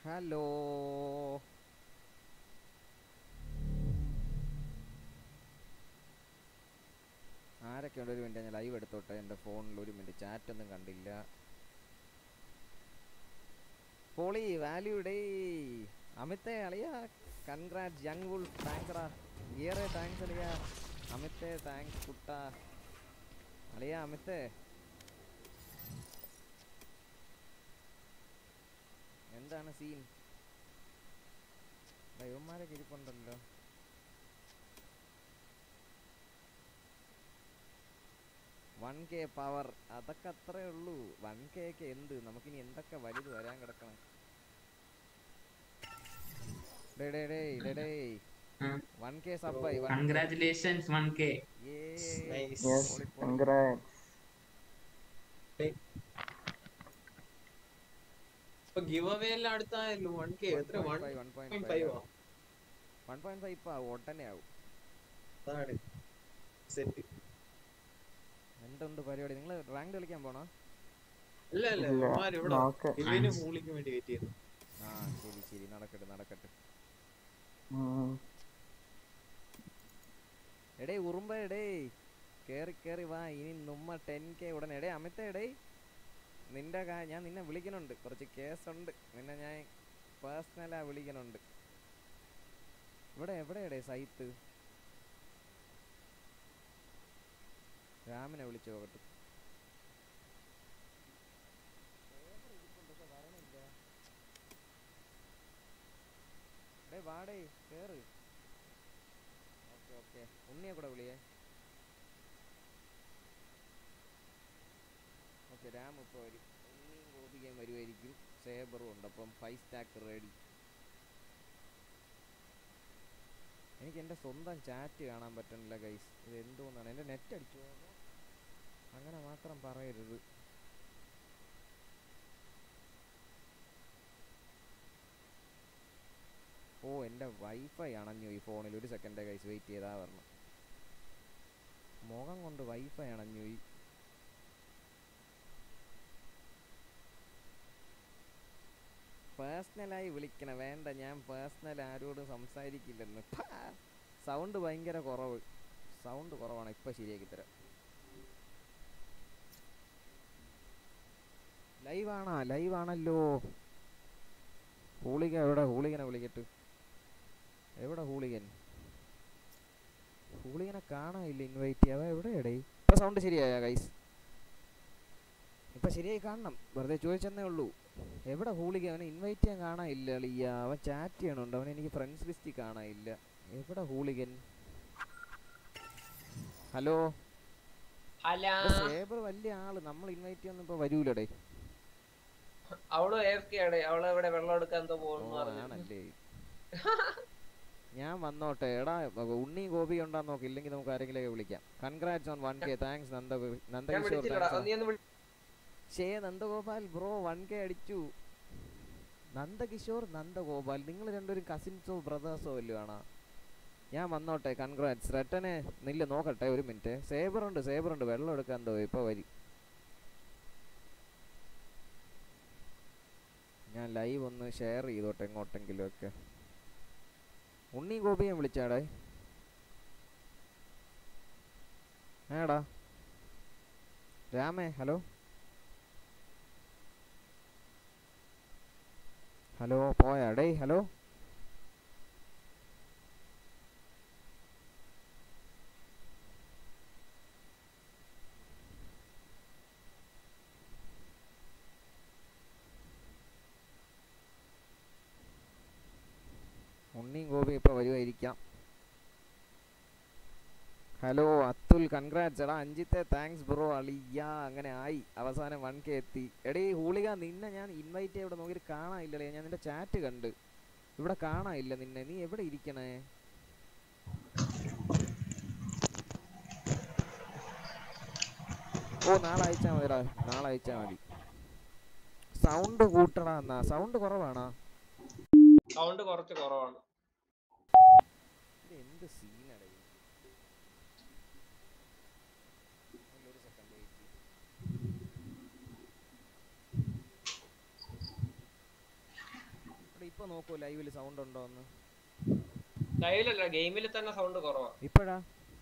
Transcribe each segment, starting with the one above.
Hello ആരൊക്കെ ഉണ്ട് ഒരു മിനിറ്റ് ഞാൻ ലൈവ് എടുത്തോട്ടെ എൻ്റെ ഫോണിൽ ഒരു മിനിറ്റ് ചാറ്റ് ഒന്നും കണ്ടില്ല പോളി വാല്യൂ ഡേ അമിത്തെ അളിയ കൺഗ്രാറ്റ് യങ് വുൾ താങ്ക്സ് ഏറെ താങ്ക്സ് അളിയ അമിത്തെ താങ്ക്സ് കുട്ട അളിയ അമിത്തെ എന്താണ് സീൻ ദൈവന്മാരൊക്കെ ഇരിപ്പുണ്ടല്ലോ വൺ കെ പവർ അതൊക്കെ അത്രേ ഉള്ളൂ വൺ കെ ഒക്കെ എന്ത് നമുക്കിനി എന്തൊക്കെ വലുത് വരാൻ കിടക്കണം ഡേ ഡേ ഡേ ഡേ ഡേ വൺ കെ സബ്ബായി congratulations one K Yes, congrats. ഇപ്പൊ ഗിവ് അവേ എല്ലാം അടുത്തായല്ലോ വൺ കെ എത്ര one one point five one point five ഇപ്പൊ ഉടനെ ആവും അതാണ് സെറ്റ് എന്തുണ്ട് പരിപാടി നിങ്ങൾ റാങ്ക് കളിക്കാൻ പോണോ അല്ല അല്ല ഇല്ല, ഇവന്മാര് ഇവിടെ നോക്ക്. ഇവന് മൂളിക്ക് വേണ്ടി വെയിറ്റ് ചെയ്യുന്നു ആ ശരി ശരി നടക്കട്ടെ നടക്കട്ടെ ഉം. എടേ ഉറുമ്പ എടേ കേറി കേറി വാ ഇനി നമ്മ ടെൻ കെ ഉടനെ എടേ അമിത എടേ നിന്റെ കാ ഞാൻ നിന്നെ വിളിക്കണുണ്ട് കുറച്ച് കേസുണ്ട് നിന്നെ ഞാൻ പേഴ്സണലാ വിളിക്കണുണ്ട് ഇവിടെ എവിടെ എടേ സൈത്ത് രാമനെ വിളിച്ചു നോക്കട്ടെ ഡേ വാടേ കേറ് ഓക്കെ ഓക്കെ ഉണ്ണിയെ കൂടെ വിളിയേ ഓക്കെ രാം ഇപ്പോൾ വരും ഉണ്ണിയും ഗോപികയും വരുമായിരിക്കും സേബറും ഉണ്ട് അപ്പം ഫൈവ് സ്റ്റാക്ക് റെഡി എനിക്ക് എൻ്റെ സ്വന്തം ചാറ്റ് കാണാൻ പറ്റണില്ല ഗൈസ് ഇത് എന്തോന്നാണ് എൻ്റെ നെറ്റ് അടിച്ചു പോയതോ? അങ്ങനെ മാത്രം പറയരുത് ഓ എൻ്റെ വൈഫൈ അണഞ്ഞു ഈ ഫോണിൽ ഒരു സെക്കൻഡ് ഗൈസ് വെയിറ്റ് ചെയ്താ വരണം മുഖം കൊണ്ട് വൈഫൈ അണഞ്ഞു പോയി പേഴ്സണലായി വിളിക്കണ വേണ്ട ഞാൻ പേഴ്സണൽ ആരോടും സംസാരിക്കില്ലെന്ന് സൗണ്ട് ഭയങ്കര കുറവ് സൗണ്ട് കുറവാണ് ഇപ്പൊ ശരിയാക്കി തരാം ലൈവ് ആണോ ലൈവ് ആണല്ലോ ഹൂളിഗൻ എവിടെ ഹൂളിഗനെ വിളിക്കട്ട് എവിടെ ഹൂളിഗൻ ഹൂളിഗനെ കാണാനില്ല ഇൻവൈറ്റ് ചെയ്യാൻ എവിടെയാടേ ഇപ്പൊ സൗണ്ട് ശരിയായ ഗൈസ് ഇപ്പൊ ശരിയായി കാണണം വെറുതെ ചോദിച്ചെന്നേ ഉള്ളൂ എവിടെ ഹൂളിഗൻ അവനെ ഇൻവൈറ്റ് ചെയ്യാൻ കാണാനില്ല അളിയ അവൻ ചാറ്റ് ചെയ്യണുണ്ട് അവൻ എനിക്ക് ഫ്രണ്ട്സ് ലിസ്റ്റിൽ കാണാനില്ല എവിടെ ഹൂളിഗൻ ഹലോ ഹലോ സേബർ വലിയ ആള് നമ്മൾ ഇൻവൈറ്റ് ചെയ്യാൻ ഇപ്പൊ വരൂലടേ അവള് ഏഫ്കെയാണ് അവള് ഇവിടെ വെള്ളം എടുക്കാൻ എന്തോ പോകുന്നു ഓ, പറഞ്ഞു ആണല്ലേ ഞാൻ വന്നോട്ടെ എടാ ഉണ്ണി ഗോപി ഉണ്ടാന്ന് നോക്ക് ഇല്ലെങ്കിൽ നമുക്ക് ആരെങ്കിലും വിളിക്കാം congrats on one K thanks Nanda ഞാൻ നന്ദകിഷോർ വിളിച്ചില്ലടാ നീ ഒന്ന് വിളി ഷേ നന്ദഗോപാൽ ബ്രോ വൺ കെ അടിച്ചു നന്ദകിഷോർ നന്ദഗോപാൽ നിങ്ങൾ രണ്ടുപേരും കസിൻസോ ബ്രദേഴ്സോ വല്ലതും ആണോ ഞാൻ വന്നോട്ടെ കൺഗ്രാറ്റ്സ് റെട്ടനെ നില്ല നോക്കട്ടെ ഒരു മിനിറ്റ് സേബർ ഉണ്ട് സേബർ ഉണ്ട് വെള്ളം എടുക്കാൻ എന്തോ ഇപ്പൊ വരി ഞാൻ ലൈവ് ഒന്ന് ഷെയർ ചെയ്തോട്ടെ എങ്ങോട്ടെങ്കിലും ഒക്കെ ഉണ്ണി ഗോപിയെ വിളിച്ചാടേ ഏടാ രാമേ ഹലോ ഹലോ പോയാ ഡേ ഹലോ ഉണ്ണിയും ഗോപി ഇപ്പൊ വരുമായിരിക്കാം ഹലോ അത്തുൽ കൺഗ്രാറ്റ്സ് എടാ അഞ്ചിത്തെ താങ്ക്സ് ബ്രോ അളിയ അങ്ങനെ ആയി അവസാനം വൺ കെ എത്തി എടീ ഹൂളിക നിന്നെ ഞാൻ ഇൻവൈറ്റ് ഇവിടെ നോക്കിയിട്ട് കാണാനില്ലടേ ഞാൻ നിന്റെ ചാറ്റ് കണ്ട് ഇവിടെ കാണാനില്ല നിന്നെ നീ എവിടെ ഇരിക്കണേ ഓ നാളെ അയച്ചാ മതിടാ നാളെ അയച്ചാ മതി സൗണ്ട് കൂട്ടടാ എന്നാ സൗണ്ട് കുറവാണോ സൗണ്ട് കുറച്ച് കുറവാണ് ഇത് എന്ത് സീനാണ് ഒരു സെക്കൻഡ് വെയിറ്റ് ഇപ്പൊ നോക്കൂ ലൈവിൽ സൗണ്ട് ഉണ്ടോ എന്ന് ലൈവിലല്ല ഗെയിമിൽ തന്നെ സൗണ്ട് കുറവാ ഇപ്പഴാ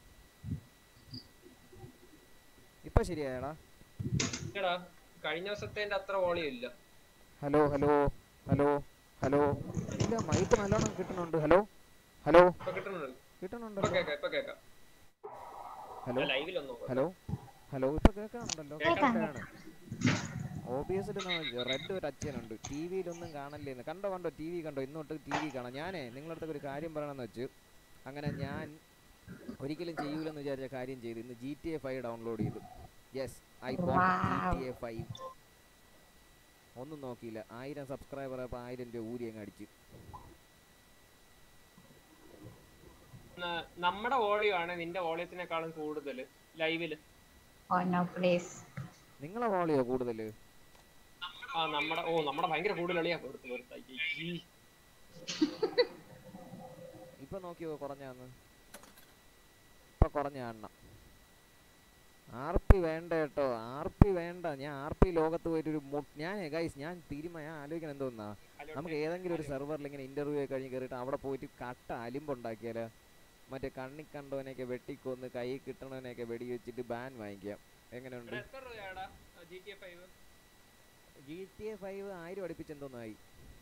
ഇപ്പൊ ശരിയായടാ എടാ കഴിഞ്ഞ ദിവസത്തെ അത്ര വോളിയം ഇല്ല ഹലോ ഹലോ ഹലോ ഹലോ ഇല്ല മൈക്ക് നല്ലോണം കിട്ടുന്നുണ്ട് ഹലോ ഹലോ ഇപ്പൊ കിട്ടുന്നുണ്ട് കിട്ടുന്നുണ്ട് ഇപ്പൊ കേക്കാം ഇപ്പൊ കേക്കാം ഹലോ ലൈവിലൊന്നും ഹലോ ഹലോ ഇപ്പൊ കേൾക്കാനുണ്ടല്ലോ കേക്കാം. കേൾക്കാണ് ഒ ബി എസിൽ റെഡ് ഒരു അച്ഛനുണ്ട് ടി വിയിലൊന്നും കാണല്ലേന്ന് കണ്ടോ കണ്ടോ ടി വി കണ്ടോ ഇന്നോട്ട് ടി വി കാണാം ഞാനേ നിങ്ങളുടെ അടുത്ത് ഒരു കാര്യം പറയണമെന്ന് വെച്ച് അങ്ങനെ ഞാൻ ഒരിക്കലും ചെയ്യൂലെന്ന് വിചാരിച്ച കാര്യം ചെയ്തു ഇന്ന് G T A five download ചെയ്തു yes I G T A five ഒന്നും നോക്കിയില്ല ആയിരം സബ്സ്ക്രൈബർ അപ്പോൾ ആയിരം രൂപ ഊരി അങ്ങ് അടിച്ച് ന- നമ്മുടെ വോളിയം ആണ് നിന്റെ വോളിയത്തിനേക്കാളും കൂടുതൽ ലൈവില് Oh no, please. നിങ്ങളെ വോളിയോ കൂടുതൽ ആ നമ്മുടെ ഓ നമ്മുടെ ഭയങ്കര കൂടുതലളിയാ കൊടുത്തു കൊടുത്ത ഇപ്പൊ നോക്കിയോ കുറഞ്ഞാന്ന് ഇപ്പൊ കുറഞ്ഞ എണ്ണം ആർ പി വേണ്ട കേട്ടോ ആർ പി വേണ്ട ഞാൻ ആർ പി ലോകത്ത് പോയിട്ട് ഒരു ഞാൻ ഗൈസ് ഞാൻ തീരുമാനം ഞാൻ ആലോചിക്കണം എന്തോന്നാ നമുക്ക് ഏതെങ്കിലും ഒരു സെർവറിൽ ഇങ്ങനെ ഇന്റർവ്യൂ ഒക്കെ കഴിഞ്ഞ് കയറിയിട്ട് അവിടെ പോയിട്ട് കട്ട അലിമ്പുണ്ടാക്കിയാലോ മറ്റേ കണ്ണി കണ്ടവനെയൊക്കെ വെട്ടിക്കൊന്ന് കൈ കിട്ടണവനെയൊക്കെ വെടിവെച്ചിട്ട് ബാൻ വാങ്ങിക്കാം എങ്ങനെയുണ്ട് എത്ര രൂപയാടാ G T A five G T A five ആയിരം അടുപ്പിച്ച് എന്തോന്നായി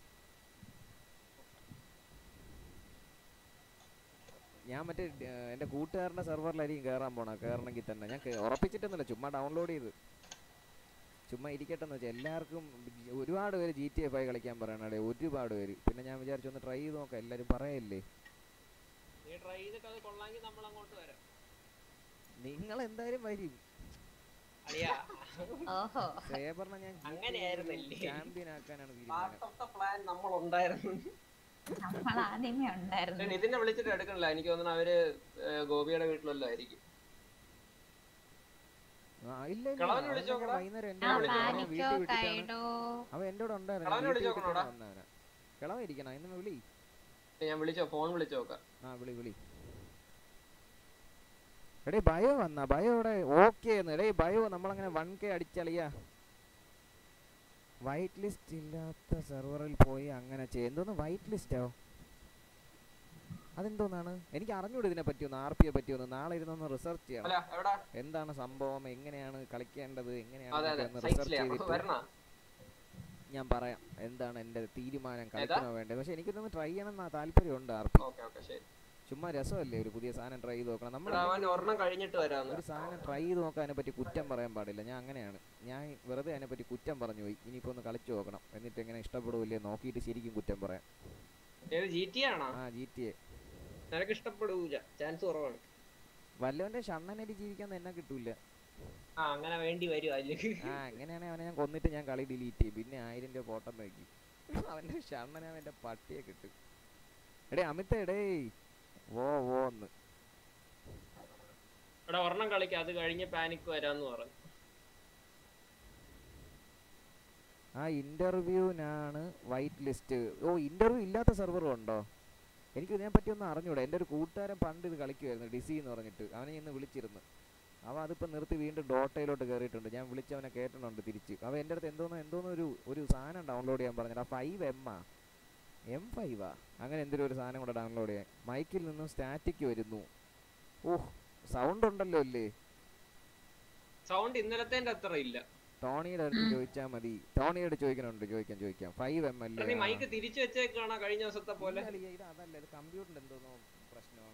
ഞാൻ മറ്റേ ഏർ, എൻ്റെ കൂട്ടുകാരൻ്റെ സെർവറിലായിരിക്കും കയറാൻ പോണ കയറണമെങ്കിൽ തന്നെ ഞാൻ കേ- ഉറപ്പിച്ചിട്ടൊന്നുമില്ല ചുമ്മാ ഡൗൺലോഡ് ചെയ്ത് ചുമ്മാ ഇരിക്കട്ടെ എന്ന് വെച്ചാൽ എല്ലാവർക്കും ജി- ഒരുപാട് പേര് ജി ടി എ ഫൈവ് കളിക്കാൻ പറയണേ ഒരുപാട് പേര് പിന്നെ ഞാൻ വിചാരിച്ചു ഒന്ന് ട്രൈ ചെയ്ത് നോക്കാം എല്ലാവരും പറയല്ലേ നീ ട്രൈ ചെയ്തിട്ട് അത് കൊള്ളാമെങ്കിൽ നമ്മൾ അങ്ങോട്ട് വരാം നിങ്ങൾ എന്തായാലും വരും അളിയാ ഓഹോ സേബറിനെ ഞാൻ അങ്ങനെയായിരുന്നല്ലേ? ചാമ്പ്യൻ ആക്കാനാണ് തീരുമാനം പാർട്ട് ഓഫ് ദ പ്ലാൻ നമ്മൾ ഉണ്ടായിരുന്നു നമ്മൾ ആദ്യമേ ഉണ്ടായിരുന്നു നിതിനെ വിളിച്ചിട്ട് എടുക്കണില്ല എനിക്ക് തോന്നുന്നു അവര് ഏർ, ഗോപിയുടെ വീട്ടിലല്ലോ ആയിരിക്കും ആ, ഇല്ല ഇല്ല കളവനെ അവനെ വിളിച്ച് ഞാൻ നോക്കടാ. വൈകുന്നേരം എൻ്റെ ആ കൂടെ വിളിച്ചു. അവനെ പാനിക്കോ വീട്ടിൽ വിട്ടിട്ടാണ് കൈഡോ അവൻ എൻ്റെ കൂടെ ഉണ്ടായിരുന്നു കളവനെ ഞാൻ വീട്ടിൽ വിളിച്ച് വിട്ടിട്ടാണ് നോക്കണോടാ? വന്നവനെ കിളവ ഇരിക്കണം ഇന്ന് വിളി ഞാൻ വിളിച്ചോ ഫോൺ വിളിച്ചു നോക്കാം ആ വിളി വിളി എടേ ബയോ വന്നാ ബയോ ഇവിടെ ഓക്കെ എന്ന് എടേ ബയോ നമ്മളങ്ങനെ വൺ കെ അടിച്ചളിയാ വൈറ്റ് ലിസ്റ്റ് ഇല്ലാത്ത സെർവറിൽ പോയി അങ്ങനെ ചെയ്യും എന്തോന്ന് വൈറ്റ് ലിസ്റ്റോ അതെന്തോന്നാണ് എനിക്ക് അറിഞ്ഞൂടെ ഇതിനെ പറ്റിയൊന്ന് ആർ പിയെ പറ്റിയൊന്ന് നാളെ ഇരുന്നൊന്ന് റിസർച്ച് ചെയ്യണം അല്ല എവിടാ എന്താണ് സംഭവം എങ്ങനെയാണ് കളിക്കേണ്ടത് എങ്ങനെയാണ് അതെ അതെ എന്നൊക്കെ ഒന്ന് റിസർച്ച് സൈറ്റ്സിലാ ചെയ്തിട്ട് വരണ ഞാൻ പറയാം എന്താണ് എൻ്റെ തീരുമാനം കളിക്കണോ വേണ്ടത് പക്ഷെ എനിക്കിതൊന്ന് ട്രൈ ചെയ്യണം എന്നാ താല്പര്യമുണ്ട് ആർ പി ഓക്കെ ഓക്കെ ശരി ചുമ്മാ രസമല്ലേ ഒരു പുതിയ സാധനം ട്രൈ ചെയ്ത് നോക്കണം നമ്മൾ എടാ, അവൻ ഒരെണ്ണം കഴിഞ്ഞിട്ട് വരാന്ന് ഒരു സാധനം ട്രൈ ചെയ്ത് നോക്കാൻ അതിനെ പറ്റി കുറ്റം പറയാൻ പാടില്ല ഞാൻ അങ്ങനെയാണ് ഞാൻ വെറുതെ അതിനെ പറ്റി കുറ്റം പറഞ്ഞു പോയി ഇനിയിപ്പോ ഒന്ന് കളിച്ചു നോക്കണം എന്നിട്ട് എങ്ങനെ ഇഷ്ടപ്പെടില്ലേ നോക്കിയിട്ട് ശരിക്കും കുറ്റം പറയാം ഏത് ജി ടി ആണോ ആ ജി ടി എ നിനക്ക് ഇഷ്ടപ്പെടൂല ചാൻസ് കുറവാണ് വല്ലവന്റെ ഷണ്ണനടി ജീവിക്കാൻ എന്നെ കിട്ടൂല ആ അങ്ങനെ വേണ്ടി വരും അതിലേക്ക് ആ അങ്ങനെയാണെങ്കിൽ അവനെ ഞാൻ കൊന്നിട്ട് ഞാൻ കളി ഡിലീറ്റ് ചെയ്യും പിന്നെ ആയിരം രൂപ പോട്ടം നോക്കി അവന്റെ ഷണ്ണനെ അവന്റെ പട്ടിയെ കിട്ടും എടേ അമിത എടേ ഓ ഓ എന്ന് ഇവിടെ ഒരെണ്ണം കളിക്കാം അത് കഴിഞ്ഞ് പാനിക് വരാന്ന് പറഞ്ഞു ആ ഇന്റർവ്യൂവിനാണ് വൈറ്റ് ലിസ്റ്റ് ഓ ഇന്റർവ്യൂ ഇല്ലാത്ത സെർവറും ഉണ്ടോ എനിക്ക് ഇതിനെ പറ്റി ഒന്നും അറിഞ്ഞൂടാ എൻ്റെ ഒരു കൂട്ടുകാരൻ പണ്ട് ഇത് കളിക്കുമായിരുന്നു ഡിസി എന്ന് പറഞ്ഞിട്ട് അവനെ ഇന്ന് വിളിച്ചിരുന്നു അവൻ അതിപ്പോൾ നിർത്തി വീണ്ടും ഡോട്ടയിലോട്ട് കയറിയിട്ടുണ്ട് ഞാൻ വിളിച്ചവനെ കേട്ടിട്ടുണ്ട് തിരിച്ച് അവൻ എൻ്റെ അടുത്ത് എന്തോന്ന് എന്തോന്ന് ഒരു ഒരു സാധനം ഡൗൺലോഡ് ചെയ്യാൻ പറഞ്ഞിട്ട് ആ ഫൈവ് എം ആ എം ഫൈവാ അങ്ങനെ എന്തെങ്കിലും ഒരു സാധനം കൂടെ ഡൗൺലോഡ് ചെയ്യാൻ മൈക്കിൽ നിന്നും സ്റ്റാറ്റിക് വരുന്നു ഓഹ് സൗണ്ട് ഉണ്ടല്ലോ അല്ലേ സൗണ്ട് ഇന്നലത്തെ അത്ര ഇല്ല ടോണിയുടെ അടുത്ത് ചോദിച്ചാൽ മതി ടോണിയുടെ അടുത്ത് ചോദിക്കണുണ്ട് ചോദിക്കാം ചോദിക്കാം ഫൈവ് എം എടാ, നീ അല്ലേ മൈക്ക് തിരിച്ചു വെച്ചേക്കാണോ കഴിഞ്ഞ ദിവസത്തെ പോലെ ഇല്ല, ഇത് അതല്ല ഇത് കമ്പ്യൂട്ടറിന്റെ എന്തോന്നോ പ്രശ്നമാണ്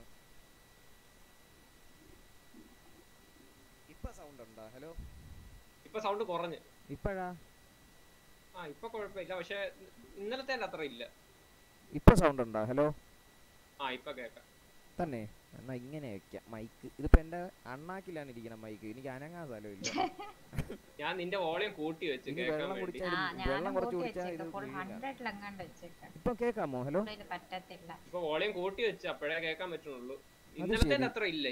ഇപ്പൊ സൗണ്ട് ഉണ്ടോ ഹലോ ഇപ്പൊ സൗണ്ട് കുറഞ്ഞ് ഇപ്പഴാ ആ ഇപ്പൊ കുഴപ്പമില്ല പക്ഷെ ഇന്നലത്തെ അത്ര ഇല്ല ഇപ്പൊ സൗണ്ട് ഉണ്ടോ ഹലോ ആ ഇപ്പൊ കേക്കാം തന്നെ എന്നാ ഇങ്ങനെ വെക്കാം മൈക്ക് ഇതിപ്പോ എന്റെ അണ്ണാക്കിലാണ് ഇരിക്കണം മൈക്ക് എനിക്ക് അനങ്ങാൻ സ്ഥലമില്ല ഞാൻ നിന്റെ വോളിയം കൂട്ടി വെച്ച് ഇനി കേൾക്കാൻ വെള്ളം വേണ്ടി കുടിച്ചാലും ആ വെള്ളം ഞാനും കുറച്ച് കൂട്ടി കുടിച്ചാൽ ഇത് വെച്ചേക്കാം ഫുൾ വീഴാം. ഹൺഡ്രഡിലെങ്ങാണ്ട് വെച്ചേക്കാം ഇപ്പൊ കേക്കാമോ ഹലോ ഇത് പറ്റത്തില്ല ഇപ്പൊ വോളിയം കൂട്ടി വെച്ച് അപ്പോഴേ കേൾക്കാൻ പറ്റുള്ളൂ ഇന്നലത്തെ ശരി. അത്ര ഇല്ലേ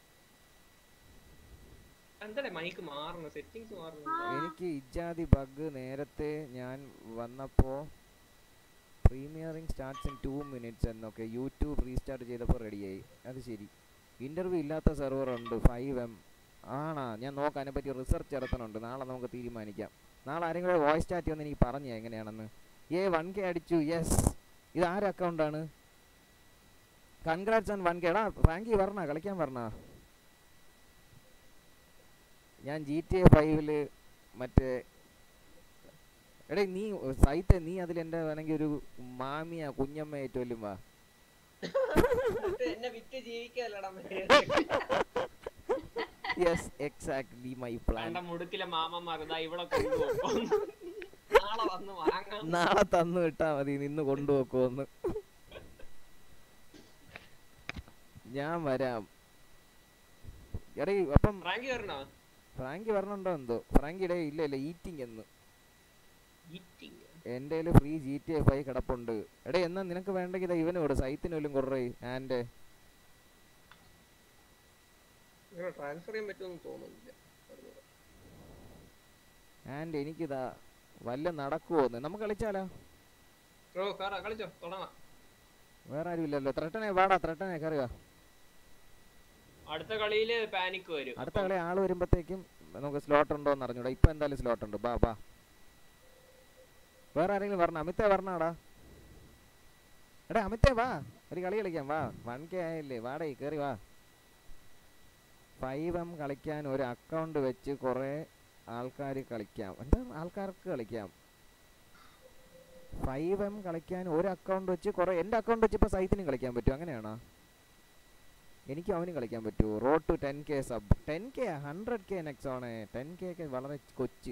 എന്താ മൈക്ക് മാറുന്നു സെറ്റിങ്സ് മാറുന്നു എനിക്ക് ഇജാതി ബഗ് നേരത്തെ ഞാൻ വന്നപ്പോ premiering starts in two minutes എന്നൊക്കെ യൂട്യൂബ് റീസ്റ്റാർട്ട് ചെയ്തപ്പോൾ റെഡിയായി അത് ശരി ഇന്റർവ്യൂ ഇല്ലാത്ത സെർവർ ഉണ്ട് ഫൈവ് എം ആണാ ഞാൻ നോക്കാം അതിനെപ്പറ്റി റിസർച്ച് നടത്തണുണ്ട് നാളെ നമുക്ക് തീരുമാനിക്കാം നാളെ ആരെങ്കിലും വോയിസ് ചാറ്റ് വന്ന് എനിക്ക് പറഞ്ഞു എങ്ങനെയാണെന്ന് ഏ വൺ കെ അടിച്ചു യെസ് ഇത് ആരെ അക്കൗണ്ടാണ് കൺഗ്രാറ്റ്സ് ഓൺ വൺ കേടാ ഫ്രാങ്കി പറഞ്ഞ കളിക്കാൻ പറഞ്ഞ ഞാൻ ജി ടി എ ഫൈവില് മറ്റേ എടേ നീ സൈറ്റ് നീ അതിൽ എൻ്റെ വേണമെങ്കിൽ ഒരു മാമിയ കുഞ്ഞമ്മ ഏറ്റവും വാ എന്നെ വിറ്റ് ജീവിക്കാല്ലടാ യെസ് എക്സാക്ട്ലി മൈ പ്ലാൻ കണ്ട മുടുക്കിലെ മാമന്മാർ ഇതാ ഇവിടെ കൊണ്ടുപോകും നാളെ വന്ന് വാങ്ങാം നാളെ തന്നു വിട്ടാ മതി നിന്ന് കൊണ്ടുപോക്കുമെന്ന് ഞാൻ വരാം എടേ അപ്പം റാങ്കി വരണോ ഫ്രാങ്കി വരണുണ്ടോ എന്തോ ഫ്രാങ്കി ഇടേ ഇല്ല ഇല്ല ഈറ്റിംഗ് എന്ന് ഈറ്റിംഗ് എൻ്റെ ഫ്രീ ജി ടി എഫ് ആയി കിടപ്പുണ്ട് എടേ എന്നാ നിനക്ക് വേണ്ടെങ്കിൽ ഇവന് വിട് സൈത്തിന് വല്ലതും കുറേ ആൻഡ് ട്രാൻസ്ഫർ ചെയ്യാൻ പറ്റുമെന്ന് തോന്നുന്നില്ല ആൻഡ് എനിക്കിതാ വല്ല നടക്കുവോന്ന് നമുക്ക് കളിച്ചാലോ ഓ കാറാ കളിച്ചോ തുടങ്ങാം വേറെ ആരും ഇല്ലല്ലോ ത്രട്ടനെ വാടാ ത്രട്ടനെ കയറുക അടുത്ത കളിയില് പാനിക് വരും അടുത്ത കളി ആള് വരുമ്പത്തേക്കും നമുക്ക് സ്ലോട്ട് ഉണ്ടോ എന്ന് അറിഞ്ഞൂടാ ഇപ്പൊ എന്തായാലും സ്ലോട്ട് ഉണ്ട് ബാ ബാ വേറെ ആരെങ്കിലും പറഞ്ഞ അമിതേ പറഞ്ഞാടാ എടാ അമിതേ വാ ഒരു കളി കളിക്കാം വാ വൺ കെ ആയില്ലേ വാടേ കേറി വാ ഫൈവ് എം കളിക്കാൻ ഒരു അക്കൗണ്ട് വെച്ച് കുറേ ആൾക്കാർ കളിക്കാം എന്താ ആൾക്കാർക്ക് കളിക്കാം ഫൈവ് എം കളിക്കാൻ ഒരു അക്കൗണ്ട് വെച്ച് കുറേ എൻ്റെ അക്കൗണ്ട് വെച്ച് ഇപ്പോൾ സൈറ്റിനും കളിക്കാൻ പറ്റും അങ്ങനെയാണോ എനിക്കും അവനും കളിക്കാൻ പറ്റുമോ road to ten K sub ten K hundred K next ആണ് ടെൻ കെ ഒക്കെ വളരെ കൊച്ച്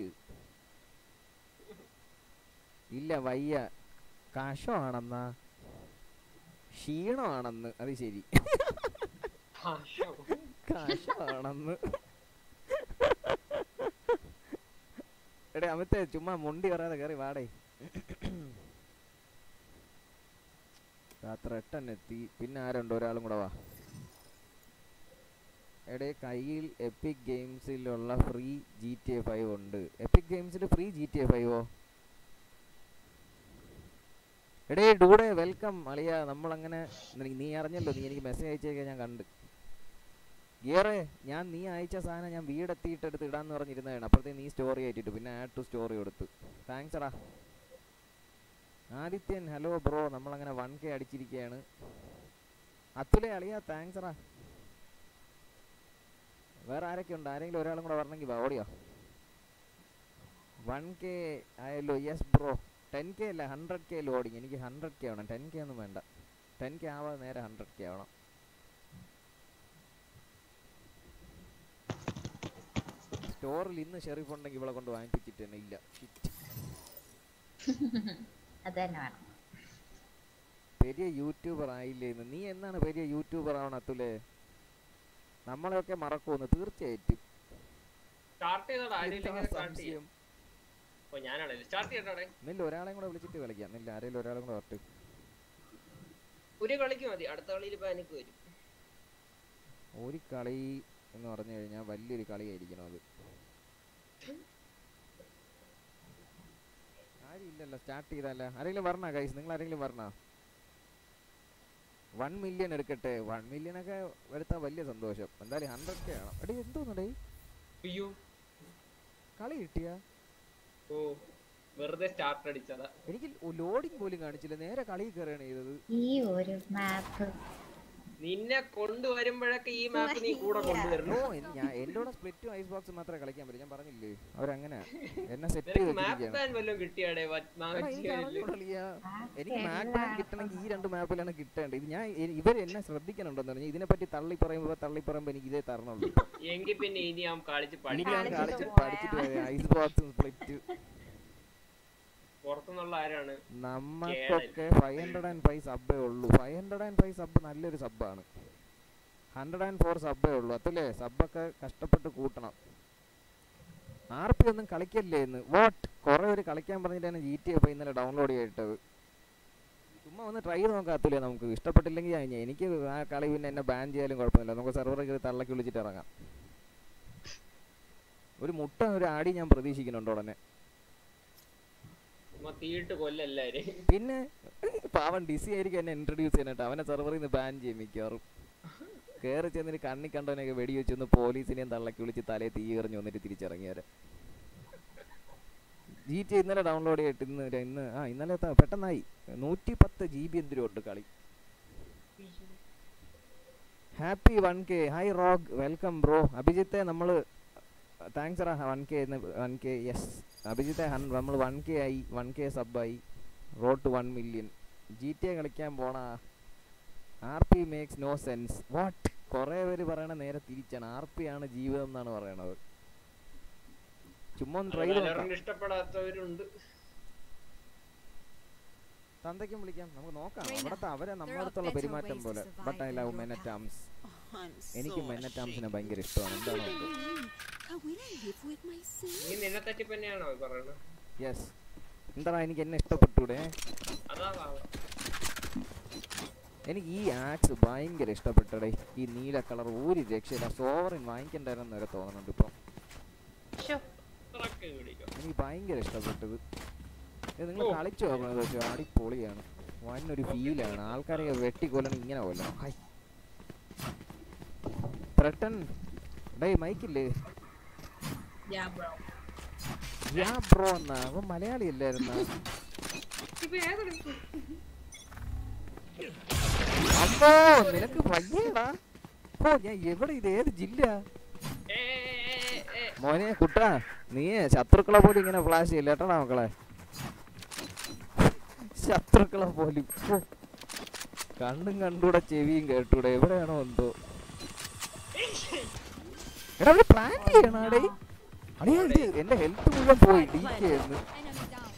ഇല്ല വയ്യ കഷമാണെന്നാ ക്ഷീണമാണെന്ന് അത് ശരി ആശോ. കഷമാണെന്ന് എടേ അമിത്തെ ചുമ്മാ മുണ്ടി പറയാതെ കയറി വാടേ രാത്രി എട്ടെന്നെത്തി പിന്നെ ആരുണ്ട് ഒരാളും കൂടെ വാ എടേ കയ്യിൽ എപ്പിക് ഗെയിംസിലുള്ള free G T A five ഉണ്ട് എപ്പിക് ഗെയിംസിൽ ഫ്രീ ജി ടി എ ഫൈവോ എടേ ഡൂടെ വെൽക്കം അളിയ നമ്മളങ്ങനെ നീ- നീ അറിഞ്ഞല്ലോ നീ എനിക്ക് മെസ്സേജ് അയച്ചേക്കെ ഞാൻ കണ്ട് ഗിയറേ ഞാൻ നീ അയച്ച സാധനം ഞാൻ വീടെത്തിയിട്ട് എടുത്ത് ഇടാന്ന് പറഞ്ഞിരുന്നതാണ് അപ്പോഴത്തേക്ക് നീ സ്റ്റോറി ആയിട്ടിട്ട് പിന്നെ ആഡ് ടു സ്റ്റോറി കൊടുത്തു താങ്ക്സ് എടാ ആദിത്യൻ ഹലോ ബ്രോ നമ്മളങ്ങനെ വൺ കെ അടിച്ചിരിക്കുകയാണ് അത്തുലെ അളിയ താങ്ക്സ് എടാ വേറെ ആരൊക്കെ ഉണ്ട് ആരെങ്കിലും ഒരാളും കൂടെ വരണമെങ്കിൽ വാ ഓടിയോ വൺ കെ ആയല്ലോ യെസ് ബ്രോ ടെൻ കെ അല്ല ഹൺഡ്രഡ് കെ ലോഡിങ് എനിക്ക് ഹൺഡ്രഡ് കെ ആവണം ടെൻ കെ ഒന്നും വേണ്ട ടെൻ കെ ആവാതെ നേരെ ഹൺഡ്രഡ് കെ ആവണം സ്റ്റോറിൽ ഇന്ന് ഷെറിഫ് ഉണ്ടെങ്കിൽ ഇവിടെ കൊണ്ട് വാങ്ങിപ്പിച്ചിട്ട് തന്നെ ഇല്ല Shit. അത് തന്നെ വേണം പെരിയ യൂട്യൂബർ ആയില്ലേ ഇന്ന് നീ എന്നാണ് പെരിയ യൂട്യൂബർ ആവണം അത്തുലേ നമ്മളെയൊക്കെ മറക്കുമെന്ന് തീർച്ചയായിട്ടും സ്റ്റാർട്ട് ചെയ്തോടാ ആരെങ്കിലും എന്താ ഇങ്ങനെ സ്റ്റാർട്ട് ചെയ്യും സംശയം ഓ ഞാനാണല്ലേ സ്റ്റാർട്ട് ചെയ്യട്ടെ നില്ല ഒരാളെയും കൂടെ വിളിച്ചിട്ട് കളിക്കാം നില്ല ആരെങ്കിലും ഒരാളും കൂടെ വരട്ടെ ഒരു കളിക്ക് മതി അടുത്ത കളിയിൽ പാനിക്ക് വരും ഒരു കളി എന്ന് പറഞ്ഞു കഴിഞ്ഞാൽ വലിയൊരു കളിയായിരിക്കണം അത് ആരും ഇല്ലല്ലോ സ്റ്റാർട്ട് ചെയ്തല്ല ആരെങ്കിലും പറഞ്ഞ ഗൈസ് നിങ്ങൾ ആരെങ്കിലും പറഞ്ഞ വൺ മില്യൺ എടുക്കട്ടെ വൺ മില്യൺ ഒക്കെ എടുത്താൽ വലിയ സന്തോഷം എന്തായാലും ഹൺഡ്രഡ് കെ ആണ് എടീ എന്തോന്നടേ അയ്യോ കളി കിട്ടിയ ഓ വെറുതെ സ്റ്റാർട്ട് അടിച്ചതാ എനിക്ക് ലോഡിങ് പോലും കാണിച്ചില്ല നേരെ കളി കയറുകയാണ് ചെയ്തത് ഈ ഒരു മാപ്പ് നിന്നെ കൊണ്ടുവരുമ്പോഴൊക്കെ ഈ മാപ്പ് നീ കൂടെ കൊണ്ടുവരണം ഓ എൻ- ഞാൻ എൻ്റെ കൂടെ സ്പ്ലിറ്റും ഐസ് ബോക്സും മാത്രമേ കളിക്കാൻ പറ്റൂ ഞാൻ പറഞ്ഞില്ലേ അവരങ്ങനെ എന്നെ സെറ്റ് നിനക്ക് ചെയ്ത് മാപ്പ് വെച്ചിരിക്കുകയാണ് ബാൻ വല്ലതും കിട്ടിയാടേ എടാ, എനിക്ക് അറിഞ്ഞൂടാ കളിയാ. എനിക്ക് മാക് ബാൻ കിട്ടണമെങ്കിൽ ഈ രണ്ട് മാപ്പിലാണ് കിട്ടേണ്ടത് ഇത് ഞാൻ ഇവർ എന്നെ ശ്രദ്ധിക്കണുണ്ടെന്ന് പറഞ്ഞു ഇതിനെ പറ്റി തള്ളി പറയുമ്പോ തള്ളി പറയുമ്പോ എനിക്ക് ഇതേ തരണുള്ളൂ എങ്കിൽ പിന്നെ ഇനി ഞാൻ കളിച്ച് എനിക്ക് പഠിക്കാം ഞാൻ കളിച്ചിട്ട് കളിച്ചിട്ട് പോയാ. പഠിച്ചിട്ട് പോയ ഐസ് ബോക്സും സ്പ്ലിറ്റ് പുറത്തുനിന്നുള്ള ആരാണ് നമുക്കൊക്കെ ഫൈവ് ഹൺഡ്രഡ് ആൻഡ് ഫൈവ് സബ്ബേ ഉള്ളൂ five hundred and five sub നല്ലൊരു സബ്ബാണ് ഹൺഡ്രഡ് ആൻഡ് ഫോർ സബ്ബേ ഉള്ളൂ അതല്ലേ സബ്ബൊക്കെ കഷ്ടപ്പെട്ട് കൂട്ടണം ആർ പി ഒന്നും കളിക്കല്ലേ എന്ന് വാട്ട് കുറെ ഒരു കളിക്കാൻ പറഞ്ഞിട്ടാണ് ജി ടി എഫ് ഇന്നലെ ഡൗൺലോഡ് ചെയ്തിട്ടത് ചുമ്മാ ഒന്ന് ട്രൈ നോക്കാത്തില്ലേ നമുക്ക് ഇഷ്ടപ്പെട്ടില്ലെങ്കിൽ ഞാൻ എനിക്ക് ആ കളി പിന്നെ എന്നെ ബാൻ ചെയ്യാലും കുഴപ്പമില്ല നമുക്ക് സെർവർ കയറി തള്ളക്കി വിളിച്ചിട്ട് ഇറങ്ങാം ഒരു മുട്ട ഒരു ആടി ഞാൻ പ്രതീക്ഷിക്കുന്നുണ്ട് ഉടനെ ചുമ്മാ തീയിട്ട് കൊല്ലെല്ലാരും പിന്നെ പാവൻ ഡിസി ആയിരിക്കും എന്നെ ഇൻട്രൊഡ്യൂസ് ചെയ്യാനായിട്ട് അവനെ സെർവറിൽ നിന്ന് ബാൻ ചെയ്യും മിക്കവാറും കയറി ചെന്നിട്ട് കണ്ണി കണ്ടവനെയൊക്കെ വെടിവെച്ച് ഒന്ന് പോലീസിനെയും തള്ളക്കി വിളിച്ച് തലേ തീ എറിഞ്ഞ് വന്നിട്ട് തിരിച്ചിറങ്ങിയാരെ ജി ടി ഇന്നലെ ഡൗൺലോഡ് ചെയ്തിട്ട് ഇന്ന് ര- ഇന്ന് ആ ഇന്നലെ ത- പെട്ടെന്നായി നൂറ്റി പത്ത് ജി ബി എന്തിനും ഉണ്ട് കളി happy one K hi rogue welcome bro അഭിജിത്തെ നമ്മൾ താങ്ക്സ് എടാ one K one K yes അഭിജിത്തെ നമ്മൾ വൺ കെ ആയി വൺ കെ സബായി road to one million G T A കളിക്കാൻ പോണ R P makes no sense what കുറേ പേര് പറയണ നേരെ തിരിച്ചാണ് ആർ പി ആണ് ജീവിതം എന്നാണ് പറയണത് ചുമ്മാ ഒന്ന് ട്രൈ നോക്കാം Valorant ഇഷ്ടപ്പെടാത്തവരുണ്ട് തന്തയ്ക്കും വിളിക്കാം നമുക്ക് നോക്കാം Reina, അവിടത്തെ അവരെ there നമ്മുടെ are അടുത്തുള്ള better പെരുമാറ്റം ways to പോലെ survive but I than love your മെനറ്റാംസ് I'm എനിക്ക് so മെനറ്റാംസിനെ ashamed. ഭയങ്കര ഇഷ്ടമാണ് എന്താണ് How will I live with my sin? നീ നിന്നെ തട്ടി തന്നെയാണോ പറയണത് യെസ് എന്താടാ എനിക്ക് എന്നെ ഇഷ്ടപ്പെട്ടൂടെ അതാ പാവം. എനിക്ക് ഈ ആക്സ് ഭയങ്കര ഇഷ്ടപ്പെട്ടടേ ഈ നീല കളർ ഒരു രക്ഷയില്ല സോവറിൻ വാങ്ങിക്കണ്ടായിരുന്നു വരെ തോന്നുന്നുണ്ട് ഇപ്പം ശ്ശോ, അത്രക്ക് പിടിക്കും എനിക്ക് ഭയങ്കര ഇഷ്ടപ്പെട്ടത് ഇത് നിങ്ങൾ ഓ. കളിച്ചു നോക്കണത് വെച്ചാൽ അടിപൊളിയാണ് വന്നൊരു ഫീലാണ് ആൾക്കാരെ വെട്ടിക്കൊല്ലണം ഇങ്ങനെ കൊല്ലണം ഹൈ ത്രട്ടൻ ഡേ മൈക്കില്ലേ യാ ബ്രോ എന്നാ അവൻ മലയാളി അല്ലായിരുന്ന അമ്മോ നിനക്ക് വയ്യടാ ഓ ഞാൻ എവിടെ ഇത് ഏത് ജില്ല ഏ, ഏ, ഏ, ഏ. മോനെ കുട്ടാ നീ ശത്രുക്കളെ പോലും ഇങ്ങനെ ഫ്ലാഷ് ചെയ്യില്ല കേട്ടോടാ മക്കളെ ശത്രുക്കളെ പോലും ഹോ. കണ്ണും കണ്ടൂടെ ചെവിയും കേട്ടൂടെ എവിടെയാണോ എന്തോ എടാ അവിടെ പ്ലാൻ ചെയ്യണാടേ അടിയാ ഇത് എന്റെ ഹെൽത്ത് മുഴുവൻ പോയി ഡി കെ എന്ന് Enemy down.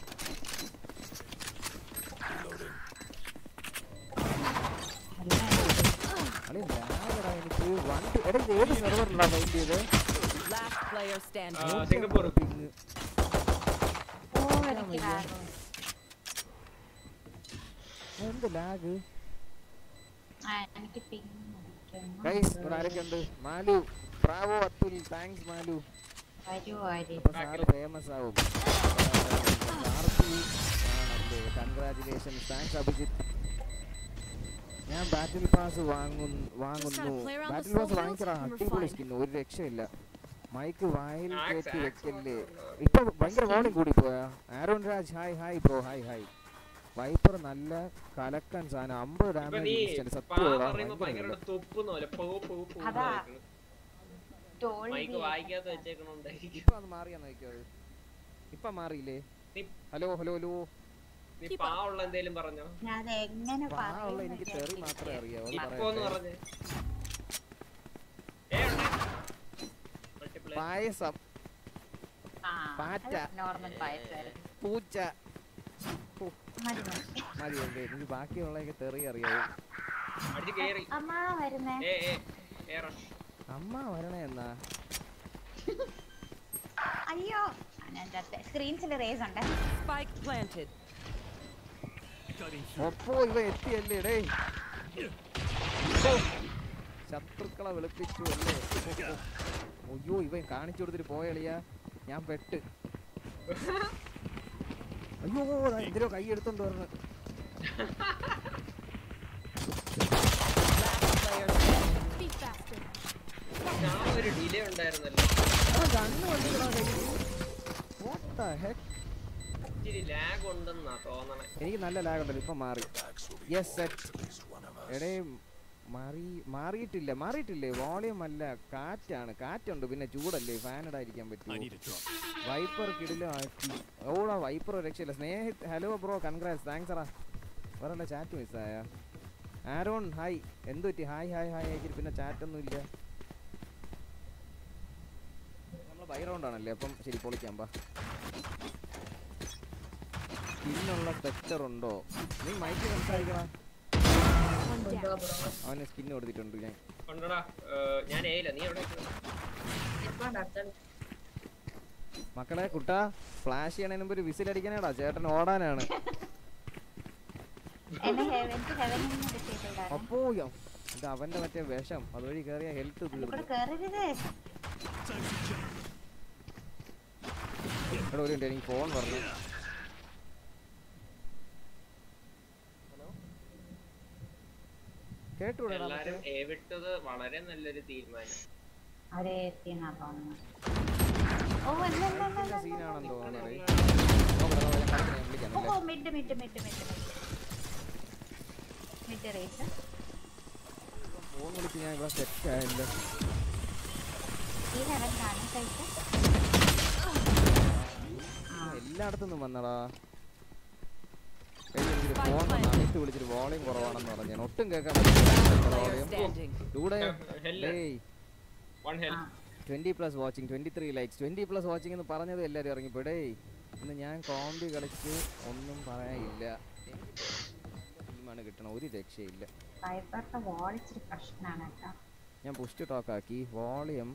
അളിയ ലാഗടാ എനിക്ക് വണ്ടി എടാ ഇത് ഏത് സെർവറിലാ ഫൈൻഡ് ചെയ്ത് Last player ആ, standing. സിംഗപ്പൂർ പിങ് ഓ, എനിക്ക് ലാഗോ. എന്ത് ലാഗ് ആ, എനിക്ക് പിങ് ഗൈസ് ഇവിടെ ആരൊക്കെ ഉണ്ട് മാലു ബ്രാവോ അത്തുൽ താങ്ക്സ് മാലു വരുവോ ആര് അപ്പൊ സാറ് ഫേമസ് ആവും ആണല്ലേ കൺഗ്രാറ്റുലേഷൻസ് താങ്ക്സ് അഭിജിത്ത് ഞാൻ ബാറ്റിൽ പാസ് വാങ്ങുന്നു വാങ്ങുന്നു play around the battle slow pass build വാങ്ങിക്കടാ and we're അടിപൊളി fine. സ്കിൻ ഒരു രക്ഷയില്ല മൈക്ക് വായിൽ Axe, കയറ്റി axe വെക്കല്ലേ മാത്രമേ ഇപ്പൊ ഭയങ്കര വോളിയം കൂടി പോയാ Aaron Raj hi hi bro hi hi Viper നല്ല കലക്കൻ സാധനം അമ്പത് ഇപ്പൊ ഡാമേജ് നീ ഇൻസ്റ്റന്റ് പാ സത്യം പറയുമ്പോ ഭയങ്കര തൊപ്പുന്ന പോലെ പോ പോ പോ അതാ. ടോൾ മൈക്ക് വായിക്കാത്ത വെച്ചേക്കണോണ്ടായിരിക്കും ഇപ്പൊ അത് മാറിയാ നോക്കിയോ അത് ഇപ്പൊ മാറിയില്ലേ നീ- ഹലോ ഹലോ ഹലോ നീ പാ ഉള്ള എന്തേലും പറഞ്ഞോ ഞാൻ എങ്ങനെ പാവമുള്ള പറയുമെന്ന് എനിക്ക് തെറി മാത്രമേ അറിയാവൂ അത് ഇപ്പൊ ഒന്ന് പറയട്ടെ. പറഞ്ഞേ ഏ മൾട്ടിപ്ലേ പായസം ആ പാറ്റ. നോർമൽ പായസമായിരുന്നു പൂച്ച മതി മതി മതി എന്തേ എനിക്ക് ബാക്കിയുള്ളതൊക്കെ തെറി അറിയാവൂ അടിച്ച് കേറി അമ്മ വരുന്നേ ഏ ഏ ഏ റഷ് അമ്മ വരണേ എന്നാ അയ്യോ ഞാൻ സ്ക്രീൻസിൽ റേസ് ഉണ്ട് Spike planted. ഒപ്പോ ഇവ എത്തിയല്ലേ ഡേ ശത്രുക്കളെ വെളുപ്പിച്ചു അല്ലേ അയ്യോ ഇവൻ കാണിച്ചു കൊടുത്തിട്ട് പോയളിയാ ഞാൻ പെട്ട് അയ്യോ ദാ എന്തിനോ കൈ എടുത്തോണ്ട് പറഞ്ഞു Last player standing. Be faster. ഞാൻ ഒരു ഡിലേ ഉണ്ടായിരുന്നല്ലോ കണ്ണു കണ്ടിട്ടാ What the heck? ഇച്ചിരി ലാഗ് ഉണ്ടെന്നാ തോന്നണേ എനിക്ക് നല്ല ലാഗ് ഉണ്ടല്ലോ ഇപ്പൊ മാറി യെസ് സെറ്റ് എടേ മാറി മാറിയിട്ടില്ല മാറിയിട്ടില്ലേ വോളിയം അല്ല കാറ്റാണ് കാറ്റുണ്ട് പിന്നെ ചൂടല്ലേ ഫാൻ ഇടാതിരിക്കാൻ പറ്റുമോ വൈപ്പർ കിടിലോ ആക്കി ഓടാ വൈപ്പർ രക്ഷയില്ല Sneha hello bro congrats thanks എടാ വേറെ ചാറ്റ് മിസ്സായ ആരോൺ ഹായ് എന്ത് പറ്റി ഹായ് ഹായ് ഹായ് അയച്ചിട്ട് പിന്നെ ചാറ്റൊന്നും ഇല്ല നമ്മൾ ബൈ റൗണ്ട് ആണല്ലേ അപ്പം ശരി പൊളിക്കാം ബാ സ്കിന്നുള്ള സ്ട്രക്ചർ ഉണ്ടോ നീ മൈക്ക് സംസാരിക്കണം One down. അവന് സ്കിൻ കൊടുത്തിട്ടുണ്ട് ഞാൻ ഉണ്ടടാ ഏ, ഞാൻ ഏയില്ല നീ എവിടെ മക്കളെ കുട്ടാ ഫ്ലാഷ് ചെയ്യണതിന് മുമ്പ് ഒരു വിസിൽ അടിക്കാനേടാ ചേട്ടൻ ഓടാനാണ് എന്നെ ഹെവൻ എനിക്ക് ഹെവനിൽ നിന്ന് കിട്ടിയിട്ടുണ്ടായിരുന്നു അപ്പോ യോ, ഇത് അവന്റെ മറ്റേ വിഷം അതുവഴി കയറിയ ഹെൽത്ത് ഇവിടെ തീർന്നു കയറരുത് ഇവിടെ ഒരു മിനിറ്റ് എനിക്ക് ഫോൺ പറഞ്ഞു കേട്ടുകൂടാ എല്ലാരും ഏ വിട്ടത് വളരെ നല്ലൊരു തീരുമാനം അവരെ എത്തിയെന്നാ തോന്നുന്നു ഓ അല്ല അല്ല അല്ല, അല്ല സീനാണെന്ന് തോന്നുന്നത് എല്ലാരും ഓ mid mid mid mid mid Raze phone വിളിച്ച് ഞാൻ ഇവിടെ സെറ്റ് ആയില്ല ഈ ഹെവൻ കാണും കഴിച്ച് എല്ലായിടത്തു നിന്നും വന്നടാ ഫോൺ അമിട്ട് വിളിച്ചിട്ട് വോളിയം കുറവാണെന്ന് പറഞ്ഞു ഞാൻ ഒട്ടും കേൾക്കാൻ Player വോളിയം standing. ഡൂടെ Hell. ഡേയ് one hell twenty plus watching twenty three likes twenty plus watching എന്ന് പറഞ്ഞത് എല്ലാവരും ഇറങ്ങിപ്പോ ഡേയ് ഇന്ന് ഞാൻ കോമ്പി കളിച്ച് ഒന്നും പറയാനില്ല ടീമാണ് കിട്ടണം ഒരു രക്ഷയില്ല വൈപ്പറിന്റെ വാൾ ഇച്ചിരി പ്രശ്നമാണ് കേട്ടോ ഞാൻ പുഷ് ടോക്ക് ആക്കി വോളിയം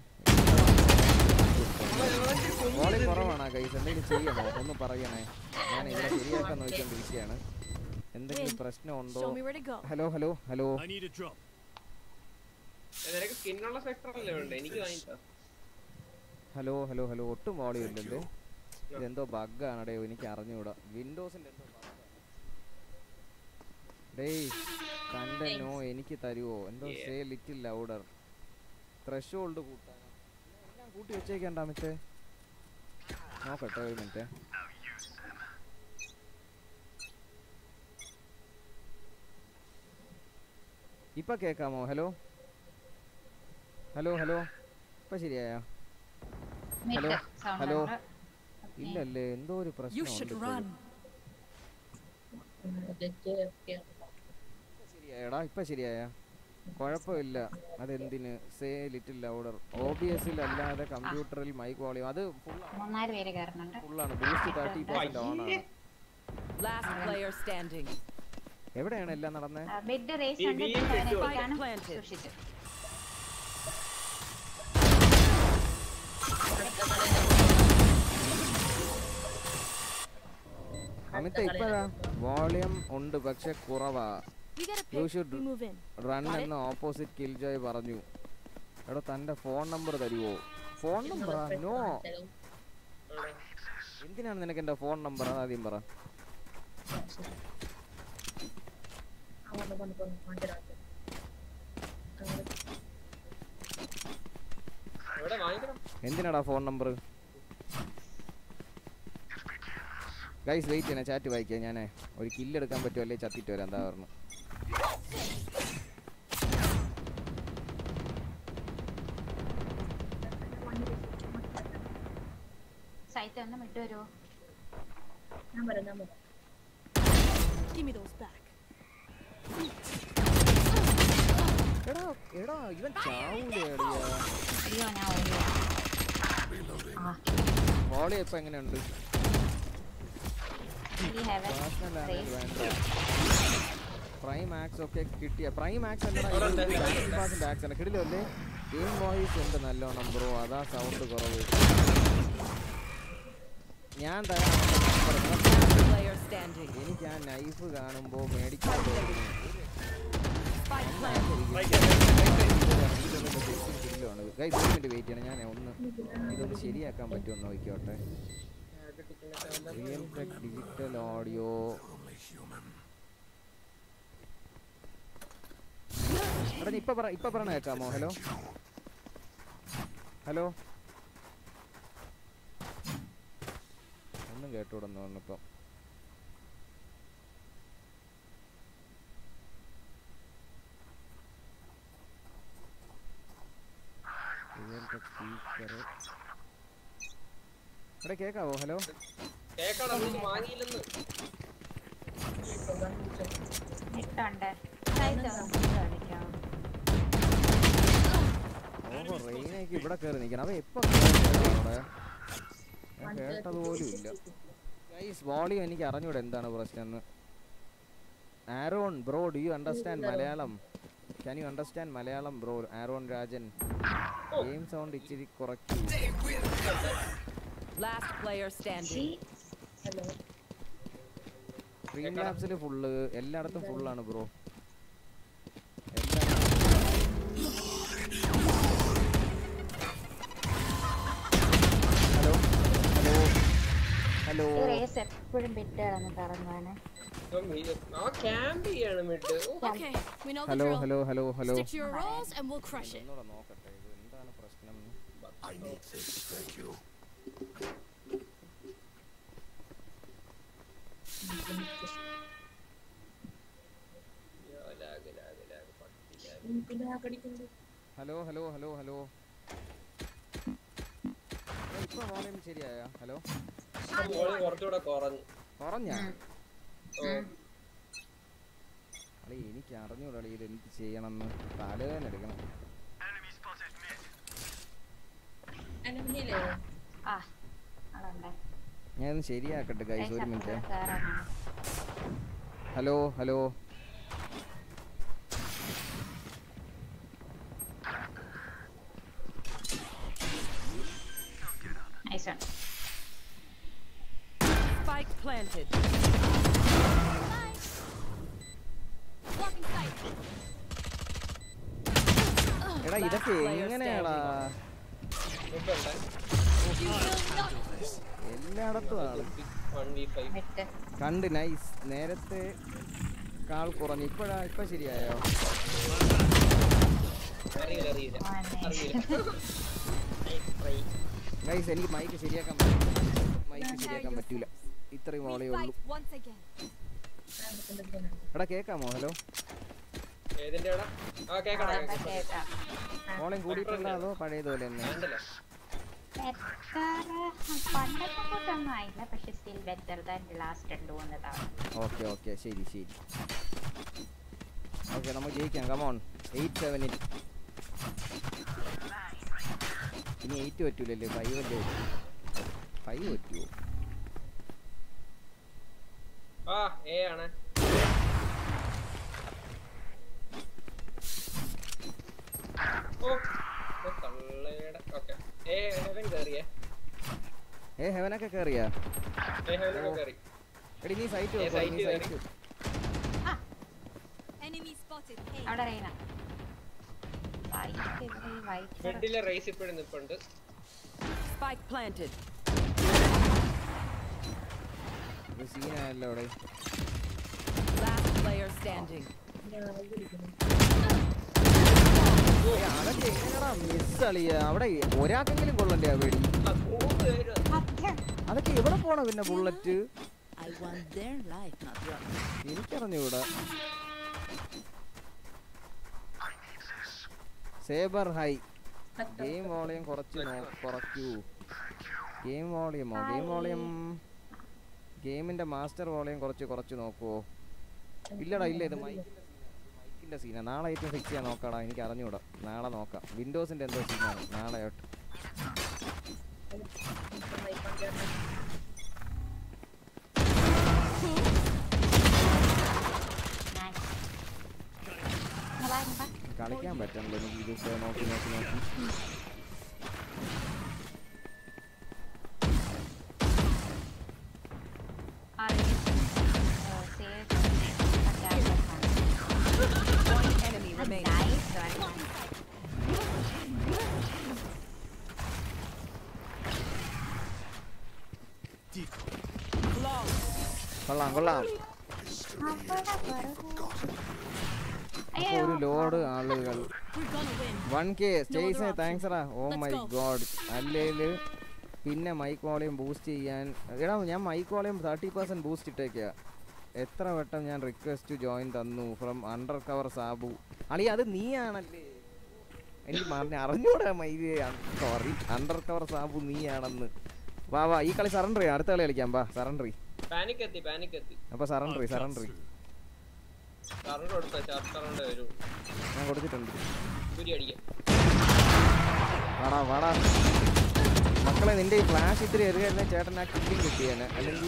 വോളിയം കുറവാണ് കൈസ് എന്തെങ്കിലും ചെയ്യണോ ഒന്ന് പറയണേ ഞാൻ ഇവിടെ ശരിയാക്കാൻ നോക്കിക്കൊണ്ടിരിക്കുകയാണ് എന്തെങ്കിലും പ്രശ്നമുണ്ടോ Show me where to go. Hello hello hello I need a drop. നിനക്ക് സ്കിന്നുള്ള സെക്ടർ അല്ലേ ഉണ്ട് എനിക്ക് വാങ്ങിക്കാം ഹലോ ഹലോ ഹലോ ഒട്ടും വോളിയം ഇല്ലല്ലേ ഇതെന്തോ ബഗ്ഗാണ് ഡേ എനിക്ക് അറിഞ്ഞൂടാ വിൻഡോസിന്റെ എന്തോ bug ആണ്. ഡേയ് തന്റെ നോ എനിക്ക് തരുവോ എന്തോ Yeah. Say little louder threshold കൂട്ടാൻ എല്ലാം കൂട്ടി വെച്ചേക്കണ്ട അമിത്തെ നോക്കട്ടെ ഒരു മിനിറ്റ് ഇപ്പൊ കേക്കാമോ ഹലോ ഹലോ ഹലോ ഇപ്പൊ ശരിയായോ മിഡ് ഹലോ, സൗണ്ട് ഹലോ. ഉണ്ട് ഇല്ലല്ലേ എന്തോ ഒരു You പ്രശ്നമുണ്ട് should ഇപ്പോഴും. run. ശരിയായടാ ഇപ്പൊ ശരിയായ കുഴപ്പമില്ല അതെന്തിന് say little louder O B എസിൽ അല്ലാതെ കമ്പ്യൂട്ടറിൽ മൈക്ക് വോളിയം അത് മൂന്നാല് പേര് കയറുന്നുണ്ട് ഫുള്ളാണ് ബൂസ്റ്റ് തേർട്ടി പെർസെന്റ് ഓൺ ആണ് Last player standing. എവിടെയാണ് എല്ലാം നടന്നത് മിഡ് റേസ് ഈ ഉണ്ട് ബി സെവൻ കിട്ടുമോ? എത്തിക്കാണ് Planted. സൂക്ഷിച്ചു അമിത ഇപ്പഴാ വോളിയം ഉണ്ട് പക്ഷെ കുറവാ We get a You pick. should We move in. Run Got it? എന്ന് ഓപ്പോസിറ്റ് കിൽ ജോയ് പറഞ്ഞു എടോ തന്റെ ഫോൺ നമ്പർ തരുവോ ഫോൺ നമ്പറാ നോ എന്തിനാണ് നിനക്ക് എന്റെ ഫോൺ നമ്പർ അതാദ്യം പറ എവിടെ വാങ്ങിക്കണം എന്തിനാടാ ഫോൺ നമ്പർ ഗൈസ് വെയിറ്റ് ചെയ്യണേ ചാറ്റ് വായിക്കാം ഞാനേ ഒരു കില്ല് എടുക്കാൻ പറ്റുമോ അല്ലേ ചത്തിട്ട് വരാം എന്താ പറഞ്ഞു സൈറ്റ് ഒന്ന് മിഡ് വരുമോ Give me those back. എടാ എടാ ഇവൻ ചാവൂലേ അടിയാ അയ്യോ ഞാൻ ഓടിയ ആ വോളി ഇപ്പൊ എങ്ങനെയുണ്ട് ഈ ഹെവൻ പേഴ്സണൽ ആണെങ്കിൽ റേസ് വേണ്ട പ്രൈം ആക്സ് ഒക്കെ കിട്ടിയ പ്രൈം ആക്സ് അല്ലടാ ആക്സ് ആണ് കിടിലല്ലേ ഗെയിം വോയിസ് ഉണ്ട് നല്ലോണം ബ്രോ അതാ സൗണ്ട് കുറവ് ഞാൻ തരാം Player standing. എനിക്ക് ആ നൈഫ് കാണുമ്പോ മേടിക്കാൻ തോന്നുന്നു Spike planted. ഗൈസ് ഒരു മിനിറ്റ് വെയിറ്റ് ചെയ്യണം ഞാൻ ഒന്ന് ഇതൊന്ന് ശരിയാക്കാൻ പറ്റുമോ എന്ന് നോക്കിയോട്ടെ റിയൽ ടെക് ഡിജിറ്റൽ ഓഡിയോ എടാ നീ ഇപ്പൊ പറ ഇപ്പൊ പറയണ കേൾക്കാമോ ഹലോ ഹലോ ഒന്നും കേട്ടൂടെന്ന് തോന്നുന്നു റിയൽ ടെക് സ്പീക്കർ എടാ കേക്കാവോ ഹലോ കേക്കടാ നീ വാങ്ങിയില്ലെന്ന് ഇട്ടുണ്ട് സൈറ്റ് ഒന്ന് മിഡ് കളിക്കാം ഓഹോ റെയിനേക്ക് ഇവിടെ കയറി നിൽക്കണം അവ എപ്പോ അവിടെ ഞാൻ കേട്ടത് പോലും ഇല്ല ഗൈസ് വോളിയം എനിക്ക് അറിഞ്ഞൂടെ എന്താണ് പ്രശ്നം എന്ന് Aaron bro do you understand Malayalam can you understand Malayalam bro Aaron Rajan game sound ഇച്ചിരി കുറയ്ക്കൂ Last player standing. സ്ട്രീം ലാബ്സിൽ ഫുള്ള് എല്ലായിടത്തും ഫുള്ളാണ് ബ്രോ ഹലോ ഹലോ ഹലോ ഈ റേസ് എപ്പോഴും മിഡ് കിടന്ന് കറങ്ങുവാണ് ആ ക്യാമ്പ് ചെയ്യാണ് mid Okay, we know the hello drill. Hello hello hello Stick to your roles and we'll crush it. ഒന്നുകൂടെ നോക്കട്ടെ ഇത് എന്താണ് പ്രശ്നം ഹലോ ഹലോ ഹലോ ഹലോ ഇപ്പൊ വോളിയം ശരിയായ ഹലോ മോള് കുറച്ചുകൂടെ കുറഞ്ഞു കുറഞ്ഞ ഓ അളി എനിക്ക് അറിഞ്ഞൂടാ ഇത് എന്ത് ചെയ്യണമെന്ന് തലവേദന എടുക്കണം ആ അവിടെ ഞാൻ ശരിയാക്കട്ടെ ഗൈസ് ഒരു മിനിറ്റ് കേറാനാണ് ഹലോ ഹലോ നൈസ് ആണ് Spike planted. Blocking sight. എടാ ഇതൊക്കെ player എങ്ങനെയാടാ ഇതുണ്ട് എല്ലായിടത്തും ആണ് വൺ വി ഫൈവ് വിട്ട് കണ്ട് നൈസ് നേരത്തെ കാൾ കുറഞ്ഞു ഇപ്പഴാ ഇപ്പൊ ശരിയായോ അറിയില്ല അറിയില്ല ആ, nice. അറിയില്ല Nice try. ഗൈസ് എനിക്ക് മൈക്ക് ശരിയാക്കാൻ പറ്റില്ല മൈക്ക് ശരിയാക്കാൻ പറ്റൂല ഇത്രയും We വോളേ ഉള്ളൂ fight once again. എടാ കേക്കാമോ ഹലോ ഏതിന്റെ എടാ ആ കേക്കടാ അവിടെ കേക്കാം കേക്കാം വോളിയം കൂടിയിട്ടുണ്ടോ അതോ പഴയതുപോലെ തന്നെ വേണ്ടല്ലോ ബെറ്റർ പണ്ടത്തെ കൂട്ടൊന്നും ആയില്ല പക്ഷെ സ്റ്റിൽ ബെറ്റർ ദാൻ ലാസ്റ്റ് രണ്ട് മൂന്ന് തവണ ഓക്കെ ഓക്കെ ശരി ശരി ഓക്കെ നമുക്ക് ജയിക്കാം കമോൺ എയ്റ്റ് സെവൻ എയ്റ്റ് ഇനി എയ്റ്റ് പറ്റൂലല്ലേ ഫൈവ് അല്ലേ ഫൈവ് പറ്റുമോ ആ എ ആണ് ഓ ഇത് തള്ളയുടെ ഓക്കെ എ ഹെവൻ കയറിയേ ഏ ഹെവനൊക്കെ കയറിയാ എ ഹെവനൊക്കെ കയറി എടി നീ സൈറ്റ് ഏ, നോക്കോ site നീ കയറി. Site Enemy spotted. Hey. അവിടെ റെയ്ന വൈറ്റ് വൈറ്റ് ബെഡിലെ റേസ് ഇപ്പോഴും നിപ്പുണ്ട് Spike planted. സീനായല്ലോ അവിടെ Last player standing. ഏ, അതൊക്കെ എങ്ങനെയാടാ മിസ് അളിയ അവിടെ ഒരാൾക്കെങ്കിലും കൊള്ളണ്ടേ ആ വെടി ആ മൂന്ന് പേര് അതൊക്കെ എവിടെ പോണ പിന്നെ bullet I want their life, not yours. എനിക്കറിഞ്ഞൂടാ സേബർ ഹൈ ഗെയിം വോളിയം കുറച്ച് നോ- കുറയ്ക്കൂ ഗെയിം വോളിയമോ ഗെയിം വോളിയം ഗെയിമിന്റെ മാസ്റ്റർ വോളിയം കുറച്ച് കുറച്ച് നോക്കുവോ ഇല്ലടാ ഇല്ല ഇത് മൈക്കിന്റെ മൈക്കിന്റെ സീനാ നാളെ ഏറ്റവും ഫിക്സ് ചെയ്യാൻ നോക്കാടാ എനിക്ക് അറിഞ്ഞൂടാ നാളെ നോക്കാം വിൻഡോസിന്റെ എന്തോ സീനാണ് നാളെ തൊട്ട് കളിക്കാൻ പറ്റണല്ലോ എനിക്ക് ഇത് ഇപ്പൊ നോക്കി നോക്കി നോക്കി One enemy remaining. കൊള്ളാം കൊള്ളാം അപ്പൊ ഒരു ലോഡ് ആളുകൾ We're gonna win. One K No stays other thanks എടാ ഓ Let's മൈ go. ഗോഡ് അല്ലേല് പിന്നെ മൈക്ക് വോളിയം ബൂസ്റ്റ് ചെയ്യാൻ എടാ ഞാൻ mic volume thirty percent boost ഇട്ടേക്കാ എത്ര വട്ടം ഞാൻ റിക്വസ്റ്റ് ജോയിൻ തന്നു ഫ്രം അണ്ടർ കവർ സാബു അളി അത് നീയാണല്ലേ എനിക്ക് പറഞ്ഞ അറിഞ്ഞൂടാ മൈര് സോറി അണ്ടർ കവർ സാബു നീയാണെന്ന് വാ വാ ഈ കളി സറണ്ടർ ചെയ്യാം അടുത്ത കളി കളിക്കാം വാ സറണ്ടർ പാനിക് എത്തി പാനിക് എത്തി അപ്പൊ സറണ്ടർ സറണ്ടർ കറണ്ട് കൊടുത്ത ചാർജ് കറണ്ട് വരും ഞാൻ കൊടുത്തിട്ടുണ്ട് കുരി അടിക്കാം വാടാ വാടാ മക്കളെ നിന്റെ ഈ ഫ്ലാഷ് ഇത്തിരി എറിയായിരുന്നെ ചേട്ടൻ ആ കില്ലിങ് കിട്ടിയേനെ അല്ലെങ്കിൽ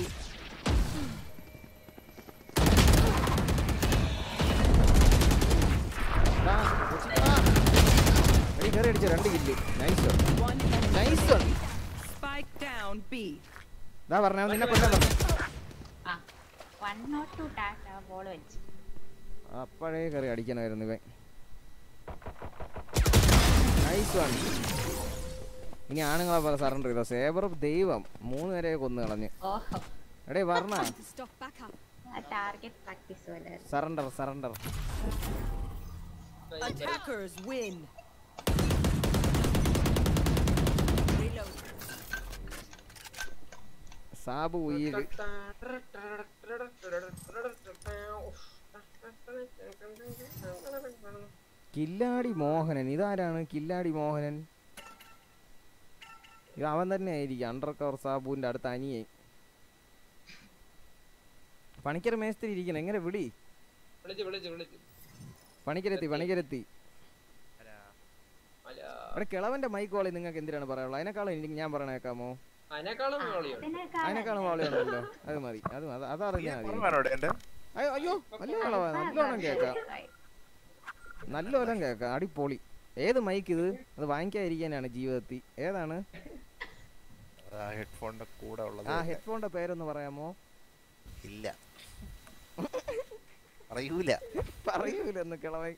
ദാ, ദാ. എടീ, കേറി അടിച്ചോ രണ്ട് kill nice One enemy nice remaining. Spike down B. ഇതാ പറഞ്ഞ നിന്നെ കൊല്ലാൻ പറഞ്ഞു വൺ നോട്ട് ടു ടാറ്റ ബോൾ വെച്ച് അപ്പോഴേ കയറി അടിക്കണമായിരുന്നു ഇവൻ നൈസ് വൺ ഇനി ആണുങ്ങളെ പോലെ സറണ്ടർ ചെയ്തോ സേബർ ദൈവം മൂന്ന് പേരെ കൊന്നു കളഞ്ഞ് ഓഹോ എടേ പറഞ്ഞ Time to stock back up. Target practice പോലെ surrender surrender Attackers win. Sabu ഉയിര് കില്ലാടി മോഹനൻ ഇതാരാണ് കില്ലാടി മോഹനൻ ഇത് അവൻ തന്നെ ആയിരിക്കും അണ്ടർ കവർ സാബുവിന്റെ അടുത്ത അനിയെ പണിക്കര മേസ്ത്രി ഇരിക്കണം എങ്ങനെ വിളി വിളിച്ച് വിളിച്ച് വിളിച്ച് പണിക്കരെത്തി പണിക്കരെത്തി അല്ല അവിടെ കിളവന്റെ മൈക്ക് കോളി നിങ്ങൾക്ക് എന്തിനാണ് പറയാനുള്ളത് അതിനേക്കാളും എനിക്ക് ഞാൻ പറയണേക്കാമോ അതിനേക്കാളും വിളിയുണ്ട് അതിനേക്കാളും കോളി ഉണ്ടല്ലോ അത് മതി അത് മതി അതറിഞ്ഞാൽ മതി കുറവാണോ എന്റെ അയ്യോ അയ്യോ നല്ല കളവ നല്ലോണം കേക്കാം നല്ലോണം കേക്കാം അടിപൊളി ഏത് മൈക്ക് ഇത് അത് വാങ്ങിക്കാതിരിക്കാനാണ് ജീവിതത്തിൽ ഏതാണ് ഹെഡ്ഫോണിന്റെ കൂടെ ഉള്ളത് ആ ഹെഡ്ഫോണിന്റെ പേരൊന്ന് പറയാമോ ഇല്ല അറിയൂല പറയൂലെന്ന് കിളവൻ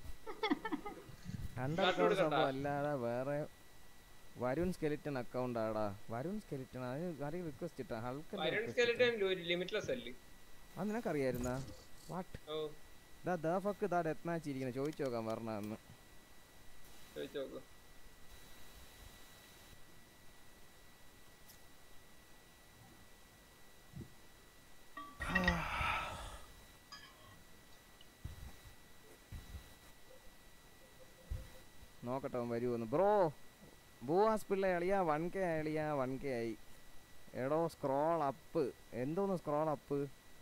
അണ്ടർ കാശ് കൊടുക്കണ്ട. സംഭവം അല്ലാതെ വേറെ വരുൺ സ്കെലിറ്റൺ അക്കൗണ്ട് ആടാ വരുൺ സ്കെലിറ്റൺ അതിന് ആരെയും റിക്വസ്റ്റ് ഇട്ടാ വരുൺ ഹൾക്ക് സ്കെലിറ്റൻ ഒരു ലിമിറ്റ്ലെസ് അല്ലേ അത് നിനക്കറിയായിരുന്നാ വാട്ട് ഓ ദാ ദാ ഫക്ക് ദാ ഡെത്ത് മാച്ച് ഇരിക്കണം ചോദിച്ചു നോക്കാൻ പറഞ്ഞന്ന് ചോദിച്ചു നോക്കൂ നോക്കട്ടെ അവൻ വരുമെന്ന് ബ്രോ ബൂവാസ് പിള്ള അളിയാ വൺ കെ അളിയാ വൺ കെ ആയി എടോ സ്ക്രോൾ അപ്പ് എന്തോന്ന് സ്ക്രോൾ അപ്പ്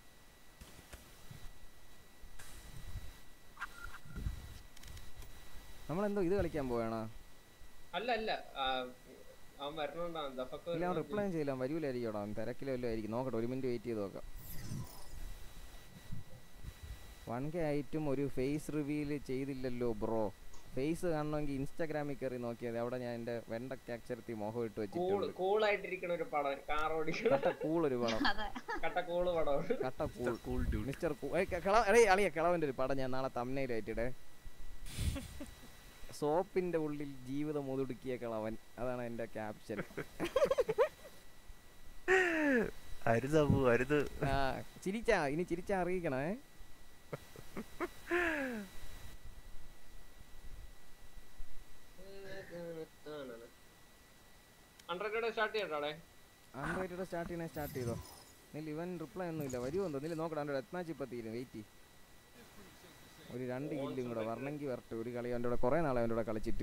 നമ്മളെന്തോ ഇത് കളിക്കാൻ പോവാണോ അല്ല അല്ല ആ, അവൻ വരണോണ്ടാണ് ദഫക്ക് ഇല്ല അവൻ റിപ്ലൈ ചെയ്യില്ല അവൻ വരൂലായിരിക്കും അവൻ തിരക്കിലോ വല്ലതും ആയിരിക്കും നോക്കട്ടെ ഒരു മിനിറ്റ് വെയിറ്റ് ചെയ്ത് നോക്കാം വൺ കെ ആയിട്ടും ഒരു ഫേസ് റിവീൽ ചെയ്തില്ലല്ലോ ബ്രോ ഫേസ് കാണണമെങ്കിൽ ഇൻസ്റ്റാഗ്രാമിൽ കയറി നോക്കിയാൽ അവിടെ ഞാൻ എൻ്റെ വെണ്ടയ്ക്ക് അക്ഷരത്തിൽ മുഖം ഇട്ട് കൂൾ വെച്ചിട്ടുണ്ട് കൂളായിട്ടിരിക്കണ ഒരു പടം കാർ ഓടിക്കണ കട്ട കൂൾ ഒരു പടം അതെ കട്ട കൂള് പടം കട്ട കൂൾ മിസ്റ്റർ കൂ ഏയ് ക- കിള എടേ അളിയ കിളവൻ്റെ ഒരു പടം ഞാൻ നാളെ തമ്മനയിലായിട്ടിടെ സോപ്പിന്റെ ഉള്ളിൽ ജീവിതം മുതുടുക്കിയ കിളവൻ അതാണ് എൻ്റെ ക്യാപ്ഷൻ അരുത് അബു അരുത് ആ ചിരിച്ചാ ഇനി ചിരിച്ചാ അറിയിക്കണേ ഹൺഡ്രഡ് സ്റ്റാർട്ട് ചെയ്യണ്ടാടെ ആൻഡ്രോയിഡ് സ്റ്റാർട്ട് ചെയ്യണേ സ്റ്റാർട്ട് ചെയ്തോ നില്ല ഇവൻ റിപ്ലൈ ഒന്നും ഇല്ല വരുമോ എന്തോ നില്ല നോക്കട്ടെ ആൻഡ്രോയിഡ് എത്നാച്ച് ഇപ്പം തീരും വെയിറ്റ് ഒരു രണ്ട് കില്ലും കൂടെ വരണമെങ്കിൽ വരട്ടെ ഒരു കളി അവൻ്റെ കൂടെ കുറേ നാളെ അവൻ്റെ കൂടെ കളിച്ചിട്ട്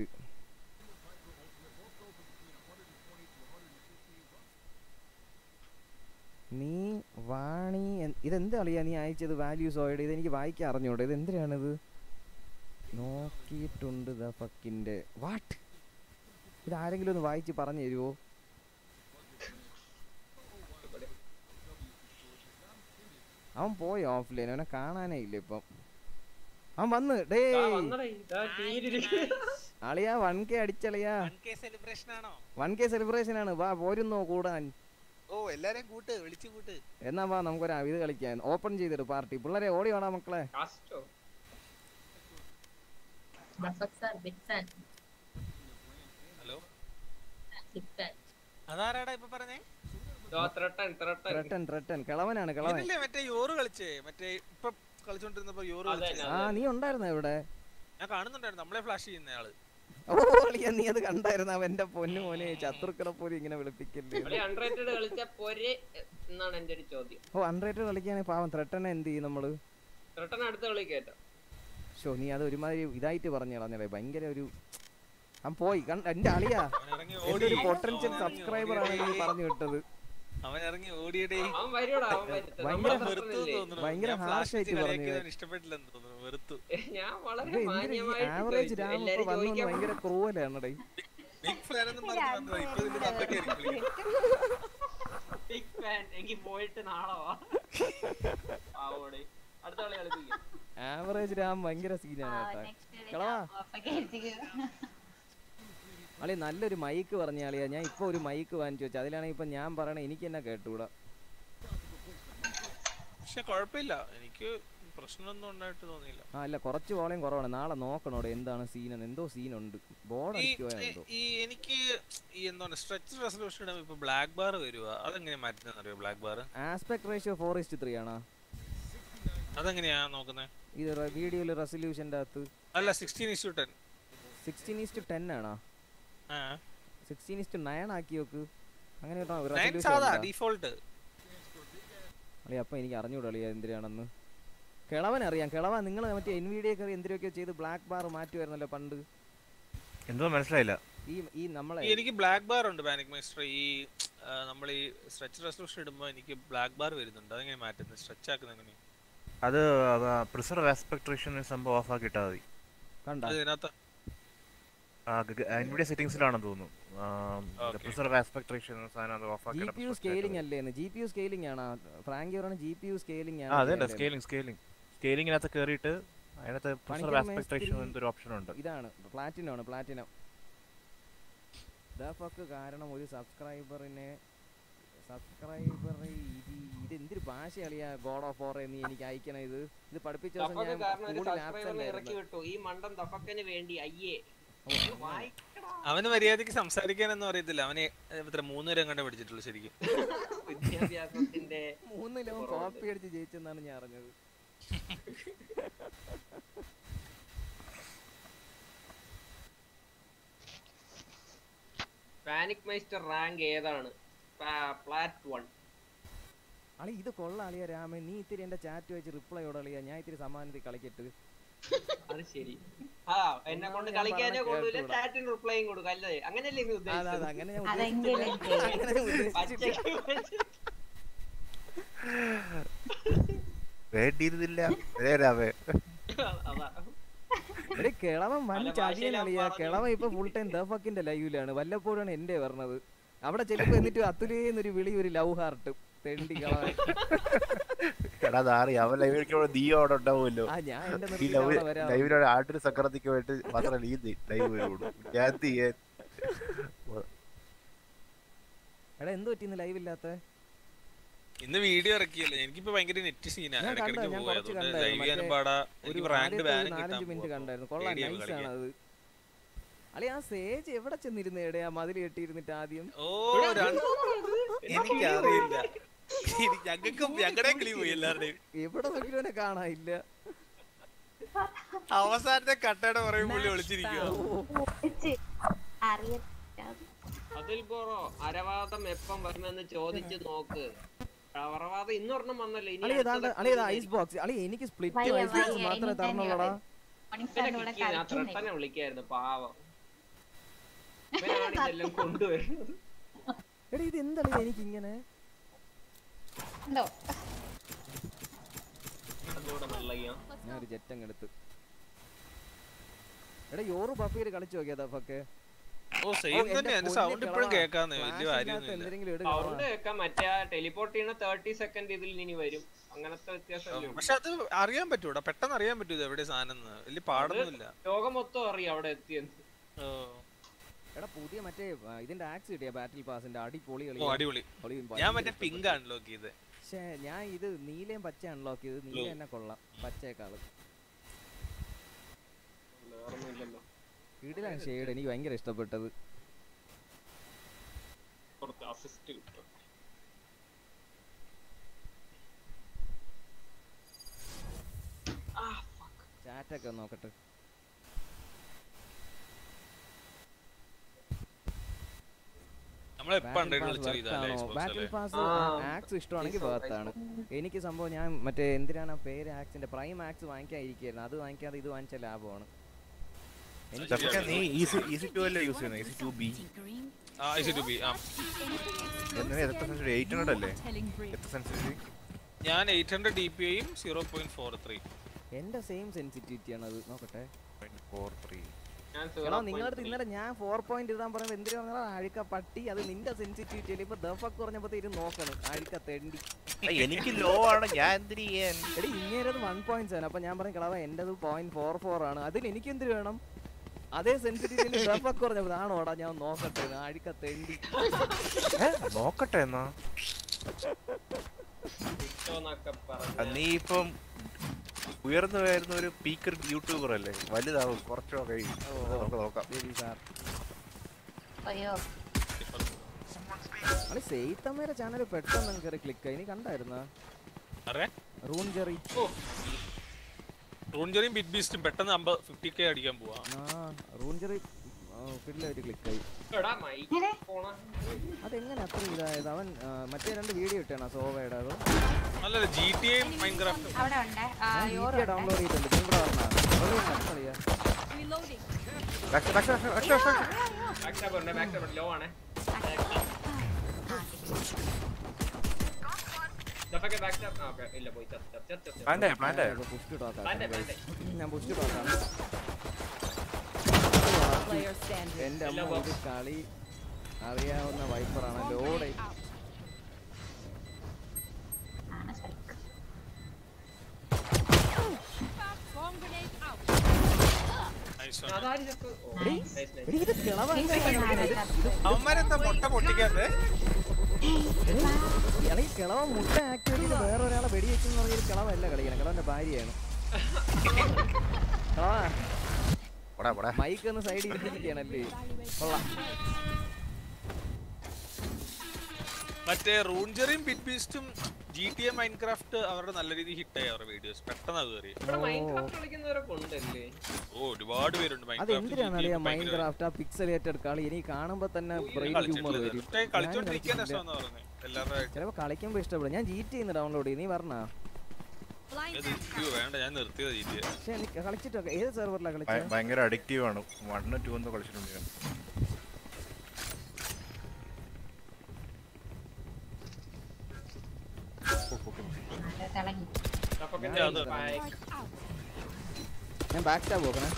നീ വാണി എൻ- ഇതെന്ത് കളിയാ നീ അയച്ചത് വാല്യൂസ് ഓയുടെ ഇതെനിക്ക് വായിക്കാൻ അറിഞ്ഞൂടെ ഇത് എന്തിനാണിത് നോക്കിയിട്ടുണ്ട് ദ ഫക്കിൻ്റെ വാട്ട് ഇത് ആരെങ്കിലും ഒന്ന് വായിച്ച് പറഞ്ഞു തരുമോ അവൻ പോയി ഓഫ്ലൈൻ അവനെ കാണാനേ ഇല്ല ഇപ്പം അവൻ വന്ന് ഡേ വന്നടേ ഇതാ തീരിരിക്കുന്നു അളിയാ വൺ കെ അടിച്ചളിയാ സെലിബ്രേഷൻ ആണോ വൺ കെ സെലിബ്രേഷൻ ആണ് വാ പോരുന്നോ കൂടാൻ ഓ എല്ലാരെയും കൂട്ട് വിളിച്ചു കൂട്ട് എന്നാ വാ നമുക്കൊരു ഇത് കളിക്കാൻ ഓപ്പൺ ചെയ്തിട്ട് പാർട്ടി പിള്ളേരെ ഓടി വേണം മക്കളെ കാസ്റ്റോ ഹലോ Big fan. അതാരാടാ ഇപ്പൊ പറഞ്ഞേ ത്രട്ടൻ ത്രട്ടൻ ട്രെട്ടൻ ട്രെട്ടൻ കിളവനാണ് കിളവൻ ഇതില്ലേ മറ്റേ യോറ് കളിച്ചേ മറ്റേ ഇപ്പൊ കളിച്ചോണ്ടിരുന്നപ്പോ യോറ് അതെ, കളിച്ചേ ആ നീ ഉണ്ടായിരുന്നോ ഇവിടെ ഞാൻ കാണുന്നുണ്ടായിരുന്നു നമ്മളെ ഫ്ലാഷ് ചെയ്യുന്ന ആള് ഓ അളിയാ നീ അത് കണ്ടായിരുന്നു അവന്റെ പൊന്നു മോനെ ശത്രുക്കളെ പോലും ഇങ്ങനെ വിളിപ്പിക്കല്ലേ കളി അൺറേറ്റഡ് കളിച്ച പോരെ എന്നാണ് എന്റെ ഒരു ചോദ്യം ഓ അൺറേറ്റഡ് കളിക്കുകയാണെങ്കിൽ പാവം ത്രെട്ടനെ എന്ത് ചെയ്യും നമ്മള് ത്രട്ടൻ അടുത്ത കളി കയറ്റാം ഷോ നീ അത് ഒരുമാതിരി ഇതായിട്ട് പറഞ്ഞു കളഞ്ഞല്ലേ ഭയങ്കര ഒരു അവൻ പോയി കണ്ട എന്റെ അളിയാ അവൻ ഇറങ്ങി എന്റെ ഓടി ഒരു പൊട്ടൻഷ്യൽ അവൻ ഇറങ്ങി സബ്സ്ക്രൈബർ ആണ് നീ പറഞ്ഞു വിട്ടത് അവൻ ഇറങ്ങി ഓടിയടേ അവൻ വരുവാടാ അവൻ വരും. ഭയങ്കര നമ്മളെ വെറുത്തു ത്രട്ടനില്ലേ? തോന്നുന്നു ഭയങ്കര ഞാൻ flash harsh ആയിട്ട് വെച്ച് പറഞ്ഞു കളിയാക്കിയത് അവന് ഇഷ്ടപ്പെട്ടില്ലെന്ന് തോന്നുന്നു വെറുത്തു ഞാൻ വളരെ ഇത് എന്തിനാ ഈ മാന്യമായിട്ട് ആവറേജ് ചോദിച്ചു. രാം ഇപ്പൊ എല്ലാരും വന്നു ചോദിക്കാൻ ഭയങ്കര ക്രൂവലാണടേ ബിഗ് ഫാൻ എന്നും പറഞ്ഞു വന്നതാ ഇപ്പൊ ഇതിന്റെ തന്തക്കായിരിക്കും വിളിക്കുന്നത് ബിഗ് ഫാൻ എങ്കിൽ പോയിട്ട് നാളെ വാ പാവോടെ അടുത്ത കളി കളിപ്പിക്കും ആവറേജ് രാം ഭയങ്കര സീനാണ് കേട്ടാ നെക്സ്റ്റ് കളവാ ഓഫൊക്കെ അടിച്ചിരിക്കുന്നു അളി നല്ലൊരു മൈക്ക് പറഞ്ഞ ആളിയാ ഞാൻ ഇപ്പൊ ഒരു മൈക്ക് വാങ്ങിച്ചു വെച്ചു അതിലാണെങ്കിൽ ഇപ്പൊ ഞാൻ പറയണ എനിക്ക് തന്നെ കേട്ടുകൂടാ പക്ഷെ കുഴപ്പമില്ല എനിക്ക് പ്രശ്നമൊന്നും ഉണ്ടായിട്ട് തോന്നിയില്ല ആ അല്ല കുറച്ച് വോളയും കുറവാണ് നാളെ നോക്കണോടെ എന്താണ് സീൻ എന്തോ സീനുണ്ട് ബോർഡ് ഈ അടിക്കുവാ എന്തോ ഈ എനിക്ക് ഈ എന്താണ് സ്ട്രെച്ച് റെസൊല്യൂഷൻ ഇടുമ്പോൾ ഇപ്പൊ ബ്ലാക്ക് ബാർ വരുക അതെങ്ങനെ മാറ്റുന്നതെന്ന് അറിയോ black bar aspect ratio four is to three ആണോ അതെങ്ങനെയാ നോക്കുന്നത് ഇത് വീഡിയോയിൽ റെസൊല്യൂഷൻ്റെ അകത്ത് അല്ല sixteen is to ten sixteen is to ten ആണോ ആ സിക്സ്റ്റീൻ ഈസ്റ്റ് നയൻ ആക്കി നോക്ക് അങ്ങനെ കേട്ടോ നയൻ റെസൊല്യൂഷൻ സാധാ ഡിഫോൾട്ട് അളി അപ്പൊ എനിക്ക് അറിഞ്ഞൂടാ അളിയാ എന്തിനാണെന്ന് കിളവൻ അറിയാം കിളവ നിങ്ങൾ മറ്റേ എൻവിഡിയ കയറി എന്തിനൊക്കെയോ ചെയ്ത് ബ്ലാക്ക് ബാർ മാറ്റുമായിരുന്നല്ലോ പണ്ട് എന്തോ മനസ്സിലായില്ല ഈ ഈ നമ്മളെ ഈ എനിക്ക് ബ്ലാക്ക് ബാർ ഉണ്ട് പാനിക് മാസ്റ്റർ ഈ നമ്മൾ ഈ സ്ട്രെച്ച് റെസൊല്യൂഷൻ ഇടുമ്പോൾ എനിക്ക് ബ്ലാക്ക് ബാർ വരുന്നുണ്ട് അതെങ്ങനെ മാറ്റുന്നത് സ്ട്രെച്ച് ആക്കുന്നത് എങ്ങനെ അത് പ്രിസർവ് ആസ്പെക്ട് റേഷൻ സംഭവം ഓഫ് ആക്കി ഇട്ടാൽ മതി കണ്ട അത് ഇതിനകത്ത് എൻവിഡിയ സെറ്റിംഗ്സിലാണെന്ന് തോന്നുന്നു Okay. പ്രിസർവ് ആസ്പെക്ട് റേഷൻ സാധനം അത് ഓഫ് ജി ആക്കി പി യു സ്കെയിലിംഗ് അല്ലേന്ന് ജി പി യു സ്കെയിലിംഗ് ആണ് ഫ്രാങ്കി പറയുന്നത് ജി പി യു സ്കെയിലിംഗ് ആ അതെ സ്കെയിലിംഗ് സ്കെയിലിംഗ് സ്കെയിലിംഗിനകത്ത് കയറിയിട്ട് അതിനകത്ത് പ്രിസർവ് പണിക്കർ ആസ്പെക്ട് റേഷൻ മേസ്ത്രി എന്നൊരു ഓപ്ഷൻ ഉണ്ട് ഇതാണ് പ്ലാറ്റിനം ആണ് പ്ലാറ്റിനം ദഫക്ക് കാരണം ഒരു സബ്സ്ക്രൈബറിനെ സബ്സ്ക്രൈബർ ഇത് ഇത് എന്തൊരു ഭാഷ അളിയാ ഗോഡ് ഓഫ് ഓർ നീ എനിക്ക് അയക്കണ ഇത് ഇത് പഠിപ്പിച്ച ദിവസം ദഫക്ക് ഞാൻ കാരണം ഒരു സ്കൂളിൽ സബ്സ്ക്രൈബറിനെ ഇറക്കി ആബ്സെന്റ് വിട്ടു ഈ മണ്ടൻ ദഫക്കിന് വേണ്ടി അയ്യേ വായിക്കടാ അവന് മര്യാദക്ക് സംസാരിക്കാനൊന്നും അറിയത്തില്ല അവന് എത്ര മൂന്ന് വരെ കണ്ടേ പഠിച്ചിട്ടുള്ളൂ ശരിക്കും വിദ്യാഭ്യാസത്തിന്റെ മൂന്നിലും കോപ്പി അടിച്ച് ജയിച്ചെന്നാണ് ഞാൻ അറിഞ്ഞത് പാനിക് മൈസ്റ്റർ റാങ്ക് ഏതാണ് പ്ലാറ്റ് വൺ അളി ഇത് കൊള്ള അളിയ രാമൻ നീ ഇത്തിരി എന്റെ ചാറ്റ് വെച്ച് റിപ്ലൈ അളിയ ഞാൻ ഇത്തിരി സമാനത്തിൽ കളിക്കട്ട് അത് ശരി ആ എന്നെ കൊണ്ട് ഞാൻ കളിക്കാനേ പറഞ്ഞ കൊള്ളൂല കേട്ടൂടാ. ചാറ്റിന് റിപ്ലൈയും കൊടുക്കും അല്ലേ അങ്ങനെയല്ലേ നീ അതെ അതെ ഉദ്ദേശിച്ചത് അങ്ങനെ ഞാൻ അതെങ്കിലും ഉദ്ദേശിച്ചില്ല. അങ്ങനെ ഞാൻ ഉദ്ദേശിച്ചില്ല. പച്ചയ്ക്ക് വെച്ച് വേണ്ടിയിരുന്നില്ല അതേ രാമേ അതാ എടേ കിളവൻ വൻ പല ചതിയൻ ഭാഷയിലാ അളിയ പറഞ്ഞു. കിളവൻ ഇപ്പൊ ഫുൾ ടൈം ദഫക്കിന്റെ ലൈവിലാണ് വല്ലപ്പോഴാണ് എന്റെ പറഞ്ഞത് അവിടെ ചെല്ലുമ്പോ എന്നിട്ട് അതുലേന്നൊരു വിളി ഒരു ലവ് ഹാർട്ട് തെണ്ടി കിളവൻ എടാ നാറി അവൻ ലൈവിലേക്ക് നീ അവിടെ ഉണ്ടാവുമല്ലോ ആ ഞാൻ എന്റെ ഈ നിർത്തി ലവ് അവിടെ വരാം ലൈവിനോട് ആട്ടൊരു സംക്രാന്തിക്ക് വേണ്ടി മാത്രമല്ല ഈ ലൈവ് വരുള്ളൂ ഞാൻ എന്ത് ചെയ്യാൻ എടാ എന്ത് പറ്റിന്ന് ലൈവ് ഇല്ലാത്ത ഇന്ന് വീഡിയോ ഇറക്കിയല്ലേ എനിക്കിപ്പോ ഭയങ്കര നെറ്റ് സീനാ ഞാൻ കണ്ട ഇടയ്ക്കിടയ്ക്ക് ഞാൻ പോയത് കുറച്ച് അതുകൊണ്ട് കണ്ടായിരുന്നു ലൈവ് ചെയ്യാനും മറ്റേ പാടാ ഒരു എനിക്ക് റാങ്ക് ആദ്യത്തെ ഒരു ബാനും കിട്ടാൻ നാലഞ്ച് മിനിറ്റ് പോവാ. കണ്ടായിരുന്നു കൊള്ളാം പേടിയാ ഇപ്പൊ നൈസ് ആണ് കളിക്കാൻ. അത് അളി ആ സേജ് എവിടെ ചെന്നിരുന്ന എടേ ആ മതിൽ കെട്ടിയിരുന്നിട്ട് ആദ്യം ഓ രണ്ട് എനിക്കറിയില്ല എനിക്ക് ഞങ്ങൾക്കും ഞങ്ങളുടെ കിളി പോയി എല്ലാവരുടെയും എവിടെ നോക്കിയിട്ട് അവനെ കാണാനില്ല അവസാനത്തെ കട്ടയുടെ പുറകെ പുള്ളി ഒളിച്ചിരിക്കുക അറിയാം അതിൽ പോറോ അരവാദം എപ്പം വരുമെന്ന് ചോദിച്ചു നോക്ക് അരവാദം ഇന്നൊരെണ്ണം വന്നല്ലോ ഇനി അളി ഏതാണ്ട് അളി ഏതാ ഐസ് ബോക്സ് അളി എനിക്ക് സ്പ്ലിറ്റ് വയ്യ, ഐസ് ബോക്സ് വയ്യ, മാത്രമേ ഇനി തരണുള്ളടാ മണിസാറിന്റെ കൂടെ കളിക്കുന്നില്ല ത്രട്ടനെ വിളിക്കായിരുന്നു പാവം ഇവനാണ് ഇതെല്ലാം കൊണ്ടുവരുന്നത് എടാ ഇത് എന്താണ് എനിക്ക് ഇങ്ങനെ ഉണ്ടോ അതുകൂടെ നല്ലയ്യ ഞാൻ ഒരു ജെറ്റ് അങ്ങ് എടുത്ത് എടാ യോറ് ബഫീര് കളിച്ചു നോക്കിയതാ ഫക്ക് ഓ സെയിം തന്നെ എന്റെ സൗണ്ട് ഇപ്പോഴും കേൾക്കാന്നേ വലിയ കാര്യമൊന്നുമില്ല എന്തെങ്കിലും എടു സൗണ്ട് കേൾക്കാം മറ്റേ ടെലിപ്പോർട്ട് ചെയ്യുന്ന തേർട്ടി സെക്കൻഡ് ഇതിൽ ഇനി വരും അങ്ങനത്തെ വ്യത്യാസമല്ലേ ഉള്ളൂ. പക്ഷെ അത് അറിയാൻ പറ്റൂടാ പെട്ടെന്ന് അറിയാൻ പറ്റൂ ഇത് എവിടെ സാധനം എന്ന് വലിയ പാടൊന്നുമില്ല ലോകം മൊത്തം അറിയാം അവിടെ എത്തിയെന്ന് ഓ എടാ പുതിയ മറ്റേ ആ, ഇതിന്റെ ആക്സ് കിട്ടിയ ബാറ്റിൽ പാസിന്റെ അടിപൊളി കളി ഓ അടിപൊളി ഞാൻ മറ്റേ പിങ്ക് അൺലോക്ക് ചെയ്ത് പക്ഷേ ഞാൻ ഇത് നീലയും പച്ച അൺലോക്ക് ചെയ്ത് നീല Blue. തന്നെ കൊള്ളാം പച്ചയേക്കാള് ഓർമ്മയില്ലല്ലോ വീട്ടിലാണ് ഷെയ്ഡ് എനിക്ക് ഭയങ്കര ഇഷ്ടപ്പെട്ടത് കുറച്ച് അസിസ്റ്റ് കിട്ടും ചാറ്റൊക്കെ ഒന്ന് നോക്കട്ടെ നമ്മൾ എപ്പോ വിളിച്ചത് ഇതല്ലേ ബാറ്റിൽ പാസ് ആ. ആക്സ് ഇഷ്ടമാണെങ്കിൽ Xbox, വേർത്താണ് എനിക്ക് സംഭവം ഞാൻ മറ്റേ എന്തിനാണ് ആ പേര് ആക്സിന്റെ പ്രൈം ആക്സ് വാങ്ങിക്കാതിരിക്കായിരുന്നു അത് വാങ്ങിക്കാതെ ഇത് വാങ്ങിച്ച ലാഭമാണ് എനിക്ക് പക്ഷേ നീ ഈസി ഈസി ടു അല്ലേ യൂസ് ചെയ്യുന്നത് ഈസി ടു ബി ആ ഐ ടു ബി ആ എന്നിട്ട് എത്ര സെൻസിറ്റി എയ്റ്റ് ഹൺഡ്രഡ് അല്ലേ Telling Bree. എത്ര സെൻസിറ്റി ഞാൻ എയ്റ്റ് ഹൺഡ്രഡ് ഡി പി ഐയും സീറോ പോയിന്റ് ഫോർ ത്രീ എന്റെ സെയിം സെൻസിറ്റിവിറ്റി ആണ് അത് നോക്കട്ടെ ഫോർ ത്രീ ഞാൻ എടാ നിങ്ങളുടെ ഇന്നലെ ഞാൻ ഫോർ പോയിന്റ് ഇടാൻ പറയുമ്പോൾ എന്തിനു പറഞ്ഞാൽ അഴുക്ക പട്ടി അത് നിന്റെ സെൻസിറ്റിവിറ്റി ഇപ്പൊ ദഫക്ക് പറഞ്ഞപ്പോ ഇത് നോക്കണം അഴുക്ക തെണ്ടി എനിക്ക് ലോ ആണ് ഞാൻ എന്തിനു ചെയ്യാൻ എടി ഇങ്ങേരത് വൺ പോയിന്റ് സെവൻ അപ്പൊ ഞാൻ പറഞ്ഞു കളവ എന്റേത് പോയിന്റ് ഫോർ ഫോർ ആണ് അതിന് എനിക്ക് എന്തിനു വേണം അതേ സെൻസിറ്റിവിറ്റി ദഫക്ക് പറഞ്ഞപ്പോ ആണോടാ ഞാൻ നോക്കട്ടെ ഇത് അഴുക്ക തെണ്ടി നോക്കട്ടെ എന്നാ ഇഷ്ടമെന്നൊക്കെ അത് പറഞ്ഞു നീ ഇപ്പം ഉയർന്നു വരുന്ന ഒരു പീക്കർ യൂട്യൂബർ അല്ലേ വലുതാവും കുറച്ചൊക്കെ കഴിയും നമുക്ക് നോക്കാം ശരി സാർ അയ്യോ അളി സെയ്ത്തമ്മയുടെ ചാനൽ പെട്ടെന്ന് കയറി ക്ലിക്ക് ആയി നീ കണ്ടായിരുന്ന അറിയാ റൂൺ ജെറി റൂൺജറിയും ബിറ്റ് ബീസ്റ്റും പെട്ടെന്ന് അമ്പത് ഫിഫ്റ്റി കെ അടിക്കാൻ പോവാ ആ റൂൺ ജെറി ഫിഡിൽ ഒരു ക്ലിക്കായി എടാ മൈക്ക് പോണ അതെങ്ങനെ അത്ര ഇതായത് അവൻ ആ, മറ്റേ രണ്ട് വീഡിയോ ഇട്ടാണ് സോവയുടെ അതോ അല്ലല്ല ജി ടി എ മൈൻക്രാഫ്റ്റ് അവിടെ ഉണ്ട് ആ, ഞാൻ യോറ് GTA ഉണ്ട്. ഡൗൺലോഡ് ചെയ്തിട്ടുണ്ട് നീ ഇവിടെ പറഞ്ഞാ കളിയാ Reloading. Back back back back back back tap ഉണ്ട് ബാക്ക് ടാപ്പ് ലോ ആണ് ദഫക്കെ ബാക്ക് ടാപ്പ് ആ okay, ഇല്ല പോയി ചത്ത് ചത്ത് ചത്ത് ചത്ത് പ്ലാന്റ് പ്ലാന്റ് പുഷ്ടി പ്ലാന്റ് ടോക്കാണ് പ്ലാന്റ് ഞാൻ പുഷ്ടി ടോക്കാണ് Player standing. എന്റെ അമ്മ ഇത് കളി അറിയാവുന്ന വൈപ്പറാണ് ലോഡ് ആണ് spike. Bomb grenade out. അതാര് ചത്ത് ഓ, nice, nice. ഇത് കിളവ അവന്മാരെന്താ മുട്ട പൊട്ടിക്കാതെ ഇളി കിളവ മുട്ട ആക്ടിവേറ്റ് ചെയ്ത് വേറെ ഒരാളെ വെടിവെച്ചെന്ന് പറഞ്ഞൊരു കിളവല്ല കളിക്കണം കിളവന്റെ ഭാര്യയാണ് ആ പോടാ പോടാ മൈക്ക് ഒന്ന് സൈഡിൽ ഇരിക്കുകയാണല്ലേ കൊള്ളാം മറ്റേ റൂൺജറിയും ബിറ്റ് ബീസ്റ്റും ജി ടി എ മൈൻക്രാഫ്റ്റ് അവരുടെ നല്ല രീതിയിൽ ഹിറ്റായി അവരുടെ വീഡിയോസ് പെട്ടെന്ന് അത് കയറി ഇവിടെ മൈൻക്രാഫ്റ്റ് കളിക്കുന്നവരൊക്കെ ഉണ്ടല്ലേ ഓ ഒരുപാട് പേരുണ്ട് അത് എന്തിനാണ് അറിയാം മൈൻഡ് ക്രാഫ്റ്റ് ആ പിക്സലേറ്റഡ് കളി എനിക്ക് കാണുമ്പോ തന്നെ ബ്രെയിൻ ഹ്യൂമർ വരും ഞാൻ കളിച്ചോണ്ടിരിക്കാൻ കളിച്ചിട്ടില്ല. രസമെന്ന് പറഞ്ഞു എല്ലാവരുടെ ചിലപ്പോ കളിക്കുമ്പോ ഇഷ്ടപ്പെടും ഞാൻ ജി ടി ഡൗൺലോഡ് ചെയ്ത് നീ പറഞ്ഞാ Blind. അയ്യോ, വേണ്ട ഞാൻ നിർത്തിയത് ജി ടി എ പക്ഷെ എനിക്ക് കളിച്ചിട്ടൊക്കെ ഏത് സെർവറിലാണ് ഭയ- കളിച്ചത് ഭയങ്കര അഡിക്റ്റീവ് ആണ് വണ്ണ് ടു എന്തോ കളിച്ചിട്ടുണ്ട് ഞാൻ അത് തിളങ്ങി ദഫക്കെ ഞാൻ അത് bye. ഞാൻ ബാക്ക് ടാബ് നോക്കണേ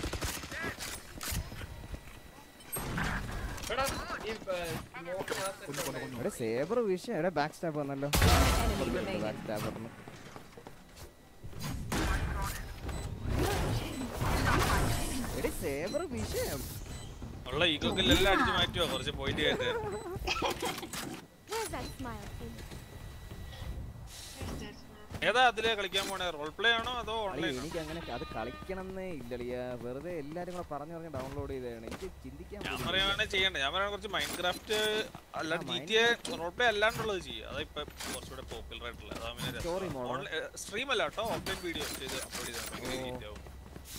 എടാ ഈ സ്മോക്ക് മാത്രം എവിടെ സേബർ വിഷയം എവിടെ ബാക്ക് സ്റ്റാബ് വന്നല്ലോ Enemy remaining. ബാക്ക് സ്റ്റാബ് വന്നു എടി സേബർ വിഷയം ഉള്ള ഈഗോ എല്ലാം അടിച്ചു മാറ്റുക കുറച്ച് പോയിന്റ് കേട്ട് Where's that smile? thing? ഏതാ അതില് കളിക്കാൻ പോണേ റോൾ പ്ലേ ആണോ അതോ അല്ല ഓൺലൈൻ എനിക്ക് അങ്ങനെ അത് കളിക്കണമെന്നേ ഇല്ലളിയ വെറുതെ എല്ലാരും കൂടെ പറഞ്ഞു പറഞ്ഞ് ഡൗൺലോഡ് ചെയ്തതാണ് എനിക്ക് ചിന്തിക്കാൻ ഞാൻ പോലും പറയുവാണെ ചെയ്യണ്ടേ ഞാൻ പറയുന്നത് കുറച്ച് മൈൻക്രാഫ്റ്റ് അല്ലാണ്ട് ആ, G T A role play അല്ലാണ്ടുള്ളത് ചെയ്യുക അതാ ഇപ്പൊ കുറച്ചുകൂടെ പോപ്പുലർ ആയിട്ടുള്ളത് അതാ Story mode ആ? പിന്നെ സ്ട്രീം അല്ല കേട്ടോ ഓഫ്ലൈൻ വീഡിയോ ചെയ്ത് അപ്ലോഡ് ചെയ്താൽ ഭയങ്കര ഓ. ഹീറ്റ് ആവും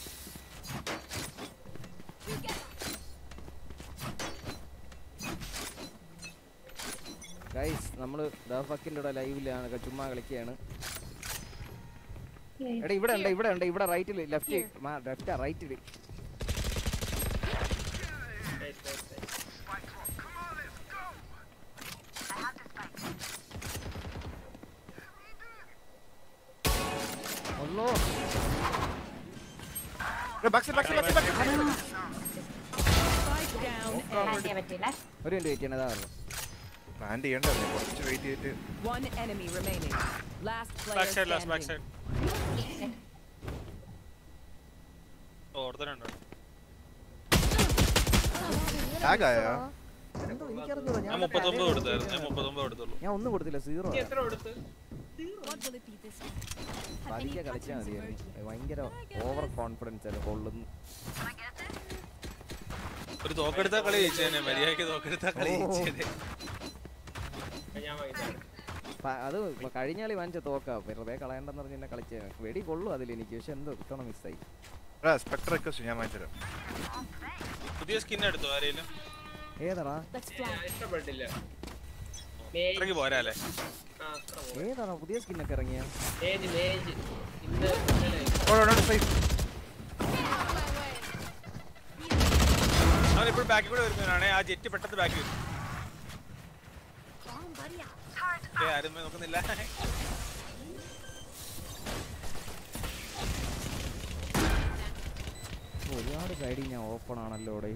ഗൈസ് നമ്മള് ദഫക്കിന്റെ കൂടെ ലൈവിലാണ് ചുമ്മാ കളിക്കുകയാണ് എടാ ഇവിടെ ഉണ്ട് ഇവിടെ ഉണ്ട് ഇവിടെ റൈറ്റിൽ ലെഫ്റ്റ് ലെഫ്റ്റ് റൈറ്റിൽ Nice, nice, nice. ഒന്നോ back back back back Spike down. Hand പറ്റില്ല ഒരു മിനിറ്റ് വെയിറ്റ് ചെയ്യണതാ പറഞ്ഞു പ്ലാൻ ചെയ്യണ്ടല്ലേ കുറച്ച് വെയിറ്റ് ചെയ്തിട്ട് One enemy remaining. Last player back side last back standing. Side ഓർത്തനുണ്ടോ ലാഗായോ എന്തോ എനിക്കറിഞ്ഞൂടാ ഞാൻ ഞാൻ മുപ്പത്തൊമ്പത് കൊടുത്തായിരുന്നു ഞാൻ മുപ്പത്തൊമ്പത് കൊടുത്തുള്ളൂ ഞാൻ ഒന്നും കൊടുത്തില്ല സീറോ നീ എത്ര കൊടുത്ത് What will it be this time? Have any പതിക്കെ കളിച്ചാൽ patterns മതിയായിരുന്നു emerging? ഭയങ്കര ഓവർ കോൺഫിഡൻസ് ആണ് കൊള്ളുന്നു ഒരു തോക്കെടുത്ത കളി ജയിച്ചേനെ മര്യാദയ്ക്ക് തോക്കെടുത്ത കളി ഓ. ജയിച്ചേനെ ഞാൻ വാങ്ങിച്ചതാണ് പ- അത് ഇപ്പൊ കഴിഞ്ഞ കളി വാങ്ങിച്ച തോക്കാ വെറുതെ കളയണ്ടെന്ന് പറഞ്ഞ് എന്നെ കളിച്ച വെടി കൊള്ളും അതിൽ എനിക്ക് പക്ഷെ എന്തോ ഇത്തവണ മിസ്സായി സ്പെക്ടർ റിക്വസ്റ്റ് ഞാൻ വാങ്ങിച്ചുതരാം പുതിയ സ്കിൻ എടുത്തോ ആരെയും ഏതാടാ Let's fly. ഞാൻ ഇഷ്ടപ്പെട്ടില്ല അത്രയ്ക്ക് പോരാ അല്ലേ ആ, അത്ര പോരാ. ഏതാടാ പുതിയ സ്കിന്നൊക്കെ ഇറങ്ങിയ മേജ് മേജ് ഇന്ന് ഇന്നലെ അവൻ ഇപ്പോൾ ബാക്കിൽ കൂടെ വരുന്നവനാണ് ആ ജെറ്റ് പെട്ടെന്ന് ബാക്കി വരും Bomb buddy out. ഏ, ആരും നോക്കുന്നില്ല ഒരുപാട് സൈഡിൽ ഞാൻ ഓപ്പൺ ആണല്ലോ ഇവിടെ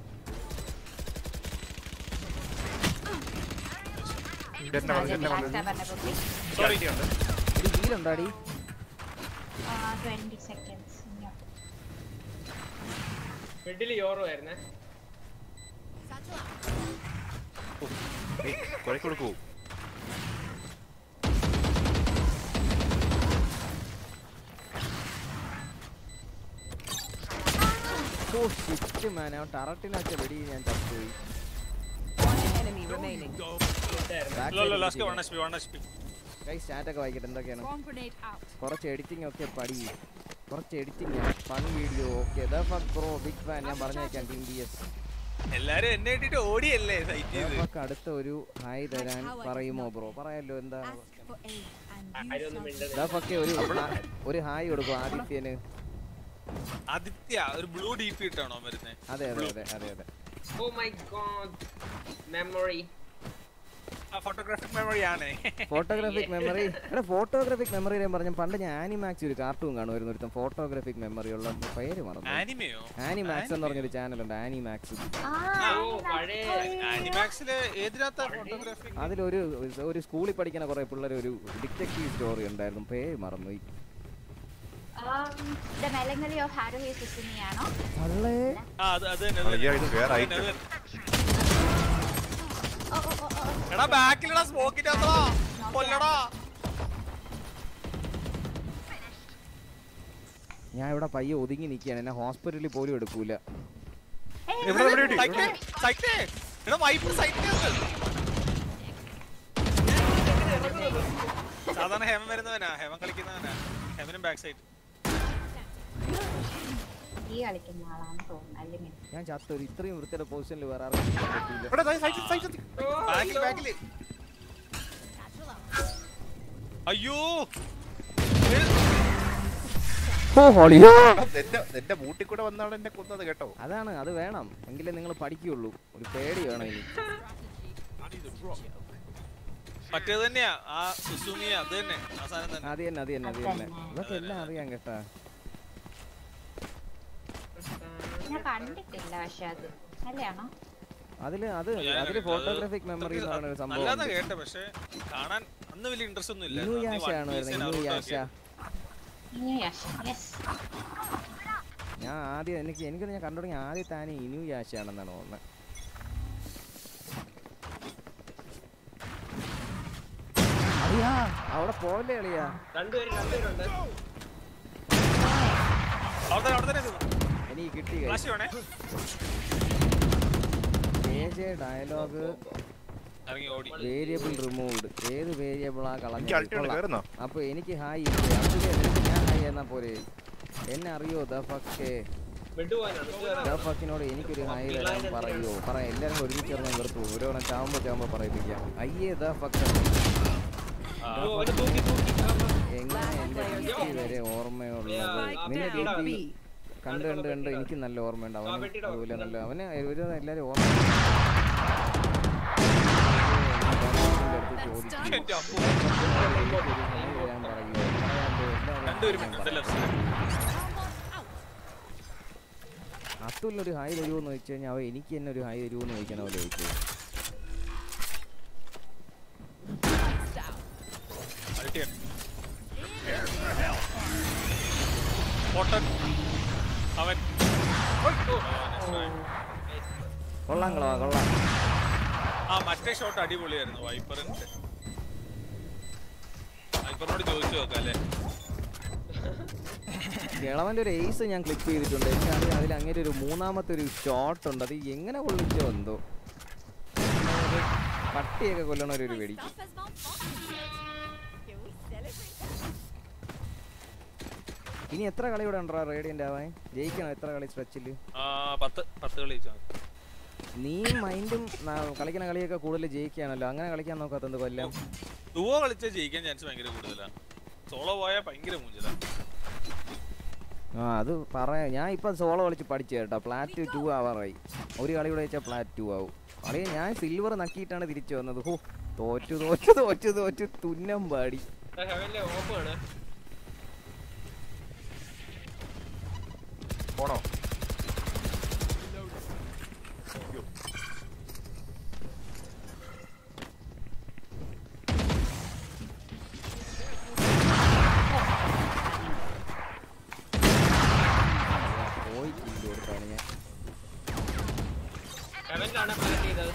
സോറി ഒരു ഹീലുണ്ടാടി ട്വന്റി സെക്കൻഡ്സ് മിഡിൽ യോറോ ആയിരുന്നേ Satchel out. കുറെ കൊടുക്കൂ ഓ ഷിറ്റ് മാൻ ആ ടറട്ടിനെ വെച്ച വെടി ഞാൻ ചത്തുപോയി One enemy remaining. Last one H P one H P guys ചാറ്റൊക്കെ വായിക്കട്ടെ എന്തൊക്കെയാണ് Bomb grenade out. കുറച്ച് എഡിറ്റിംഗ് ഒക്കെ പഠി കുറച്ച് editing fun video okay bro big fan ഞാൻ പറഞ്ഞേക്കാം ടീം ഡി എസ് എല്ലാരും എന്നെ ഇട്ടിട്ട് ഓടിയല്ലേ സൈറ്റ് ചെയ്ത് നമുക്ക് അടുത്ത ഒരു ഹായ് തരാൻ പറയുമോ ബ്രോ പറയാലോ എന്താ For aid and ആരൊന്നും മിണ്ടരുത്. ഇതാപ്പൊക്കെ ഒരു ഹാ- ഒരു ഹായ് കൊടുക്കും ആദിത്യന് ആദിത്യ ഒരു ബ്ലൂ ഡി പി ഇട്ടാണോ വരുന്നത് അതെ അതെ അതെ അതെ അതെ Oh my god. Memory. Photographic memory ആണ് ഫോട്ടോഗ്രാഫിക് മെമ്മറി എടാ ഫോട്ടോഗ്രാഫിക് മെമ്മറി ഞാൻ പറഞ്ഞു പണ്ട് ഞാൻ ആനിമാക്സ് ഒരു കാർട്ടൂൺ കാണുമായിരുന്നു ഒരുത്തം ഫോട്ടോഗ്രാഫിക് മെമ്മറി ഉള്ള പേര് മറന്നു ആനിമയോ ആനിമാക്സ് എന്ന് പറഞ്ഞൊരു ചാനലുണ്ട് ആനിമാക്സ് ഓ പഴയ ആനിമാക്സില് ഏതിനകത്താ ഫോട്ടോഗ്രാഫി അതിലൊരു ഒരു സ്കൂളിൽ പഠിക്കുന്ന കുറെ പിള്ളേർ ഒരു ഡിറ്റക്റ്റീവ് സ്റ്റോറി ഉണ്ടായിരുന്നു പേര് മറന്നു the melancholy of Haruhi Suzumi ആണോ അല്ലേ ആ അത് അത് തന്നെ, അത് അയ്യോ, തന്നെ. ഇത് വേറെ അത് item. തന്നെ, അത് തന്നെ. എടാ ബാക്കിലടാ സ്മോക്കിന്റെ അത്രോ കൊല്ലടാ ഞാൻ ഇവിടെ പയ്യെ ഒതുങ്ങി നിൽക്കുകയാണ് എന്നെ ഹോസ്പിറ്റലിൽ പോലും എടുക്കൂല എവിടെ എവിടെ എവിടെ? സൈറ്റ് സൈറ്റ് എടാ വൈപ്പർ സൈറ്റ് സാധാരണ ഹേമൻ വരുന്നവനാ ഹേമൻ കളിക്കുന്നവനാ ഹേമനും ബാക്ക് സൈഡ് ഈ കളിക്കുന്ന ആളാണ് തോന്നുന്നു അല്ലെങ്കിൽ ഞാൻ ചത്ത ഒരു ഇത്രയും വൃത്തിയുടെ പൊസിഷനിൽ വേറെ ആർക്കും ഇരിക്കാൻ പറ്റൂല. എവിടെ ദാ സൈറ്റ് സൈറ്റ് എത്തി. ബാക്കിൽ ബാക്കിൽ അയ്യോ എന്റെ എന്റെ മൂട്ടിൽ കൂടെ വന്നാണ് എന്നെ കൊന്നത് കേട്ടോ അതാണ് അത് വേണം എങ്കിലേ നിങ്ങൾ പഠിക്കുള്ളൂ ഒരു പേടി വേണം ഇനി മറ്റേത് തന്നെയാ ആ സുസുമിയ അത് തന്നെ ആ സാധനം തന്നെ അത് തന്നെ അത് തന്നെ അത് തന്നെ ഇതൊക്കെ എല്ലാം അറിയാം കേട്ടാ ഞാൻ കണ്ടിട്ടില്ല പക്ഷെ അത് അല്ലയാണോ അതില് അത് ഞാൻ അതില് കണ്ടില്ല. ഫോട്ടോഗ്രാഫിക് മെമ്മറി എന്ന് പറയുന്ന ഒരു സംഭവം നല്ലതാ ഉണ്ട്. കേട്ടെ പക്ഷെ കാണാൻ അന്ന് വലിയ ഇൻട്രസ്റ്റ് ഒന്നും ഇല്ല ഇനു യാശയാണ് വരുന്നത് ഇനു യാശ യെസ് ഞാൻ ആദ്യം എനിക്ക് എനിക്ക് ഞാൻ കണ്ടു തുടങ്ങി ആദ്യം താനെ ഇനു യാശയാണെന്നാണ് തോന്നുന്നത് അളിയാ അവിടെ പോവല്ലേ അളിയാ രണ്ടുപേരും രണ്ടുപേരുണ്ട് അവിടെ അവിടെ തന്നെ നിന്നു. എനിക്ക് കിട്ടി ഫ്ലാഷ് വേണേ ഡയലോഗ് ഇറങ്ങി ഓടി വേരിയബിൾ റിമൂവ്ഡ് ഏത് വേരിയബിളാ എനിക്ക് കളഞ്ഞത് അൾട്ടി ഉണ്ട് കയറുന്നോ അപ്പൊ എനിക്ക് ഹായ് ഇല്ലേ? അതില് എനിക്ക് ഞാൻ ഹായ് എന്നാ പോരെ എന്നെ അറിയോ ദ ഫക്കേ വിട്ടുപോകാനാണ് ദ ഫക്കിനോട് എനിക്കൊരു ഹായ് തരാൻ പറയോ പറ എല്ലാരും ഒരുമിച്ച് ചേർന്ന് നിർത്തും ഓരോണം ചാവുമ്പോ ചാവുമ്പോ പറയിപ്പിക്കാം അയ്യേ ദ ഫക്ക എങ്ങനെ എന്റെ ഡി പി വരെ ഓർമ്മയുള്ളത് നിന്റെ ഡി പി കണ്ട് കണ്ട് കണ്ട് എനിക്ക് നല്ല ഓർമ്മയുണ്ട് അവന് അതുപോലെ നല്ല അവന് ഒരു എല്ലാരും ഓർമ്മ എന്റെ അപ്പോ രണ്ടുപേരും അത്തുല്ലൊരു ഹായ് തരുമോന്ന് വെച്ച് കഴിഞ്ഞാൽ അവ എനിക്ക് തന്നെ ഒരു ഹായ് തരുമോന്ന് ചോദിക്കണ പോലെ ചോദിച്ചു അൾട്ടിയാണ് പൊട്ടൻ അവൻ കൊള്ളാം കളവാ കൊള്ളാം ആ മറ്റേ ഷോട്ട് അടിപൊളിയായിരുന്നു വൈപ്പറിന്റെ വൈപ്പറിനോട് ചോദിച്ചു നോക്കാം അല്ലേ കിളവന്റെ ഒരു എയ്സ് ഞാൻ ക്ലിക്ക് ചെയ്തിട്ടുണ്ട് എനിക്കറിയാം അതിൽ അങ്ങനെ ഒരു മൂന്നാമത്തെ ഒരു ഷോട്ട് ഉണ്ട് അത് എങ്ങനെ കൊള്ളിച്ചോ എന്തോ ഒരു പട്ടിയൊക്കെ കൊല്ലണ ഒരു ഒരു വെടി Stuff has malfunctioned. Can we celebrate that? ഇനി എത്ര കളി ഇവിടെ ഉണ്ടോ റേഡിയന്റ് ആവാൻ ജയിക്കണോ എത്ര കളി സ്ട്രെച്ചിൽ ആ പത്ത് പത്ത് കളി ജയിച്ചു നീ മൈൻഡും കളിക്കുന്ന കളിയൊക്കെ കൂടുതൽ ജയിക്കുകയാണല്ലോ അങ്ങനെ കളിക്കാൻ നോക്കാത്തത് കൊല്ലം ഡുവോ കളിച്ചാൽ ജയിക്കാൻ ചാൻസ് ഭയങ്കര കൂടുതലാണ് സോളോ പോയാൽ ഭയങ്കര മൂഞ്ചല ആ അത് പറയാം ഞാൻ ഇപ്പൊ സോളോ കളിച്ച് പഠിച്ചു കേട്ടോ പ്ലാറ്റ് ടു ആവാറായി ഒരു കളി കൂടെ വെച്ചാൽ പ്ലാറ്റ് ടു ആവും കളി ഞാൻ സിൽവർ നക്കിയിട്ടാണ് തിരിച്ചു വന്നത് ഹോ തോറ്റു തോറ്റു തോറ്റു തോറ്റു തുന്നം പാടി ഹെവനിലെ ഓപ്പാണ് പോണോ പോയി കില്ല് കൊടുത്താണ് ഞാൻ ഹെവനിലാണ് പ്ലാൻ ചെയ്തത്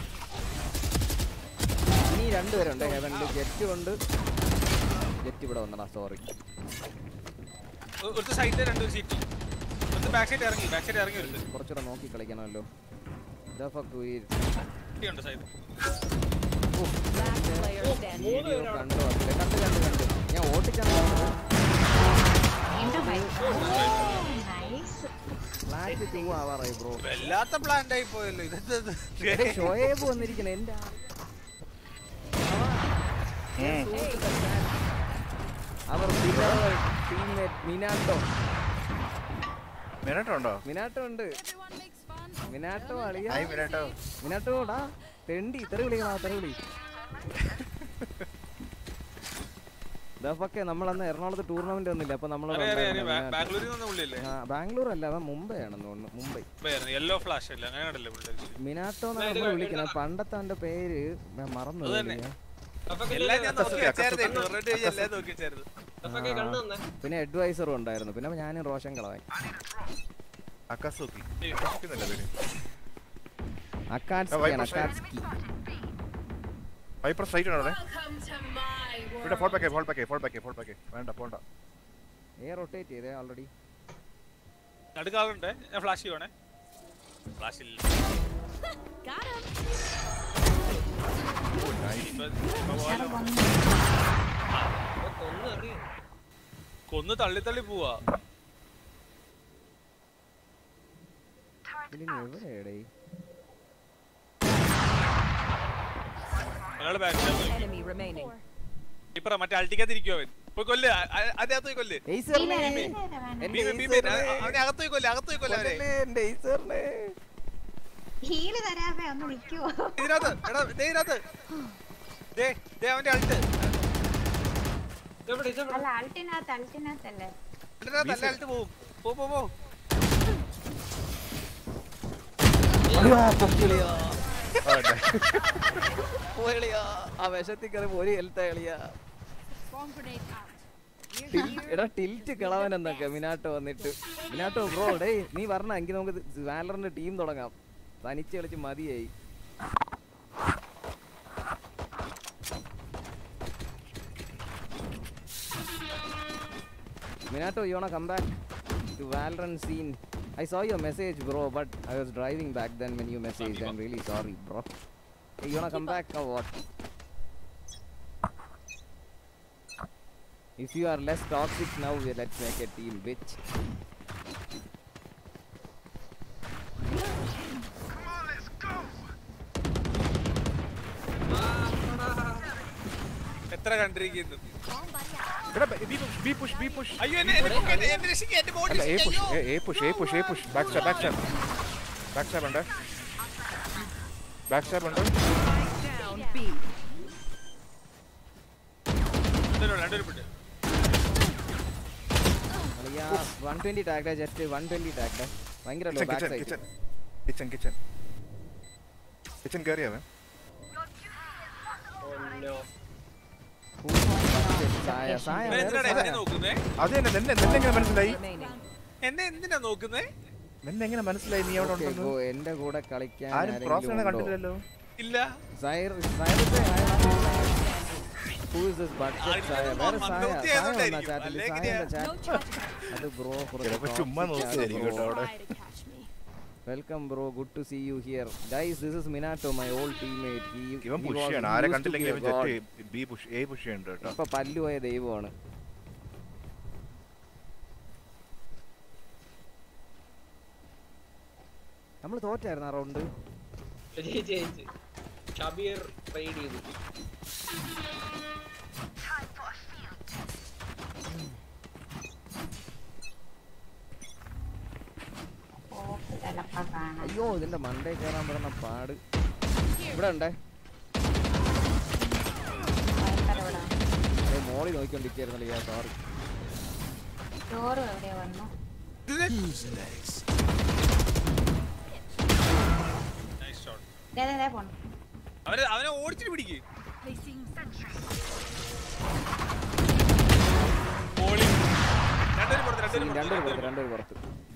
ഇനി രണ്ടുപേരുണ്ട് ഹെവനിൽ ജെറ്റ് ഉണ്ട് ജെറ്റ് ഇവിടെ വന്നടാ സോറി ഒരു സൈഡിൽ രണ്ടൊരു സീറ്റ് ഒരു ബാക്ക് സൈഡ് ഇറങ്ങി ബാക്ക് സൈഡ് ഇറങ്ങി വരുന്നത് കുറച്ചുകൂടെ നോക്കി കളിക്കണമല്ലോ ഇതാ fuck ഉയിര്. ഉണ്ട് side Last player standing. Video കണ്ടു അതിലെ കണ്ട് കണ്ട് കണ്ട് ഞാൻ ഓട്ടിച്ചാണ് വീണ്ടും നൈസ് ഫ്ലാറ്റ് ടൂ ആവാറായി ബ്രോ വല്ലാത്ത പ്ലാന്റ് ആയി പോയല്ലോ ഇതെന്ത് ഇത്? ഷോയേബ് വന്നിരിക്കണേ എന്റെ അവർ ടീംമേറ്റ് മിനാട്ടോ മിനട്ടോ ഉണ്ടോ മിനാട്ടോ ഉണ്ട് മിനാട്ടോ അളിയ ഹായ് മിനട്ടോ മിനാട്ടോടാ തെണ്ടി തെറി വിളിക്കണോ തെറി വിളി ഇതൊക്കെ നമ്മളന്ന് എറണാകുളത്ത് ടൂർണമെന്റ് ഒന്നുമില്ല അപ്പൊ നമ്മൾ അറിയാം, അറിയാം, അറിയാം. ബാ- ബാംഗ്ലൂരിൽ നിന്ന് പുള്ളിയല്ലേ ബാംഗ്ലൂർ അല്ല അവൻ മുംബൈ ആണെന്ന് തോന്നുന്നു മുംബൈ യെല്ലോ ഫ്ലാഷ് അല്ലേ അങ്ങനെ കണ്ടല്ലേ പുള്ളി മിനാട്ടോ എന്നാണ് നമ്മൾ വിളിക്കുന്നത് പണ്ടത്തെ അവന്റെ പേര് ഞാൻ മറന്നു അത് തന്നെ. പോയി. എല്ലാം ഞാൻ നോക്കി വെച്ചായിരുന്നു റെഡി എല്ലാം നോക്കി വെച്ചായിരുന്നു അപ്പൊക്കെ കണ്ണു തന്നെ പിന്നെ അഡ്വൈസറും ഉണ്ടായിരുന്നു പിന്നെ ഞാനും റോഷൻ കളവായി അക്കാസൂക്കി കേൾക്കുന്നില്ല പേര് Akatsuki Viper Akatsuki Viper straight ആണോ അവിടെ ഇവിടെ fall back fall back fall back fall back വേണ്ട പോണ്ട ഏ റൊട്ടേറ്റ് ചെയ്തേ ഓൾറെഡി നടുക്കാളുണ്ട് ഞാൻ ഫ്ലാഷ് ചെയ്യുവാണേ ഫ്ലാഷ് ഇല്ല Got him. ഇപ്പൊ- ഇപ്പൊ പോലെ കൊന്നു അറിയാം കൊന്ന് തള്ളി തള്ളി പോവാ ഇതിന് എവിടെയാടേ അയാള് ബാക്ക് Enemy remaining. ഇപ്പറ മറ്റേ അൾട്ടിക്കകത്തിരിക്കുവോ അവൻ പോയി കൊല്ല് അ- അ- അതിനകത്ത് പോയി കൊല്ല് ഏയ്സറിനെ ഇല്ല, എന്റെ ബീമേ, ബീമേ, ഏയ്സറിനെ. അവനെ അകത്ത് പോയി കൊല്ല് അകത്ത് പോയി കൊല്ല് അവനെ കൊല്ലല്ലേ എന്റെ ഏയ്സറിനെ. ഹീല് തരാമേ ഒന്ന് നിൽക്കുവോ ഇതിനകത്ത് എടാ ദേ ഇതിനകത്ത് ദേ ദേ അവന്റെ അൾട്ട് ഇതെവിടെ ഇതെവിടെ അല്ല അൾട്ടിനകത്ത് അൾട്ടിനകത്തല്ലേ ഇതിനകത്ത് അല്ല അൾട്ട് പോവും പോ പോ പോ അയ്യോ, പൊക്കിളിയാ. വേണ്ട പോയളിയാ. ആ വിഷത്തിൽ കയറി ഒരു ഹെൽത്ത് എളിയാ Bomb grenade out. ടിൽ- എടാ ടിൽറ്റ് കിളവൻ എന്നൊക്കെ മിനാട്ടോ വന്നിട്ട് മിനാട്ടോ ബ്രോ ഡേ നീ പറഞ്ഞ എങ്കിൽ നമുക്ക് വാലറിന്റെ ടീം തുടങ്ങാം തനിച്ച് കളിച്ച് മതിയായി Minato you wanna come back to Valorant scene I saw your message bro but I was driving back then when you messaged I'm really sorry bro hey, you wanna come back or what If you are less toxic now, we- let's make a team, bitch. എത്ര കണ്ടിരിക്കുന്നു എടാ B push B push B push അയ്യോ എന്നെ എന്നെ പൊക്ക്, എന്നെ- എന്നെ രക്ഷിക്ക്, എന്റെ ബോഡി അല്ല എ രക്ഷിക്ക്, പുഷ് അയ്യോ. A push A push A push back stab back stab back stab ഉണ്ട് ബാക്ക് സ്റ്റാബ് ഉണ്ട് Down B. രണ്ടുപേരും ഉണ്ട്, രണ്ടുപേരും ഉണ്ട്. അളിയാ, 120 tagged, just 120 tagged. ഭയങ്കര low kitchen back kitchen side. Kitchen kitchen kitchen kitchen കയറിയാവൻ ഓ സായ, സായ, ഇവൻ വേറെ എന്തിനാടാ സായ. എന്നെ നോക്കുന്നേ അത് തന്നെ നിന്നെ നിന്നെ എങ്ങനെ മനസ്സിലായി Remaining. എന്നെ എന്തിനാ നോക്കുന്നേ നിന്നെ എങ്ങനെ മനസ്സിലായി നീ അവിടെ Okay, ഉണ്ടെന്ന് go. എന്റെ കൂടെ കളിക്കാൻ ആരും ക്രോസ് ആരെങ്കിലും ഉണ്ടോ? കണ്ടില്ലല്ലോ ഇല്ല സായർ- സായറിന്റെ ആയ- Who is this butcher ആരും സായ? ഇതൊന്നും വേറെ സായ, മന്ദബുദ്ധി സായ വന്നാ ആയതുകൊണ്ടായിരിക്കും. chat ല്, അല്ലെങ്കിൽ സായന്റെ No chat. charging. അത് ബ്രോ ചിലപ്പോ ചുമ്മാ നോക്കിയായിരിക്കും കേട്ടോ അവിടെ Try to catch me. Welcome bro good to see you here guys this is Minato my old teammate ഇവൻ പുഷ് ചെയ്യണം ആരെ കണ്ടില്ലെങ്കിൽ ഇവൻ just B push A push ചെയ്യുന്നുണ്ട് കേട്ടോ ഇപ്പൊ പല്ലുപോയ ദൈവമാണ് നമ്മൾ തോറ്റായിരുന്നു ആ റൗണ്ട് ജയിച്ച് ജയിച്ച് ഷബീർ റൈഡ് ചെയ്തു ഓക്ക് ചിലപ്പോ കാണാം അയ്യോ ഇതിന്റെ മണ്ടേ കയറാൻ പെടുന്ന പാട് ഇവിടെ ഉണ്ടേ ഭയങ്കര ഇവിടെ അതെ മോളി നോക്കിക്കൊണ്ടിരിക്കായിരുന്നല്ലോ സോറി ചോറും എവിടെ വന്നു Nice shot. ദേ, ദേ, ദേ പോണു അവനെ അവനെ ഓടിച്ചിട്ട് പിടിക്ക് Placing ബോളി രണ്ടുപേരും പുറത്ത് രണ്ടുപേരും രണ്ടൊരു പുറത്ത് പുറത്ത് രണ്ടൊരു പുറത്ത്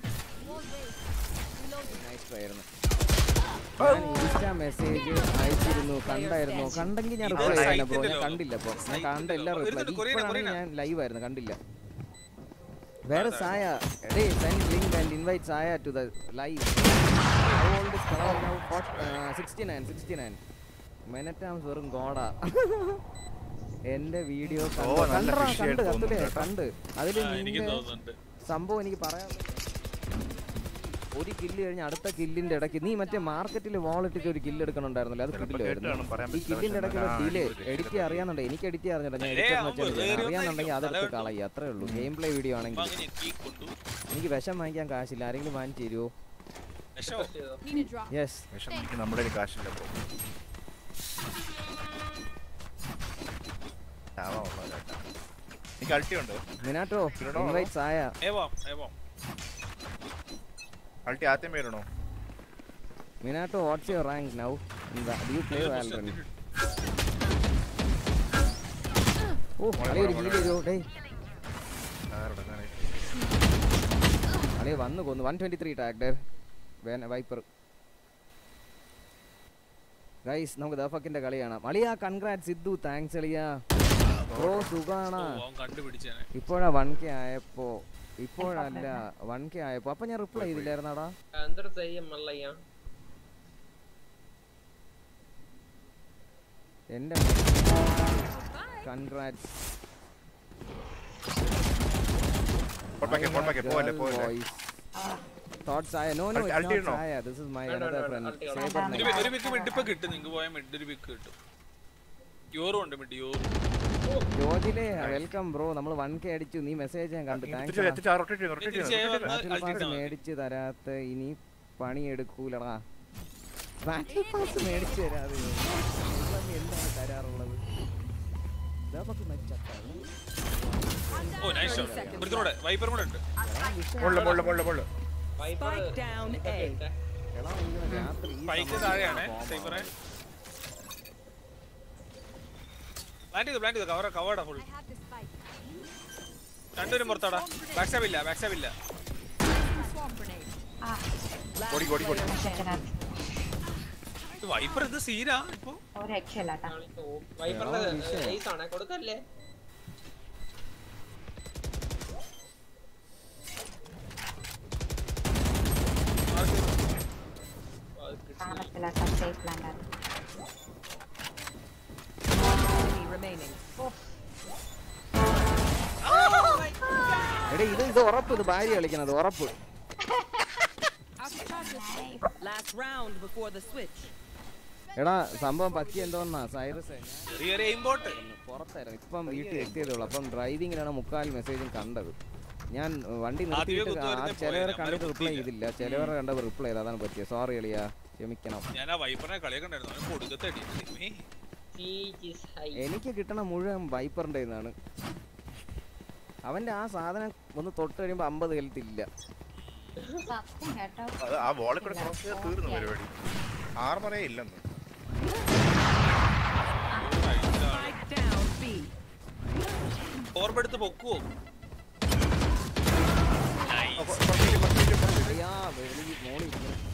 നൈസ് ട്രൈ ആയിരുന്നു ഇൻസ്റ്റാ മെസ്സേജ് അയച്ചിരുന്നു കണ്ടായിരുന്നു കണ്ടെങ്കിൽ ഞാൻ റിപ്ലൈ ചെയ്യാൻ ബ്രോ ഞാൻ കണ്ടില്ല ഇപ്പൊ ഞാൻ കണ്ട എല്ലാ റിപ്ലൈ ഒരുത്തൻ കൊറിയനാ, ഇപ്പോഴാണ് കൊറിയനാ. ഞാൻ ലൈവ് ആയിരുന്നു കണ്ടില്ല വേറെ സായ എടേ send link and invite Saya to the live how old is colour now 69 69 മെനറ്റാംസ് വെറും ഗോഡാ എന്റെ വീഡിയോ ഓ, നല്ല കണ്ടറാ fish കണ്ട് ആയിട്ട് കണ്ടില്ലേ തോന്നുന്നു കേട്ടോ. കണ്ട് അതില് ആ, എനിക്കും നിന്റെ തോന്നുന്നുണ്ട് സംഭവം എനിക്ക് പറയാൻ ഒരു കില്ല് കഴിഞ്ഞ് അടുത്ത കില്ലിന്റെ ഇടയ്ക്ക് നീ മറ്റേ മാർക്കറ്റിൽ വാളിട്ടിട്ട് ഒരു കില്ല് എടുക്കണുണ്ടായിരുന്നല്ലോ അത് ചിലപ്പോ കിട്ടില്ലായിരുന്നു കേട്ട് കാണും, പറയാൻ ഈ പറ്റില്ല. കില്ലിന്റെ ഇടയ്ക്കുള്ള ആ, ഡിലേ ഒരു എഡിറ്റ് അറിയാന്നുണ്ട് എനിക്ക് എഡിറ്റ് അറിഞ്ഞില്ല ഞാൻ ഏയ്, എഡിറ്റ് അവൻ വെച്ചാൽ വെറുതെ അറിയാന്നുണ്ടെങ്കിൽ ഇരുന്ന് അതെടുത്ത് തല കളയുക അത്രേ ഉള്ളൂ ഗെയിം പ്ലേ വീഡിയോ അപ്പൊ ആണെങ്കിൽ അങ്ങനെ കീ കൊണ്ടു എനിക്ക് വിഷം വാങ്ങിക്കാൻ കാശില്ല ആരെങ്കിലും വാങ്ങിച്ചു തരുമോ വിഷോ Need a drop. യെസ് വിഷം പിടിക്കാൻ നമ്മുടെ കയ്യിൽ കാശില്ല ബ്രോ ചാവാ ഉള്ളതല്ല എനിക്ക് അൾട്ടി ഉണ്ട് മിനാട്ടോ ഇടണോ? ഇൻവൈറ്റ്സ് ആയ ഏവാം ഏവാം അൾട്ടി ആദ്യം പേരണോ Minato what's your rank now do you play Valorant ഓ അളി ഒരു ഹീൽ ചെയ്തോ ഡേയ് അളി വന്നു കൊന്നു വൺ ട്വന്റി ത്രീ ടാക്ടർ വൈപ്പർ ഗൈസ് നമുക്ക് ദഫക്കിന്റെ കളി കാണാം അളിയാ കൺഗ്രാറ്റ് സിദ്ധു താങ്ക്സ് അളിയാ ബ്രോ സുഖാണാ അവൻ കണ്ടുപിടിച്ചേനെ ഇപ്പോഴാ വൺ കെ ആയപ്പോ ഇപ്പോഴല്ല വൺ കെ ആയപ്പോ അപ്പൊ ഞാൻ റിപ്ലൈ ചെയ്തില്ലായിരുന്നാടാ എന്തൊരു ചെയ്യും മല്ലയ്യ എന്റെ കൺഗ്രാറ്റ് പോട്ടെ പോട്ടെ പോലെ പോലെ തോട്ട്സ് ആയ നോ നോ Ulti- ulti ഇടണോ? ആയ ദിസ് ഇസ് മൈ വേണ്ട, അനദർ വേണ്ട, ഫ്രണ്ട് ulti സേബർ വേണ്ട. ഒരു ഒരു മിക്ക് മിഡ് ഇപ്പൊ കിട്ടും നിങ്ങക്ക് പോയാൽ മിഡ് ഒരു മിക്ക് കിട്ടും യോറും ഉണ്ട് മിഡ് യോറും ജോജിലെ വെൽക്കം ബ്രോ നമ്മൾ വൺ കെ അടിച്ചു നീ മെസ്സേജ് ഞാൻ കണ്ടു എത്തിച്ച് താങ്ക്സ് എത്തിച്ച് റൊട്ടേറ്റ് ചെയ്യുന്നു റൊട്ടേറ്റ് തിരിച്ച് ചെയ്യുന്നു വന്ന് ബാറ്റിൽ പാസ് കളിച്ചാ മതി. മേടിച്ച് തരാത്ത ഇനി പണി എടുക്കൂലടാ ബാറ്റിൽ പാസ് മേടിച്ച് തരാതെ നിങ്ങളൊന്നും എന്താണ് തരാറുള്ളത് ഇതാപ്പൊക്കെ മച്ചട്ടാണ്. ഓ നൈസ് ഷോട്ട് ഒരുത്തനോടെ വൈപ്പറും കൂടെ ഉണ്ട് മുകളില് മുകളില് മുകളില് മുകളില് Spike down A. എടാ, ഇങ്ങനെ രാത്രി ഈ പൈക്ക് സമയത്ത് താഴെയാണ് bomb സൈബറെ ആണ്. പ്ലാൻ ചെയ്തു പ്ലാൻ ചെയ്തു കവർ കവേർഡാ full I have the spike. രണ്ടുപേരും പുറത്താടാ ബാക്ക് സ്റ്റാബ് ഇല്ല ബാക്ക് സ്റ്റാബ് ഇല്ല Swarm grenade. Last ഓടി ഓടി ഓടി player വൈപ്പർ ഇത് സീനാ ഇപ്പൊ ഒരു രക്ഷയില്ല കേട്ടോ വൈപ്പറിന്റെ ആ, വിഷയം. ഏസ് ആണ് കൊടുക്കല്ലേ കാണാൻ പറ്റില്ല കേട്ടോ സേഫ് ലാൻഡ് ആണ് enemy remaining. എടാ ഇത് ഇത് ഉറപ്പ് ഇത് ഭാര്യ കളിക്കണത് ഉറപ്പ് Last round before the switch. എടാ സംഭവം പറ്റി എന്തോന്നാ സൈറസ് ചെറിയൊരു എയിംബോട്ട് പുറത്തായിരുന്നു ഇപ്പം വീട്ടിൽ എത്തിയതേ ഉള്ളൂ അപ്പം ഡ്രൈവിങ്ങിലാണ് മുക്കാൽ മെസ്സേജും കണ്ടത് ഞാൻ ഏർ, വണ്ടി ആദ്യമേ നിർത്തിയിട്ട് കുത്തുവായിരുന്നേ ചിലവരെ പോയേനെ. കണ്ടിട്ട് അന്നേരം റിപ്ലൈ കുത്തിയില്ല. ചെയ്തില്ല ചിലവരെ കണ്ടപ്പോൾ റിപ്ലൈ ചെയ്ത് അതാണ് പറ്റിയത് സോറി എളിയാ ക്ഷമിക്കണം ഞാൻ ആ വൈപ്പറിനെ കളിയൊക്കെ ഉണ്ടായിരുന്നു അവന് കൊടുക്കത്തെ അടി എനിക്ക് കിട്ടണ മുഴുവൻ വൈപ്പറിൻ്റെ നിന്നാണ് അവന്റെ ആ സാധനം ഒന്ന് തൊട്ട് കഴിയുമ്പോൾ അമ്പത് ഹെൽത്ത് ഇല്ല സത്യം കേട്ടോ അത് ആ വോളിൽ കൂടെ ക്രോസ് ചെയ്താൽ തീർന്നു പരിപാടി ആർമറേ ഇല്ലെന്ന് Spike down B. ഓർമ്മ പൊക്കുവോ അയ്യാ വെളി മോളി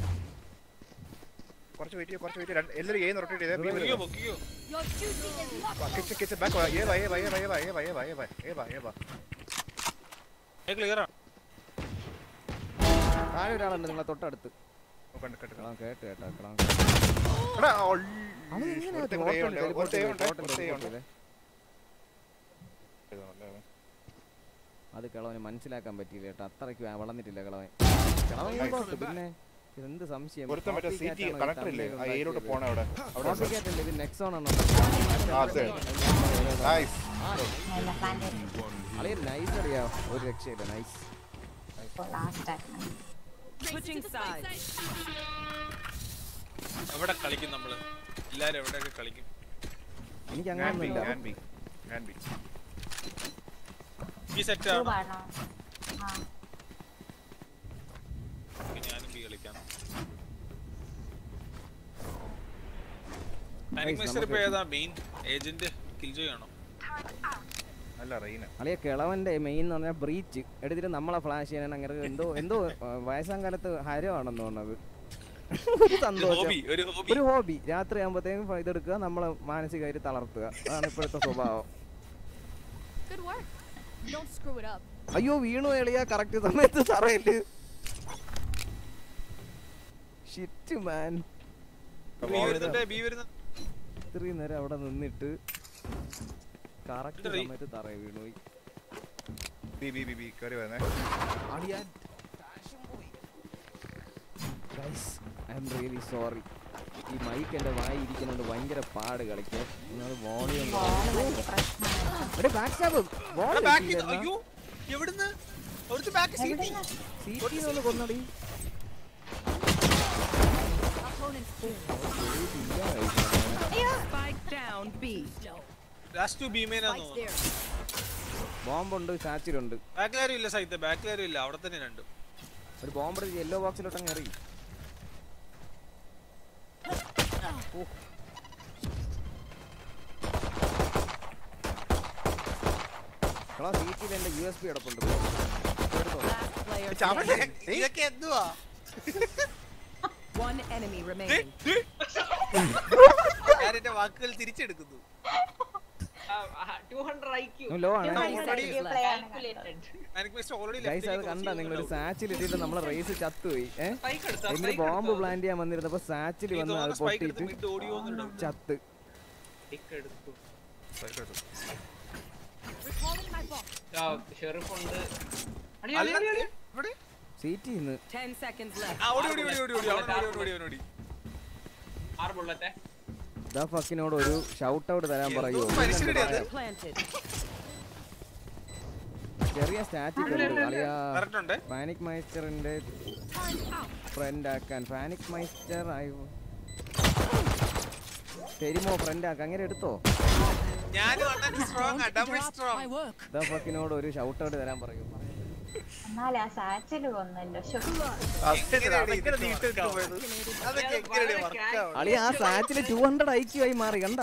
കുറച്ച് വെയിറ്റ് ചെയ്യും കുറച്ച് വെയിറ്റ് ചെയ്യും എല്ലാവരും ഏന്ന് റൊട്ടേറ്റ് ചെയ്തേ ബി പൊക്കിയോ പൊക്കിയോ Your duty is not kitchen kitchen back A വാ ഏ വാ ഏ വാ ഏ വാ ഏ വാ ഏ വാ ഏ വാ ഏ വാ ഏ വാ ക്ലിയർ ആണ് താഴെ ഒരാളുണ്ട് നിങ്ങളെ തൊട്ടടുത്ത് കണ്ട് കണ്ട് കളം കേട്ട് കേട്ടോ കളം എടാ അത് എങ്ങനെയാ ഒരുത്തൻ കൂടെ A total ഉണ്ട്, teleport ഒരുത്തൻ A ചെയ്തത്? ഉണ്ട്, total ഒരുത്തൻ A teleport ഉണ്ട്. ചെയ്തത്? അത് കിളവന് മനസ്സിലാക്കാൻ പറ്റിയില്ല കേട്ടോ അത്രയ്ക്ക് വ- വളർന്നിട്ടില്ല കിളവൻ കിളവൻ Nice. ഇങ്ങോട്ട് പിന്നെ എന്ത് സംശയം ഒരുത്തൻ മറ്റേ Copycat സി ടി ആണോ ഈ കണക്ടർ ഇല്ലേ thumbnail ആ എയിലോട്ട് ഉണ്ടാക്കിയത്? പോണ അവിടെ അവിടെ ഉണ്ട്. Copycat അല്ലേ ഇത് നെക്സോൺ ആണോ ആ അതെ നൈസ് നല്ല പ്ലാൻ ചെയ്തു അളിയ നൈസ് അറിയാ ഒരു രക്ഷയില്ല നൈസ് ലാസ്റ്റ് ആയിരുന്നു Switching sides. എവിടെ കളിക്കും നമ്മള് എല്ലാരും എവിടെയൊക്കെ കളിക്കും എനിക്ക് ഞാൻ ബി അങ്ങനെയൊന്നുമില്ല ഞാൻ ബി ഞാൻ ബി ഈ സെറ്റ് Two ആണ് ആണോ ആ ഞാനും ബി കളിക്കാം പാനിക് മിസ്റ്റർ ഇപ്പൊ ഏതാ മെയിൻ ഏജന്റ് കിൽ ചെയ്യണോ നല്ല റെയിന അളിയ കിളവന്റെ മെയിൻ എന്ന് പറഞ്ഞാൽ ബ്രീച്ച് എടുത്തിട്ട് നമ്മളെ ഫ്ലാഷ് ചെയ്യാൻ അങ്ങനെ എന്തോ എന്തോ വയസ്സാം കാലത്ത് ഹരമാണെന്ന് തോന്നുന്നത് ഒരു സന്തോഷം ഹോബി ഒരു ഹോബി ഒരു ഹോബി രാത്രി ആകുമ്പോഴത്തേക്കും ഇതെടുക്കുക നമ്മളെ മാനസികമായിട്ട് തളർത്തുക അതാണ് ഇപ്പോഴത്തെ സ്വഭാവം good work. Don't screw it up. അയ്യോ വീണു എളിയ കറക്റ്റ് സമയത്ത് തറയില് ഷിറ്റ് മാൻ ബി വരുന്നുണ്ട് ബി വരുന്നു ഇത്രയും നേരം അവിടെ നിന്നിട്ട് കറക്റ്റ് ഇതെടീ. സമയത്ത് തറയിൽ വീണുപോയി ബി ബി ബി ബി കയറി വരുന്നേ അളിയാൻ guys I'm really sorry ഈ മൈക്ക് എൻ്റെ വായി ഇരിക്കുന്നുണ്ട് ഭയങ്കര പാട് കളിക്കാൻ ഒന്നത് വോളിയം എടേ ബാക്ക് സ്റ്റാബ് ബോൾ ബാക്ക് അയ്യോ എവിടുന്ന് അവിടുത്തെ ബാക്ക് സീറ്റി സീറ്റിൽ നിന്ന് കൊന്നടി Spike down B. Last two ബീമേനാന്ന് തോന്നുന്നു ബോംബുണ്ട് ചാച്ചിലുണ്ട് ബാക്കിലാരും ഇല്ല സൈത്ത് ബാക്കിലാരും ഇല്ല അവിടെ തന്നെ രണ്ടും ഒരു ബോംബ് യെല്ലോ ബോക്സിലോട്ട് അങ്ങ് എറി ഓ. എടാ സീറ്റിൽ എൻ്റെ യു എസ് പി കിടപ്പുണ്ട് എടുത്തോ. Player ചവണേ, standing. ഇതൊക്കെ എന്തുവാ One enemy remaining. ഞാൻ എന്റെ വാക്കുകൾ തിരിച്ചെടുക്കുന്നു ടു ഹൺഡ്രഡ് ഐക്യു ഉം, low ആണ്. എനിക്ക് മിസ്റ്റർ ഓൾറെഡി ഗൈസ് അത് കണ്ട നിങ്ങൾ ഒരു സാച്ചിൽ ഇട്ടിട്ട് നമ്മളെ റേസ് ചത്തുപോയി ഏഹ് Spike എടുത്തോ, എന്നിട്ട് spike ബോംബ് എടുത്തോ. പ്ലാൻ ചെയ്യാൻ വന്നിരുന്നപ്പോ സാച്ചിൽ വന്ന് അത് സ്പൈക്ക് എടുത്ത് പൊട്ടിയിട്ട് മിഡ് ഓടിയോ എന്നുണ്ട് ചത്ത് എടുത്തു Recalling my box. ഷെറിഫ് ഉണ്ട് അടി, അല്ല, അടി, അടി, അടി. ഇവിടെ? സീറ്റിൽ നിന്ന് Ten seconds left. ആ, ഓടി, ഓടി, ഓടി, ഓടി, ഓടി, അവൻ ഓടി, ഓടി, ഓടി, ഓടി. ആറ് ബുള്ളറ്റ് ദാ ഫക്കിനോട് ഒരു ഷൗട്ട് ഔട്ട് തരാൻ പറയൂ എന്തോ മനുഷ്യരുടെ അത്. Planted. ചെറിയ സ്റ്റാറ്റിക് ഉണ്ട് അളിയാ Correct ഉണ്ട്. പാനിക് മൈസ്റ്ററിന്റെ ഫ്രണ്ട് ആക്കാൻ പാനിക് മൈസ്റ്റർ ആയി തരുമോ ഫ്രണ്ട് ആക്കാൻ അങ്ങനെ എടുത്തോ ഞാനും അണ്ണൻ സ്ട്രോങ് ഡബിൾ സ്ട്രോങ് ദാ ഫക്കിനോട് ഒരു ഷൗട്ട് ഔട്ട് തരാൻ പറയൂ എന്നാലും ആ സാച്ചില് കൊന്നല്ലോ ശോ. അതൊക്കെ എങ്ങനെയാണ് വർക്ക് ആവുന്നത് അളി ആ സാച്ചില് ടു ഹൺഡ്രഡ് ഐക്യു ആയി മാറി കണ്ട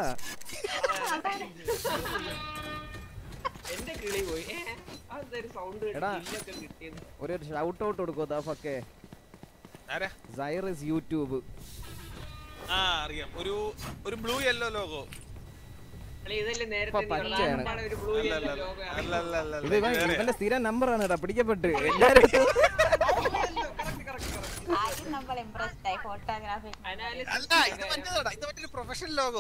എന്റെ കിളി പോയി ഏ, അതെന്തൊരു സൗണ്ട് എടാ. കില്ലൊക്കെ കിട്ടിയത് ഒരു ഷൗട്ട് ഔട്ട് കൊടുക്കോ ദാ ഫക്കെ ആരാ സൈറസ് യൂട്യൂബ് ആ അറിയാം ഒരു ഒരു ബ്ലൂ യെല്ലോ ലോഗോ അളി ഇതല്ലേ ഇപ്പൊ നേരത്തെ നീ പറഞ്ഞ പച്ചയാണ്. ആകപ്പാടെ ഒരു ബ്ലൂ അല്ല യെല്ലോ അല്ല ലോഗോ അല്ല അല്ല അല്ല ഇത് ഇവൻ വേറെ. ഇവന്റെ സ്ഥിരം നമ്പർ ആണ് കേട്ടോ പിടിക്കപ്പെട്ട് എല്ലാരും ആദ്യം നമ്മൾ ഇംപ്രസ്ഡ് ആയി ഫോട്ടോഗ്രാഫി അല്ല ഇത് മറ്റേതാടാ ഇത് മറ്റൊരു പ്രൊഫഷണൽ ലോഗോ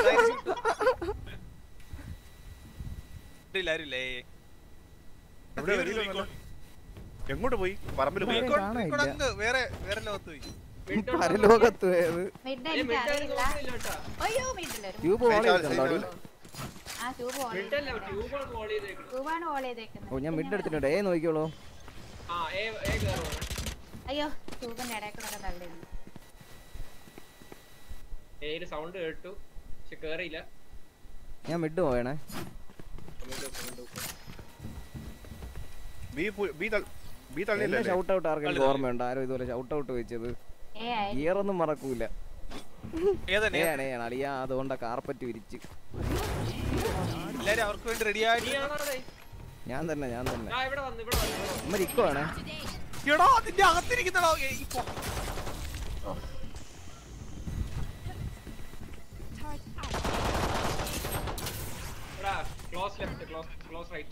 ഇല്ലാരില്ലേ എവിടെ വെളിയിലൊന്നുമല്ല. എങ്ങോട്ട് പോയി പറമ്പിൽ പോയി ഇവരെ കാണാനില്ല. അങ്ങ് വേറെ വേറെ ലോകത്ത് പോയി പരലോകത്ത് പോയത് മിഡ് എനിക്ക് അറിയില്ല അയ്യോ മിഡിലൊരു ട്യൂബ് ഓൺ ചെയ്തിട്ടുണ്ടോ അടി? ആ ട്യൂബ് ഓൺ മിഡല്ല ട്യൂബ് കോൾ ചെയ്തേക്കണം ട്യൂബാണ് ഓൾ ചെയ്തേക്കുന്നത് ഓ ഞാൻ മിഡ് എടുത്തിട്ടുണ്ട് ഏ നോക്കിക്കോളൂ ആ ഏ ഏ കയറുവാണ് അയ്യോ ട്യൂബിന്റെ ഇടയിൽ കൂടെ തള്ളി ഏ ഒരു സൗണ്ട് കേട്ടു പക്ഷെ കേറിയില്ല ഞാൻ മിഡ് പോവേണേ ബി പു- ബി തൾ- ബി എന്റെ തള്ളിയല്ലേ ഷൗട്ട് ഔട്ട് ആർക്കെങ്കിലും ഓർമ്മയുണ്ട് ആരും ഇതുപോലെ ഷൗട്ട് ഔട്ട് വെച്ചത് ഏ ആയി ഗിയർ ഒന്നും മറക്കൂല ഏതന്നെ ഏയാണ് ഏയാണ് അളിയാ അതുകൊണ്ടാ കാർപ്പറ്റ് വിരിച്ച് എല്ലാരും അവർക്ക് വേണ്ടി റെഡി ആയിട്ട് നീയാണോടെ ഞാൻ തന്നെ ഞാൻ തന്നെ ആ ഇവിടെ വന്നു ഇവിടെ വന്നു ഇവിടെ വന്നു. അമ്മ ഇക്കുവാണേ എടോ അതിന്റെ അകത്തിരിക്കുന്നടോ ഇപ്പൊ എടാ close left close close right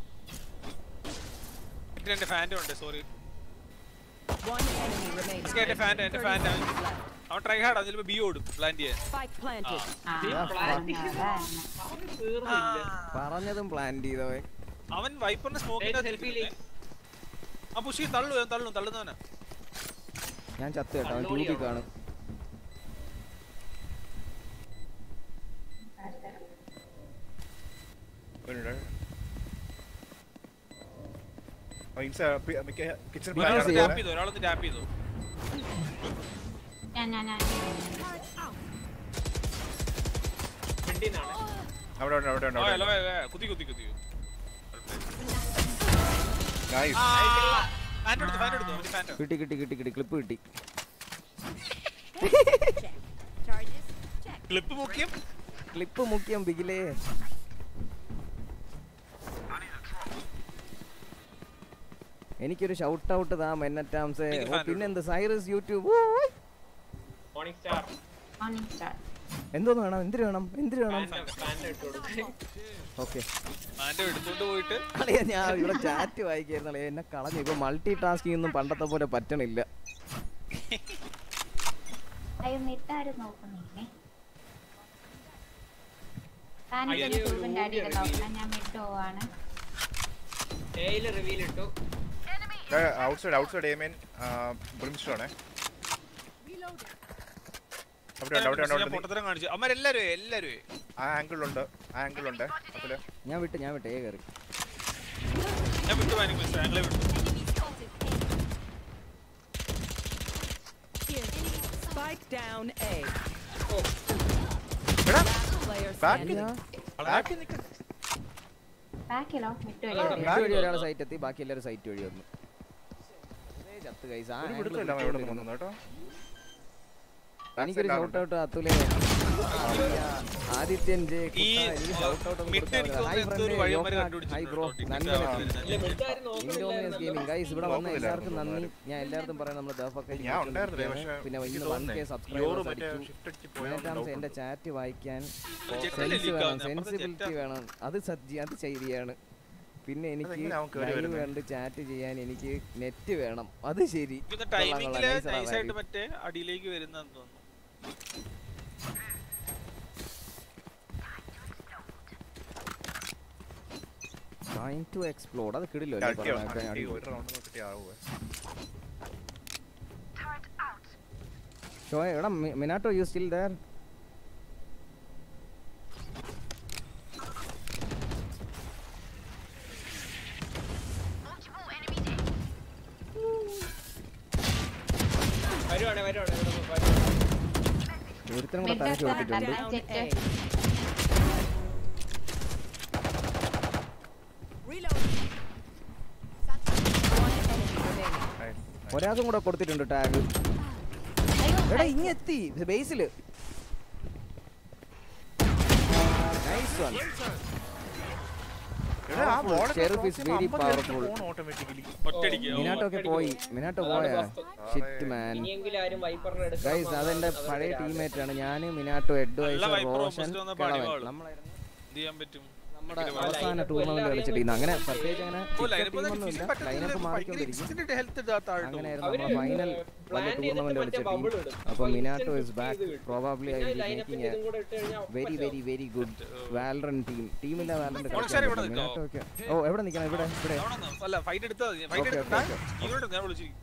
എന്റെ ഫാൻറ്റും ഉണ്ട് സോറി One enemy remaining. എന്റെ ഫാൻ എന്റെ ഫാൻ അവൻ ട്രൈ ഹാർഡ് അതിൽ ബി ഓടും പ്ലാൻ ചെയ്യാൻ Spike planted. ആ പറഞ്ഞതാ അവന് തീർന്നില്ല പറഞ്ഞതും പ്ലാൻ ചെയ്തവേ അവൻ വൈപ്പറിന്റെ ഏയ് സെൽഫി സ്മോക്കിന്റെ ആ പുഷി തള്ളു അവൻ തള്ളും തള്ളുന്നവനാ ഞാൻ ചത്തു കേട്ടോ അവൻ ട്യൂബിൽ കാണും കിച്ചൺ Because ഒരാളൊന്ന് ടാപ്പ് ചെയ്തു ഒരാളൊന്ന് ടാപ്പ് ചെയ്തു ഞാൻ ഞാൻ ഞാൻ ഫ്രണ്ടിന്നാണ് അവിടെ ഉണ്ട് അവിടെ ഉണ്ട് ഓ, അവിടെ ഹലോ, ഏ, ഏ, കുത്തി കുത്തി കുത്തി നൈസ് ഫാൻ എടുത്തു ഫാൻ എടുത്തു അവന് ഫാൻ കിട്ടി കിട്ടി കിട്ടി കിട്ടി ക്ലിപ്പ് കിട്ടി Charges. Check. ക്ലിപ്പ് മുഖ്യം ക്ലിപ്പ് മുഖ്യം ബിഗിലേ എനിക്കൊരു ഷൗട്ട് ഔട്ട് താ മെന്നറ്റാംസേ എനിക്ക് ഓ fan പിന്നെന്ത് Cyrus YouTube morning star morning star എന്തോന്ന് വേണം എന്തിനു വേണം എന്തിനു വേണം ഫാൻ്റെ ഇട്ട് കൊടുക്കും ഓക്കെ ഫാൻ്റെ എടുത്തോണ്ട് പോയിട്ട് അളിയ ഞാൻ ഇവിടെ ചാറ്റ് വായിക്കായിരുന്നു അളിയ എന്നെ കളഞ്ഞു ഇപ്പൊ മൾട്ടി ടാസ്കിംഗ് ഒന്നും പണ്ടത്തെ പോലെ പറ്റണില്ല അയ്യോ മിഡാരും നോക്കുന്നില്ലേ താൻ അയ്യോ, ഇതിന് ഒരു ട്യൂബിന്റെ അടിയിൽ ഊരിയ നോക്കണം ഞാൻ മിഡ് പോവാണ് ഏയില് റിവീൽ ഇട്ടു ഔട്ട്സൈഡ് ഔട്ട്സൈഡ് എയിമേൻ ബ്രിംസ്റ്റോണേ അവിടെ ഉണ്ട് അവിടെ ഉണ്ട്, അവിടെ ഞാൻ ഉണ്ട് നീ- പൊട്ടത്തരം കാണിച്ചു അമ്മരെല്ലാരും എല്ലാരും ആ ആംഗിളുണ്ട് ആ ആംഗിളുണ്ട് അപ്പല് ഞാൻ വിട്ട് ഞാൻ വിട്ട് ഏ കയറി ഞാൻ വിട്ടു പാനിക് മിസ് ആംഗിളെ വിട്ടു Spike down A. എടാ Player ബാക്കി standing. ബാക്കി നിൽക്ക ബാക്കിലോ വിട്ടു സൈറ്റ് വഴി ഒരാൾ സൈറ്റ് എത്തി ബാക്കി എല്ലാവരും സൈറ്റ് വഴി വന്നു വെറുതെ ചത്ത് guys. ആ ഒരു angle പിടുത്തമില്ല അവൻ ഇവിടെ പിടിച്ചോണ്ടിരുന്നു. നിന്ന് കേട്ടോ എനിക്കൊരു ഷൗട്ട് ഔട്ട് അത്തുലെ ആദിത്യൻ ജെ ഈ ഷൗട്ട് ഔട്ട് മിഡ് എനിക്ക് തോന്നുന്നു എന്തോ ഒരു വഴിമാര് hi bro Indominus gaming guys ഇവിടെ വന്ന എല്ലാവർക്കും നന്ദി ഞാൻ എല്ലാവർക്കും പറയാം നമ്മൾ ദഫൊക്കെ ഞാൻ ഉണ്ടായിരുന്നില്ലേ പക്ഷെ പിന്നെ എനിക്ക് ഇന്ന് വൺ കെ തോന്നുന്നേ യോറ് സബ്സ്ക്രൈബേഴ്സ് മറ്റേ അടിച്ചു ഷിഫ്റ്റ് അടിച്ച് മിനിറ്റാംസ് പോയാൽ എന്റെ ചാറ്റ് വായിക്കാൻ ജെറ്റല്ലേ സെൻസ് leak വേണം ആവുന്നെ? അപ്പുറത്തെ സെൻസിബിലിറ്റി ജെറ്റാ. വേണം അത് സജ്ജി അത് ശരിയാണ് പിന്നെ എനിക്ക് അതെങ്ങനെ അവൻ കേറി ലൈവ് വരുന്നെ? കണ്ട് ചാറ്റ് ചെയ്യാൻ എനിക്ക് നെറ്റ് വേണം അത് ശരി കൊള്ളാം, ടൈമിങ്ങില് കൊള്ളാം. Nice ആടാ, നൈസായിട്ട് value. മറ്റേ അടിയിലേക്ക് വരുന്നെന്ന് തോന്നുന്നു Trying to explode. അത് കിടിലോ അടിയോ അടിയോ ഒരു റൗണ്ട് നോക്കിട്ട് ആവുക ഷോ എടാ മിനാട്ടോ യു സ്റ്റിൽ ദർ വരുവാണേ വരുവാണേ ഇവിടെ വരുവാണേ. ഒരുത്തനും കൂടെ തലക്ക് കൊടുത്തിട്ടുണ്ട് Down A. Reload. One enemy remaining. ഒരാൾക്കും കൂടെ കൊടുത്തിട്ടുണ്ട് ടാഗ് എടാ ഇങ്ങ എത്തി ബേസില് നൈസ് വൺ എടാ ആ ball Sheriff is very powerful. Automatically ഒറ്റയടിക്ക് ഓ. മിനാട്ടോ ഒക്കെ പോയി മിനാട്ടോ പോയാ ഷിറ്റ് മാൻ ഇനിയെങ്കിലും ആരും വൈപ്പറിനെ എടുക്കണം ഗൈസ് അതെന്റെ പഴയ ടീമേറ്റ് ആണ് ഞാൻ മിനാട്ടോ നല്ല എഡ്വൈസർ viper റോഷൻ opposite വന്നപ്പോ കിളവൻ അടിവാള്. നമ്മളായിരുന്നു എന്ത് ചെയ്യാൻ പറ്റും നമ്മുടെ ഇങ്ങനെ അവസാന lineup ടൂർണമെന്റ് എല്ലാം കളിച്ച ടീം അങ്ങനെ പ്രത്യേകിച്ച് അങ്ങനെ ഓ ലൈനപ്പ് ടീമൊന്നുമില്ല ലൈനപ്പ് മാറിക്കൊണ്ടിരിക്കും ഹെൽത്ത് താഴ്ത്തു അങ്ങനെയായിരുന്നു അവര് നമ്മൾ ഫൈനൽ plan വല്ല ചെയ്തിട്ട് ടൂർണമെന്റ് മറ്റേ കളിച്ച ടീം bubble ഇടും. അപ്പൊ അപ്പൊ മിനാട്ടോ instant ഇസ് fifty ബാക്ക് ഇത് കിട്ടും. പ്രോബബ്ലി ഐ പിന്നെ വിൽ lineup-ന്റെ മേക്കിംഗ് ഇതും കൂടെ ഇട്ട് കഴിഞ്ഞാ very very very good Valorant team ടീമില്ല വാലറന്റ് ഓ, ശരി, ഇവിടെ നിൽക്കാവോ? മിനാട്ടോ ഒക്കെ ഓ എവിടെ നിൽക്കണം ഇവിടെ ഇവിടെ അല്ല ഫൈറ്റ് എടുത്താൽ മതി ഫൈറ്റ് Okay, എടുത്താൽ okay, ഇങ്ങോട്ട് ഞാൻ വിളിച്ചിരിക്കും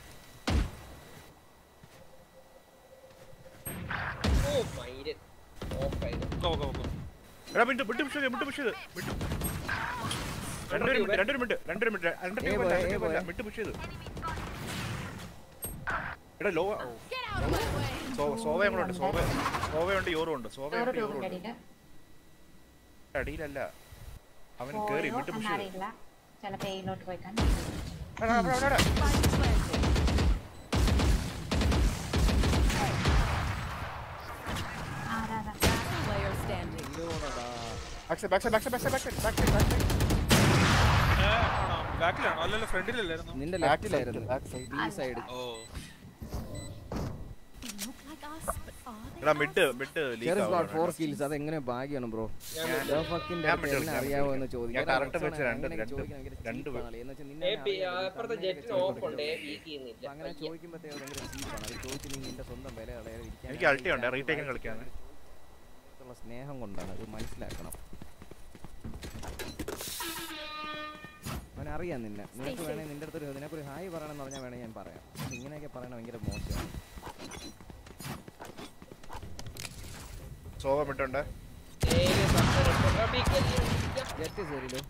ഓ മൈരൻ ഓഫായത് ഗോ ഗോ ഗോ എടാ മിനിറ്റ് വിട്ട് പുഷ് ചെയ്ത് വിട്ട് പുഷ് ചെയ്ത് വിട്ട് രണ്ടൊരു മിനിറ്റ് രണ്ടൊരു മിനിറ്റ് രണ്ടൊരു മിനിറ്റ് രണ്ട് ഏ ടീം പോയെ, അല്ല ഏ പോയെ. വിട്ട് പുഷ് ചെയ്ത് എടാ low Get out of my way. Sova ഞങ്ങളുണ്ട് സോവ സോവയുണ്ട് യോറും ഉണ്ട് സോവയുണ്ട് യോറും ഉണ്ട് അടിയില് അടിയിലല്ല അവൻ കേറി വിട്ട് പുഷ് ചെയ്ത് എന്നറിയില്ല ചിലപ്പോ എയിലോട്ട് പോയി കാണും എടാ, അവിടെ, അവിടെ, അവിടെ. ആരാതാ Player standing. Back side, back side, back side, back side, back side, back side, back side. ബാക്കിലാണോ അല്ലല്ലോ ഫ്രണ്ടിലല്ലായിരുന്നു നിന്റെ Back side, ലെഫ്റ്റിലായിരുന്നു back side. ഈ സൈഡ് ഓ They look like us, but are they? എടാ മിഡ് മിഡ് ലീക്ക് ചെറിയ squad for skills അത് എങ്ങനെ ഭാഗ്യമാണ് ബ്രോ ഫക്കിന്റെ ഞാൻ അടുത്ത് വിട്ടു, എന്നെ ഞാൻ അറിയാവോ വിട്ടു. എന്ന് ചോദിക്കും ഞാൻ എടാ, correct റെക്സാണ് വെച്ച് രണ്ട്- അങ്ങനെയൊക്കെ രണ്ട്- ചോദിക്കാൻ ഭയങ്കര രണ്ട് cheap ആണല്ലേ? എന്ന് വെച്ചാൽ നിന്നെ ഏ ഞാൻ പി- അറിയാം, അപ്പുറത്തെ അങ്ങനെയൊക്കെ ജെറ്റിന് ഓഫ് ഉണ്ട് ചോദിക്കും. വീക്ക് ചെയ്യുന്നില്ല അപ്പൊ അങ്ങനെ ചോദിക്കുമ്പോഴത്തേക്ക് ഭയങ്കര ചീപ്പാണ് അത് ചോദിച്ച് നീ നിന്റെ സ്വന്തം വില കളയാതിരിക്കാൻ എനിക്ക് അൾട്ടി ഉണ്ട് റീടേക്കൻ കളിക്കാൻ ഉള്ള സ്നേഹം കൊണ്ടാണ് അത് മനസ്സിലാക്കണം അവനറിയാം നിന്നെ നിനക്ക് വേണേ നിന്റെ അടുത്തൊരു നിനക്കൊരു ഹായ് പറയണമെന്ന് പറഞ്ഞാൽ വേണേ ഞാൻ പറയാം പക്ഷെ ഇങ്ങനെയൊക്കെ പറയണ ഭയങ്കര മോശമാണ് സോവ മിഡുണ്ട് ഏത് സബ്ജക്ട് ആ ബി കെ ജെറ്റ് ശരിയല്ലോ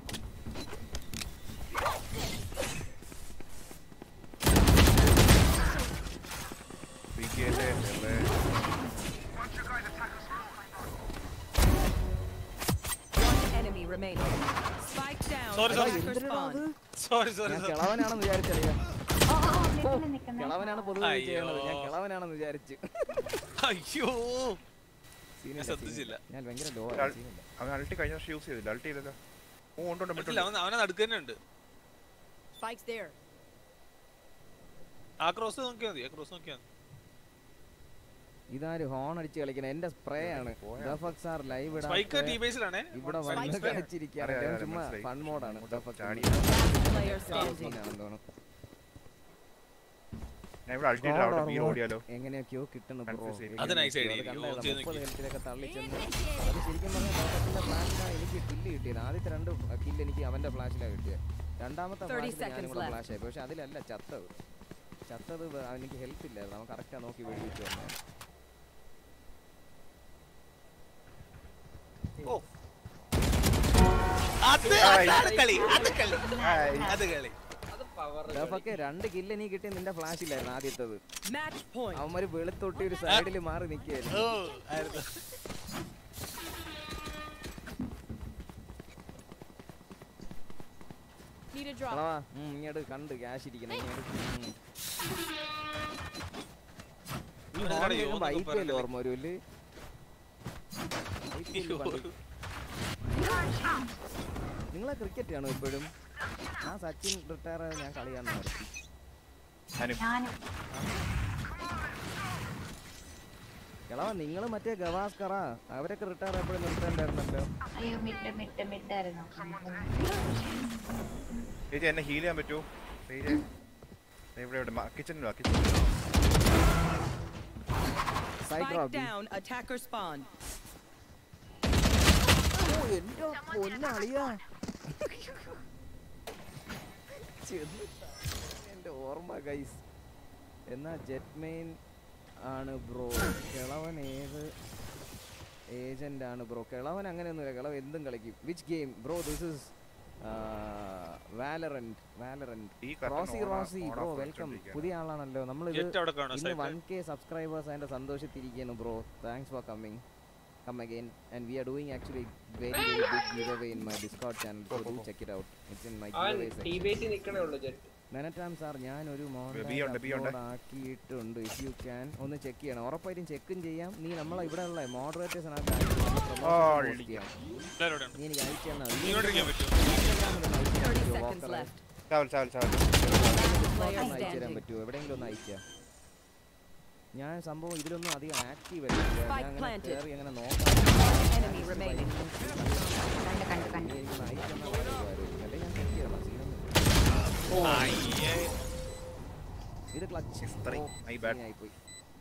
പി കെ എല്ലേ One enemy remaining. Spike down. Sorry, sorry. Attacker spawn. Sorry sorry ഞാൻ കിളവനാണെന്ന് വിചാരിച്ചറിയാം ഓ ഓ ലെഫ്റ്റിൽ നിൽക്കുന്ന കിളവനാണ് പൊതുവെ അയ്യോ. ചെയ്യണത് ഞാൻ കിളവനാണെന്ന് വിചാരിച്ചു അയ്യോ സീനില്ല, ഞാൻ ശ്രദ്ധിച്ചില്ല. സീനില്ല. ഞാൻ ഭയങ്കര ലോ അൾ- അവൻ അൾട്ടി കഴിഞ്ഞ വർഷം യൂസ് ചെയ്തില്ല അൾട്ടി ചെയ്തല്ലോ ഓ ഉണ്ട് ഉണ്ട് പറ്റില്ല മിഡുണ്ട് അവൻ അവനെ നടുക്ക് തന്നെ ഉണ്ട് Spike's there. ആ ക്രോസ് നോക്കിയാൽ മതി ആ ക്രോസ് നോക്കിയാൽ മതി ഇതാര് ഹോൺ അടിച്ച് കളിക്കണ എന്റെ സ്പ്രേ ആണ് പോയാ. ദഫക് സാർ ലൈവ് സ്പൈക്ക് ടി ബേസിലാണേ ഇവിടെ Spike വന്ന് spray. കളിച്ചിരിക്കുകയാണ് അറിയാം, അദ്ദേഹം അറിയാം, ചുമ്മാ മനസ്സിലായി. ഫൺ മോഡാണ് ഇങ്ങോട്ട് ദഫക് ചാടി. Player standing. ആണെന്ന് തോന്നുന്നു ഞാൻ ഇവിടെ അൾട്ടി ഇട്ട് അവിടെ ബി ഓടിയാലോ എങ്ങനെയൊക്കെയോ കിട്ടുന്നു ബ്രോ Confuse ചെയ്തു. അത് nice idea. ഓ, ചെയ്ത് മുപ്പത് നോക്കി. ഹെൽത്തിലൊക്കെ തള്ളിച്ചെന്ന് അത് ശരിക്കും പറഞ്ഞാൽ ദഫക്കിന്റെ ഫ്ലാഷിലാണ് എനിക്ക് കില്ല് കിട്ടിയത് ആദ്യത്തെ രണ്ട് കില്ല് എനിക്ക് അവന്റെ ഫ്ലാഷിലാണ് കിട്ടിയത് രണ്ടാമത്തെ 30 ഫ്ലാഷിൽ ഞാനും seconds കൂടെ left. ഫ്ലാഷ് ആയി പക്ഷെ അതിലല്ല ചത്തത് ചത്തത് വേ- അവനിക്ക് ഹെൽത്ത് ഇല്ലായിരുന്നു അവൻ കറക്റ്റാ നോക്കി വെടിവെച്ച് വന്നെ അത് അതാണ് കളി അത് കളി അത് കളി അത് പവർ ഡഫൊക്കെ രണ്ട് കില്ല് നീ കിട്ടിയ നിന്റെ ഫ്ലാഷ് ഇല്ലായിരുന്നു ആദ്യത്തത് Match point. അവന്മാര് വെളുത്തൊട്ടി ഒരു സൈഡിൽ മാറി നിൽക്കുകയായിരുന്നു ഓ ആയിരുന്നു Need a drop. കളവാ ഉം, ഇങ്ങോട്ട് കണ്ട് ക്യാഷ് ഇരിക്കണം ഇങ്ങോട്ട് ഉം. ഈ ഇവനെന്താടാ horn യോ കേൾക്കുമ്പോ എന്നൊക്കെ IPL പറഞ്ഞത്? ഓർമ്മ വരുമല്ലേ യോ. നിങ്ങളെ ക്രിക്കറ്റ് ആണോ ഇപ്പോഴും ആ സച്ചിൻ റിട്ടയർ ആയത് ഞാൻ കളിയാന്ന് നിർത്തി ഞാനും ഞാനും കിളവ നിങ്ങൾ മറ്റേ ഗവാസ്കറ അവരൊക്കെ റിട്ടയർ ആയപ്പോഴും നിർത്തേണ്ടായിരുന്നല്ലോ അയ്യോ മിഡ് മിഡ് മിഡായിരുന്നു ചേച്ചി എന്നെ ഹീൽ ചെയ്യാൻ പറ്റുമോ ചേച്ചി ഇവിടെ ഇവിടെ കിച്ചണിൽ വാ കിച്ചണിൽ side Spike drop down. Attacker spawn. ഓ എന്റെ പൊന്നളിയാ ചെന്ന് എന്റെ ഓർമ്മ ഗൈസ് എന്നാ ജെറ്റ്മെയിൻ ആണ് ബ്രോ കിളവൻ ഏത് ഏജന്റ് ആണ് ബ്രോ കിളവൻ അങ്ങനെയൊന്നുമില്ല കിളവൻ എന്തും കളിക്കും which game bro this is Valorant Valorant ഈ curtain റോസി on ആ- Rosie on bro off welcome വെച്ചോണ്ടിരിക്കുകയാണ്. പുതിയ ആളാണല്ലോ നമ്മൾ Jet അവിടെ കാണോ ഇന്ന് side ല്? വൺ കെ സബ്സ്ക്രൈബേഴ്സ് അതിന്റെ സന്തോഷത്തിരിക്കുന്നു bro thanks for coming come again and we are doing actually very very big give away in my Discord channel so do check it out it's in my അവൻ give T ബേസിൽ നിക്കണേ ഉള്ളു jet മെനറ്റാം sir ഞാൻ ഒരു B ഉണ്ട്, B ഉണ്ട്. Model ആക്കിയിട്ടുണ്ട് if you can ഒന്ന് ചെക്ക് ചെയ്യണം ഉറപ്പായിട്ടും ചെക്കും ചെയ്യാം നീ നമ്മളെ ഇവിടെ ഉള്ള മോഡറേറ്റേഴ്സിനകത്ത് ആള്ളി. ചെയ്യാം എല്ലാവരും ഇവിടെ ഉണ്ട്. നീ എനിക്ക് അയച്ചു തന്നാൽ നീ ഇങ്ങോട്ടിരിക്കാൻ പറ്റുമോ? 30 seconds left. Chawal chawal chawal Player അയച്ചു തരാൻ standing. പറ്റുമോ എവിടെയെങ്കിലും ഒന്ന് അയക്കാം ഞാൻ സംഭവം ഇതിലൊന്നും അധികം ആക്റ്റീവ് അല്ല ഞാൻ Spike അങ്ങനെ planted. കയറി അങ്ങനെ നോക്കാം Enemy remaining. കണ്ട് കണ്ട് കണ്ട് എനിക്കൊന്ന് അയച്ചു തന്നാൽ വളരെ ഉപകാരമായിരിക്കും. അല്ലെങ്കിൽ ഞാൻ ചെക്ക് ചെയ്യണം സീനൊന്നും അയ്യേ. ഇത് ക്ലച്ച് Three. My bad. ആയിപ്പോയി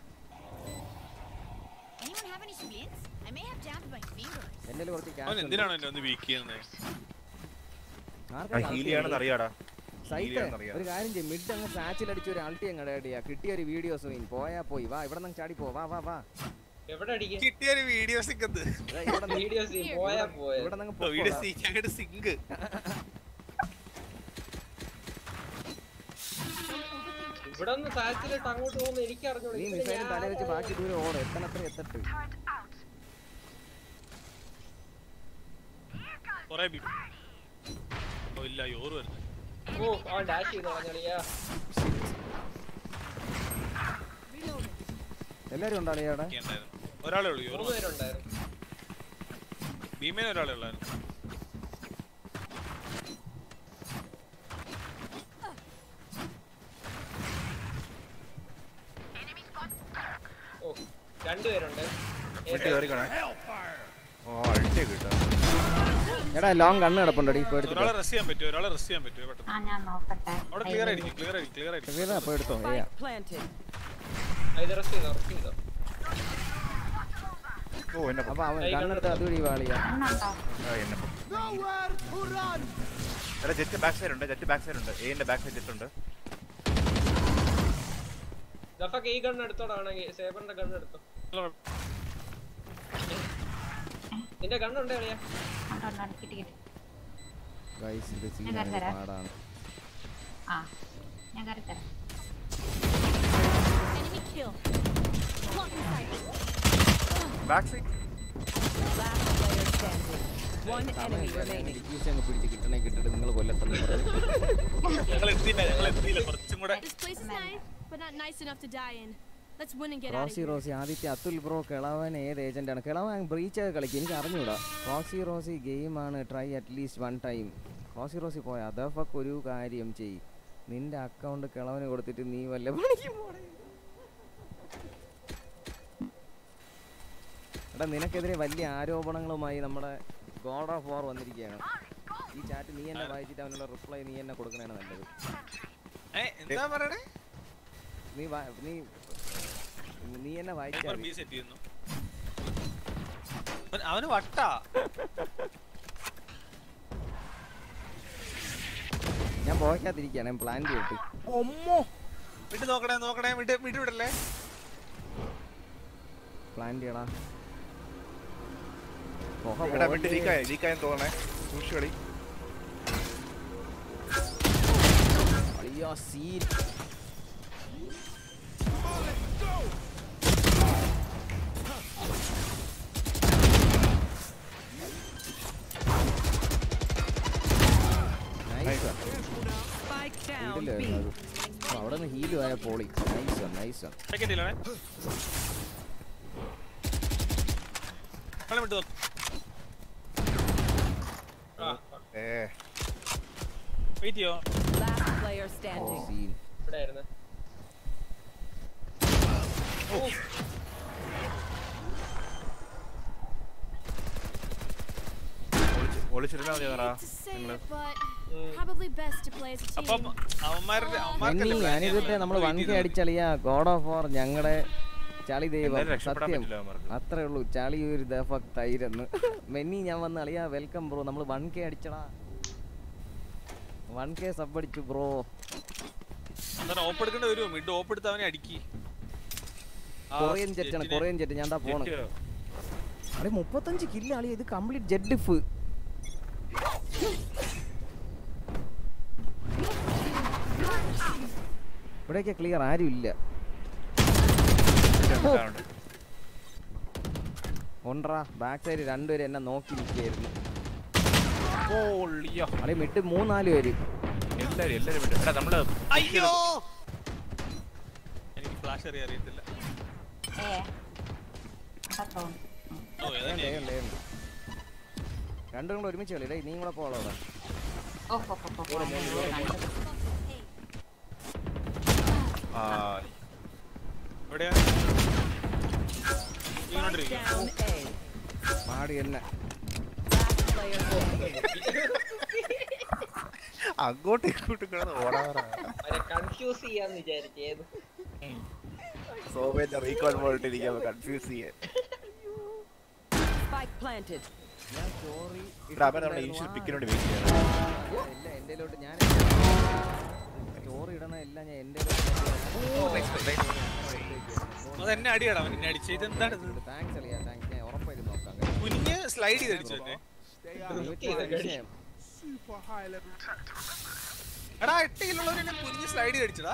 Anyone have any splints? I may have jammed my fingers. എൻ്റെ കുറച്ച് അവൻ cash ഉണ്ട്. എന്തിനാണ് എന്നെ ഒന്ന് വീക്ക് ചെയ്യുന്നത് ആർക്കാ ഹീൽ ആൾട്ടി ചെയ്യാണെന്ന് അറിയാടാ സൈറ്റ് ചെയ്യാന്ന് അറിയാം. ഒരു കാര്യം ചെയ്യും മിഡ് അങ്ങ് സാച്ചിൽ അടിച്ച് ഒരു ആൾട്ടി അങ്ങ് ഇടയാ കിട്ടിയ ഒരു വീഡിയോസ് മീൻ പോയാ പോയി വാ ഇവിടെ നിന്ന് ചാടി പോ വാ വാ വാ എവിടെ അടിക്കാൻ കിട്ടിയ ഒരു വീഡിയോ സിങ്ക് ഇതാ ഇവിടെ നിന്ന് വീഡിയോസ് പോയാ പോയ ഇവിടെ നിന്ന് വീഡിയോ സിങ്ക് അങ്ങോട്ട് സിങ്ക് ഇവിടെ നിന്ന് താഴത്തിലിട്ട് അങ്ങോട്ട് പോകുന്ന എനിക്ക് അറിഞ്ഞോളൂ നീ ഇതിന് മിസൈലും തല വെച്ച് ഞാൻ- ബാക്കി ദൂരം ഓട് എത്തണത്ര എത്തട്ട് കൊറേ ബി ഓ ഇല്ല യോറ് വരുന്നത് ഓ അവൻ ഡാഷ് ചെയ്ത് കളഞ്ഞളിയാ എല്ലാരും ഉണ്ടോ അവിടെ ഉണ്ടായിരുന്നു ഒരാളേ ഉള്ളൂ യോറ് മൂന്ന് പേരുണ്ടായിരുന്നു ഭീമേന ഒരാളേ ഉള്ളായിരുന്നു ഓ രണ്ടുപേരുണ്ട് വിട്ട് കയറിക്കണേ ഓ അഴിച്ചേ കിട്ടാ എടാ ലോങ് കണ്ണ് കിടപ്പുണ്ടോ ഇപ്പൊ എടുത്തിട്ടോ ഒരാളെ റെസ്റ്റ് ചെയ്യാൻ പറ്റുമോ ഒരാളെ റെസ്റ്റ് ചെയ്യാൻ പറ്റുമോ പെട്ടെന്ന് ആ ഞാൻ നോക്കട്ടെ അവിടെ ക്ലിയർ ആയിരിക്കും ക്ലിയർ ആയിരിക്കും ക്ലിയർ ആയിരിക്കും വീണ അപ്പൊ എടുത്തോ ഏയാ Spike planted. ഇത് റെസ്റ്റ് ചെയ്തോ റെസ്റ്റ് ചെയ്തോ ഓ എന്നെ അപ്പൊ അവൻ കണ്ണെടുത്ത് അതുവഴി വാളിയാ കണ്ണുണ്ടോ ആ, എന്നെ എടാ ജെറ്റ് ബാക്ക് സൈഡ് ഉണ്ട് ജെറ്റ് ബാക്ക് സൈഡ് ഉണ്ട് എന്റെ ബാക്ക് സൈഡ് ജെറ്റ് ഉണ്ട് ദഫക്ക് ഈ ഗണ്ണ് എടുത്തോടാണെങ്കിൽ സേബറിന്റെ ഗണ്ണ് എടുത്തോ നിന്റെ ഗണ്ണുണ്ട് കളിയാ ഉണ്ടോ ഉണ്ടോ കിട്ടി കിട്ടി ഗൈസ് ഇത് ഞാൻ സീൻ കരുതരാം. പാടാണ് ആ ഞാൻ കയറി തരാം Enemy kill. Block inside. Back side Last player standing. One enemy remaining. Degrees അങ്ങ് പിടിച്ച് കിട്ടണേ കിട്ടിട്ട് നിങ്ങൾ കൊല്ലത്തന്നെ ഞങ്ങൾ എത്തിയില്ല ഞങ്ങൾ എത്തിയില്ല കുറച്ചും കൂടെ This place is nice, but not nice enough to die in. Let's win and get out of Rosie here. Rosie Aditya Atul bro കിളവൻ ഏത് ഏജന്റ് ആണ് കിളവൻ ബ്രീച്ച് ഒക്കെ കളിക്കും എനിക്ക് അറിഞ്ഞൂടാ റോസി റോസി ഗെയിമാണ് try at least one time Rosie Rosie പോയ അതഫക്ക് ഒരു കാര്യം ചെയ് നിന്റെ അക്കൗണ്ട് കിളവന് കൊടുത്തിട്ട് നീ വല്ല പണിക്കും പോണേ എടാ നിനക്കെതിരെ വലിയ ആരോപണങ്ങളുമായി നമ്മുടെ ഗോഡ് ഓഫ് വാർ വന്നിരിക്കുകയാണ് ഈ ചാറ്റ് നീ എന്നെ വായിച്ചിട്ട് അവനുള്ള റിപ്ലൈ നീ എന്നെ കൊടുക്കണേണ് നല്ലത് ഏ എന്താ പറയണേ നീ വാ- നീ നീ എന്നെ വായിച്ചാൽ ബി സെറ്റ് ചെയ്യുന്നു അവൻ- അവന് വട്ടാ ഞാൻ പോകാതിരിക്കുകയാണ് പ്ലാൻ ചെയ്തിട്ട് വിട്ട് നോക്കണേ നോക്കണേ വിട്ട് വിട്ട് വിടല്ലേ പ്ലാൻ ചെയ്യടാ പുക ഇവിടെ പോലെ. വിട്ട് ലീക്കായ ലീക്കായെന്ന് തോന്നണേ സൂക്ഷിച്ച് കളി അളിയാ scene Nice one. Spike down B. ഇതിലായിരുന്നു അത്. ഓ, അവിടെ നിന്ന് ഹീലും ആയ പോളി nice one nice one second ഇല്ലേ കളി വിട്ട് നോക്ക് ഏ വെയിറ്റ് ചെയ്യോ Last player standing. സീൻ ഇവിടെ ആയിരുന്നു ഒളിച്ചിരുന്നാ മതി പറ to say നിങ്ങള് it, but probably best to play as a അപ്പം team. അവന്മാരുടെ മെന്നി അവന്മാർക്കല്ലേ plan ചെയ്യാൻ ഞാനിതിട്ട് നമ്മൾ നമ്മള് വൺ wait കെ ചെയ്താ മതി. അടിച്ചളിയാ ഗോഡ് ഓഫ് വാർ ഞങ്ങളുടെ ചളി ദൈവം എന്തായാലും രക്ഷപ്പെടാൻ സത്യം പറ്റില്ല അവന്മാർക്ക് അത്രേ ഉള്ളൂ ചളി ഒരു ദഫക് തൈരെന്ന് മെന്നി ഞാൻ വന്ന് അളിയാ വെൽക്കം ബ്രോ നമ്മൾ വൺ കെ അടിച്ചടാ വൺ കെ സബ് അടിച്ചു ബ്രോ അന്നേരം ഓപ്പ് എടുക്കേണ്ടി വരുമോ മിഡ് ഓപ്പ് എടുത്ത് അവനെ അടിക്കി ആ കൊറിയൻ ജെറ്റാണ് ജെറ്റിനെ- കൊറിയൻ ജെറ്റ് ഞാൻ എന്താ പോണ് ജെറ്റ് അളി മുപ്പത്തഞ്ച് കില്ല അളിയ ഇത് കംപ്ലീറ്റ് ജെറ്റ് ഡിഫ് ഇവിടെയൊക്കെ ക്ലിയർ ആരും ഇല്ല ഉണ്ടാവുന്നുണ്ട്. ഒണ്ട്രാ ബാക്ക് സൈഡ് രണ്ടുപേരും എന്നെ നോക്കി നിൽക്കുകയായിരുന്നു ഓളിയോ. അളി മിഡ് മൂന്നാല് പേര് എല്ലാരും എല്ലാരും വിട്ടു എടാ നമ്മള് അയ്യോ എനിക്ക് ഫ്ലാഷ് അറിയാൻ അറിയത്തില്ല ഏ അതൊക്കെ ഓ ഏതാ ഏണ്ട്, ഏണ്ട്, ഏണ്ട്. രണ്ടും കൂടെ ഒരുമിച്ച് കളി ഡേ നീ കൂടെ പോളോ അവിടെ ഓ ഹോ ഹോ ഹോ ഹോ ആ എവിടെയാ Spike ഇങ്ങോട്ടിരിക്കുന്നു down A. പാടി തന്നെ Last player standing. അങ്ങോട്ടും ഇങ്ങോട്ടും കിടന്ന് ഓടാറാ അവരെ കൺഫ്യൂസ് ചെയ്യാന്ന് വിചാരിച്ചു ഏത് സോമേന്റെ റീകോൾ പോയിട്ടിരിക്കാൻ കൺഫ്യൂസ് ചെയ്യാൻ Spike planted. ഞാൻ സ്റ്റോറി ഇവിടെ അവൻ നമ്മുടെ ഇനിഷ്യൽ പിക്കിന് വേണ്ടി വെയിറ്റ് ചെയ്യണം ഇല്ല എന്റേലോട്ട് ഞാൻ സ്റ്റോറി ഇടണ എല്ലാം ഞാൻ എന്റെ അതെന്നെ അടിയാടാ അവൻ എന്നെ അടിച്ച് ഇതെന്താണ് ഇത് താങ്ക്സ് അളിയാ താങ്ക്സ് ഞാൻ ഉറപ്പായിട്ട് നോക്കാം കുഞ്ഞ് സ്ലൈഡ് ചെയ്ത് അടിച്ചു എന്നെ വിഷയം എടാ എട്ട് കിലുള്ളവർ എന്നെ കുഞ്ഞ് സ്ലൈഡ് ചെയ്ത് അടിച്ചടാ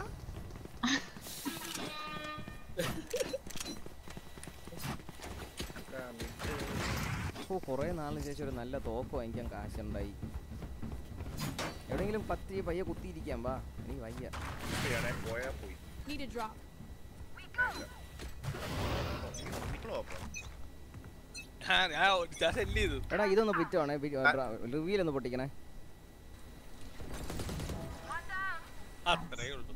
ഇപ്പോൾ കുറേ നാളിന് ശേഷം ഒരു നല്ല തോക്ക് വാങ്ങിക്കാൻ കാശുണ്ടായി എവിടെയെങ്കിലും പത്തി പയ്യെ കുത്തിയിരിക്കാം വാ എനിക്ക് വയ്യ ചെയ്യണേ പോയാ പോയി Need a drop. നിങ്ങളോ അപ്പം ആ, ഞാൻ ഞാൻ സെല്ല് ചെയ്തു എടാ ഇതൊന്ന് പിറ്റാണേ റിവ്യൂൽ ഒന്ന് പൊട്ടിക്കണേ അത്രേ ഉള്ളൂ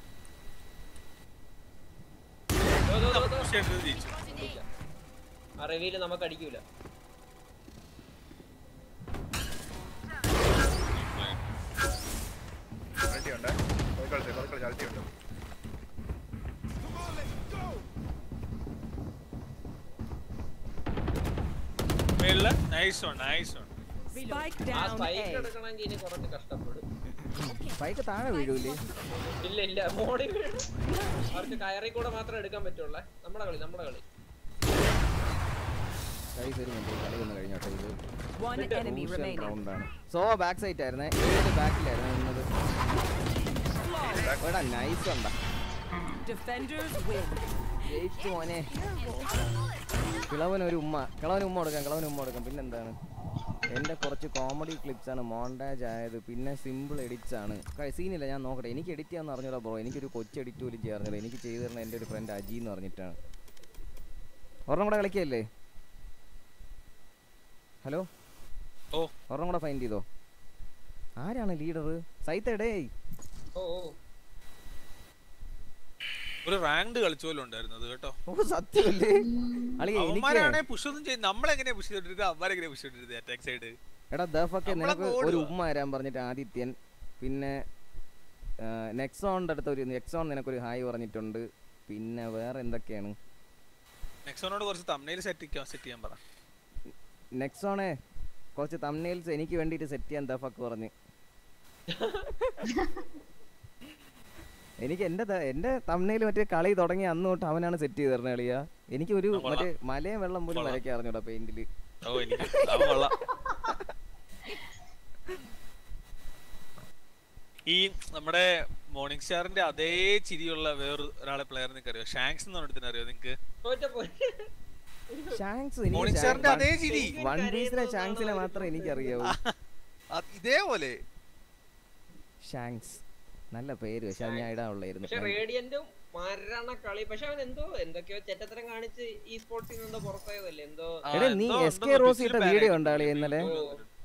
push ചെയ്തിട്ട് ജയിച്ചു. ആ റിവ്യൂല് നമുക്ക് അടിക്കൂല അൾട്ടിയുണ്ട് പോയി കളിച്ചേ പോയി കളിച്ച് അൾട്ടിയുണ്ട് മേളില് nice one nice one Spike ആ down സ്പൈക്ക് A. എടുക്കണമെങ്കിൽ ഇനി കുറച്ച് കഷ്ടപ്പെടും ബൈക്ക് താഴെ വീഴൂലേ ഇല്ല ഇല്ല മോടി വീഴും അവർക്ക് കയറി കൂടെ മാത്രമേ എടുക്കാൻ പറ്റുള്ളേ നമ്മുടെ കളി നമ്മുടെ കളി ഗൈസ് ഒരു മിനിറ്റ് കളി ഒന്ന് കഴിഞ്ഞോട്ടെ ഇത് One enemy remaining. റൗണ്ടാണ് സോ ബാക്ക് സൈറ്റ് ആയിരുന്നേ ഏത് ബാക്കിലായിരുന്നു നിന്നത് എടാ നൈസ് ഉണ്ടാ Defenders win. ജയിച്ചു മോനെ കിളവൻ ഒരു ഉമ്മ കിളവന് ഉമ്മ കൊടുക്കാം കിളവന് ഉമ്മ കൊടുക്കാം പിന്നെന്താണ് എൻ്റെ കുറച്ച് കോമഡി ക്ലിപ്സ് ആണ് മോണ്ടാജ് ആയത് പിന്നെ സിമ്പിൾ എഡിറ്റ്സ് ആണ് സീനില്ല ഞാൻ നോക്കട്ടെ എനിക്ക് എഡിറ്റ് ചെയ്യാന്ന് പറഞ്ഞൂടാ ബ്രോ എനിക്കൊരു കൊച്ചു എഡിറ്റ് പോലും ചെയ്യാറില്ല എനിക്ക് ചെയ്തു തരുന്ന എൻ്റെ ഒരു ഫ്രണ്ട് അജി എന്ന് പറഞ്ഞിട്ടാണ് ഒരെണ്ണം കൂടെ കളിക്കല്ലേ ഹലോ ഓ ഒരെണ്ണം കൂടെ ഫൈൻഡ് ചെയ്തോ ആരാണ് ലീഡർ സൈത്തടേ ഓ ഓ ഒരു റാങ്ക്ഡ് കളിച്ച പോലെ ഉണ്ടായിരുന്നു അത് കേട്ടോ ഓ സത്യമല്ലേ അളിയ എനിക്ക് അവന്മാരാണെ പുഷ് ഒന്നും ചെയ്ത് നമ്മളെങ്ങനെയാ പുഷ് ചെയ്തിട്ട് അവന്മാരെങ്ങനെയാ പുഷ് ചെയ്തിട്ട് അറ്റാക്ക് സൈഡ് എടാ ദഫൊക്കെ നമ്മളെ നിനക്ക് ഓടുവാ. ഒരു ഉമ്മ തരാൻ പറഞ്ഞിട്ട് ആദിത്യൻ പിന്നെ നെക്സോണിന്റെ അടുത്ത് ഒരു നെക്സോൺ നിനക്കൊരു ഹായ് പറഞ്ഞിട്ടുണ്ട് പിന്നെ വേറെ എന്തൊക്കെയാണ് നെക്സോനോട് കുറച്ച് തമ്മിൽ സെറ്റ് സെറ്റ് ചെയ്യാൻ പറ നെക്സോണെ കുറച്ച് തമ്നെയിൽസ് എനിക്ക് വേണ്ടിയിട്ട് സെറ്റ് ചെയ്യാൻ ദഫക്ക് പറഞ്ഞ് എനിക്ക് എന്റെ ത- എന്റെ തമ്മനയിൽ മറ്റേ കളി തുടങ്ങി അന്ന് തൊട്ട് അവനാണ് സെറ്റ് ചെയ്ത് തരണ കളിയാ എനിക്ക് ഒരു ആ, കൊള്ളാം. മറ്റേ മലയും വെള്ളം പോലും കൊള്ളാം. വരയ്ക്കാൻ അറിഞ്ഞൂടാ പെയിന്റില് ഓ എനിക്ക് അവൻ കൊള്ളാം ഈ നമ്മുടെ മോർണിംഗ് സ്റ്റാറിന്റെ അതേ ചിരിയുള്ള വേറെ ഒരാളെ പ്ലെയർ നിങ്ങൾക്ക് അറിയോ ഷാങ്സ് എന്ന് പറഞ്ഞിട്ട് അറിയോ നിങ്ങക്ക് തോറ്റപ്പോയി ഷാങ്സ് മോർണിംഗ് സ്റ്റാറിന്റെ അതേ ചിരി വൺ പീസിലെ ഷാങ്സിനെ മാത്രമേ എനിക്കറിയാവൂ അത് ഇതേപോലെ ഷാങ്സ് നല്ല പേര് പക്ഷെ അത് ഞാൻ ഇടാനുള്ളായിരുന്നു പക്ഷെ റേഡിയന്റും മരണ കളി പക്ഷെ അവൻ എന്തോ എന്തൊക്കെയോ ചെറ്റത്തരം കാണിച്ച് ഈ സ്പോർട്സിൽ നിന്ന് എന്തോ പുറത്തായതല്ലേ എന്തോ ആ, എടാ നീ എന്തോ എസ് ഉണ്ടെന്ന് കെ റോസ് Twitch ല് ഇട്ട ban വീഡിയോ ആക്കി. ഉണ്ടാളി ഇന്നലെ ഓ,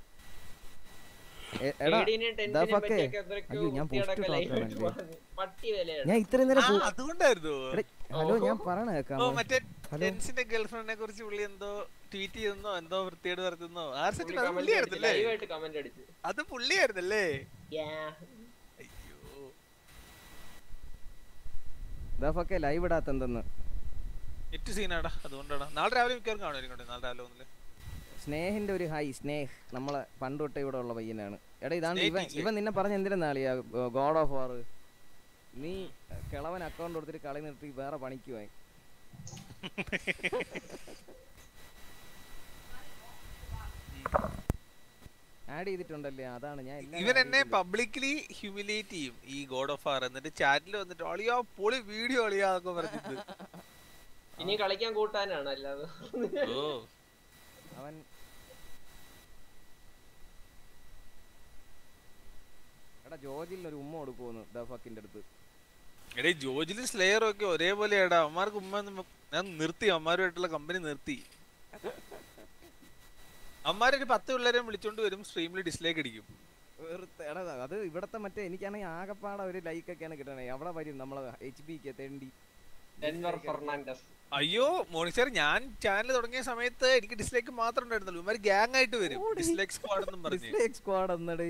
എ- എടാ റേഡിയനെയും ടെൻസിനെയും ദാ ഫക്കേ. പറ്റിയൊക്കെ എന്തൊക്കെയോ അയ്യോ ഞാൻ വൃത്തികേടൊക്കെ പോസ്റ്റ് live ആയിട്ട് നോക്കണല്ലേ പറഞ്ഞു. പട്ടി വിലയാണ് ഞാൻ ഇത്രയും നേരം ആ, പോ- അതുകൊണ്ടായിരുന്നു എടാ, ഹലോ ഞാൻ പറയണ ഓ കേക്കാമോ മറ്റേ ഹലോ ടെൻസിന്റെ ഗേൾഫ്രണ്ടിനെ കുറിച്ച് പുള്ളി എന്തോ ട്വീറ്റ് ചെയ്യുന്നോ എന്തോ വൃത്തിയോട് നടത്തുന്നോ ആ പുള്ളി സെറ്റിൽ അത് comment പുള്ളിയായിരുന്നല്ലേ അടിച്ച്, live ആയിട്ട് comment അടിച്ച്. അത് പുള്ളിയായിരുന്നല്ലേ Yeah. അയ്യോ ഇതാഫൊക്കെ ലൈവ് ഇടാത്ത എന്തെന്ന് നെറ്റ് സീനാടാ അതുകൊണ്ടാണ് നാളെ രാവിലെ മിക്കവാറും കാണുമായിരിക്കും കേട്ടോ, നാളെ രാവിലെ ഒന്നില് സ്നേഹിന്റെ ഒരു ഹൈ സ്നേഹ് നമ്മളെ പണ്ട് തൊട്ടേ ഇവിടെ ഉള്ള പയ്യനാണ് എടാ ഇതാണ് സ്നേഹ് ഇവൻ ടീച്ചർ. ഇവൻ നിന്നെ പറഞ്ഞ എന്തിനാളിയാ ഗോഡ് ഓഫ് വാർ നീ കിളവൻ അക്കൗണ്ട് കൊടുത്തിട്ട് കളി നിർത്തി വേറെ പണിക്ക് പോയി ആഡ് ചെയ്തിട്ടുണ്ടല്ലേ അതാണ് ഞാൻ എല്ലാം ഇവൻ add എന്നെ ചെയ്തിട്ടുണ്ട്. പബ്ലിക്കലി ഹ്യൂമിലേറ്റ് ചെയ്യും ഈ ഗോഡ് ഓഫ് ആർ എന്നിട്ട് ചാറ്റിൽ വന്നിട്ട് അളിയാ പൊളി വീഡിയോ അളിയാന്നൊക്കെ പറഞ്ഞിട്ട് ഇനി കളിക്കാൻ കൂട്ടാനാണ് അല്ലാതെ ഓ അവൻ എടാ ജോർജിൽ ഒരു ഉമ്മ കൊടുക്കുമെന്ന് ദഫക്കിന്റെ അടുത്ത് എടേ ജോർജിലും സ്ലെയറും ഒക്കെ ഒരേപോലെയാടാ അമ്മമാർക്ക് ഉമ്മ ഒന്നും- ഞാൻ നിർത്തി അമ്മമാരുമായിട്ടുള്ള കമ്പനി നിർത്തി അമ്മമാരൊരു പത്ത് പിള്ളേരെ വിളിച്ചോണ്ട് വരും സ്ട്രീമിൽ ഡിസ്ലൈക്ക് അടിക്കും വെറുതെ എടാ അത് ഇവിടത്തെ മറ്റേ എനിക്കാണെങ്കിൽ ആകപ്പാടെ ഒരു ലൈക്ക് ഒക്കെയാണ് കിട്ടണേ അവിടെ വരും നമ്മളെ എച്ച് ബിക്ക് തെണ്ടി ഡെൻവർ ഫെർണാണ്ടസ് അയ്യോ മോണിസർ ഞാൻ ചാനൽ തുടങ്ങിയ സമയത്ത് എനിക്ക് ഡിസ്ലൈക്ക് മാത്രം ഉണ്ടായിരുന്നുള്ളൂ ഇവന്മാർ ഗ്യാങ് ആയിട്ട് വരും ഡിസ്ലൈക്ക് സ്ക്വാഡ് എന്നും പറഞ്ഞു ഡിസ്ലൈക്ക് സ്ക്വാഡ് എന്നടേ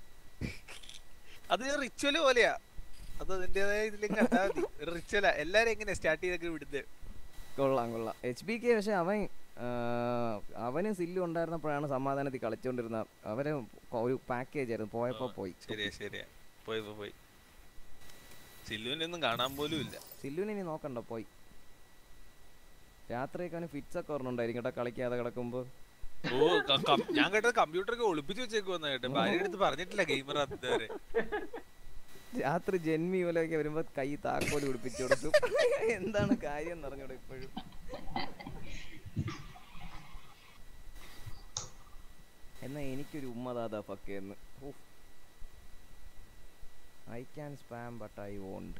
അത് റിച്വൽ പോലെയാ അത് അതിന്റേതായ ഇതിലേക്ക് കണ്ടാ മതി ഒരു റിച്വലാ എല്ലാരും എങ്ങനെ സ്റ്റാർട്ട് ചെയ്തൊക്കെ വിടുന്നത് കൊള്ളാം കൊള്ളാം എച്ച് ബി കെ പക്ഷെ അവൻ ആ, അവന് സില്ലും ഉണ്ടായിരുന്നപ്പോഴാണ് സമാധാനത്തിൽ കളിച്ചോണ്ടിരുന്ന അവര് കൊ- ഒരു പാക്കേജ് ആയിരുന്നു പോയപ്പോ പോയി ശരിയാ ശരിയാ പോയപ്പോ പോയി സില്ലുവിനെ ഒന്നും കാണാൻ പോലും ഇല്ല സില്ലുവിനെ ഇനി നോക്കണ്ട പോയി രാത്രിയൊക്കെ അവന് ഫിറ്റ്സ് ഒക്കെ ഓർമ്മയുണ്ടായിരിക്കും കേട്ടോ കളിക്കാതെ കിടക്കുമ്പോ ഓ ക- കം- ഞാൻ കേട്ടത് കമ്പ്യൂട്ടറൊക്കെ ഒളിപ്പിച്ചു വെച്ചേക്കുവന്ന കേട്ടെ ഭാര്യ അടുത്ത് പറഞ്ഞിട്ടില്ല ഗെയിമർ അതുവരെ രാത്രി ജന്മി പോലെയൊക്കെ വരുമ്പോ കൈ താക്കോല് പിടിപ്പിച്ചു കൊടുക്കും എന്താണ് കാര്യം എന്ന് അറിഞ്ഞൂടെ ഇപ്പോഴും എന്നാ എനിക്കൊരു ഉമ്മദാദാ ഫക്കേന്ന് I can spam but I won't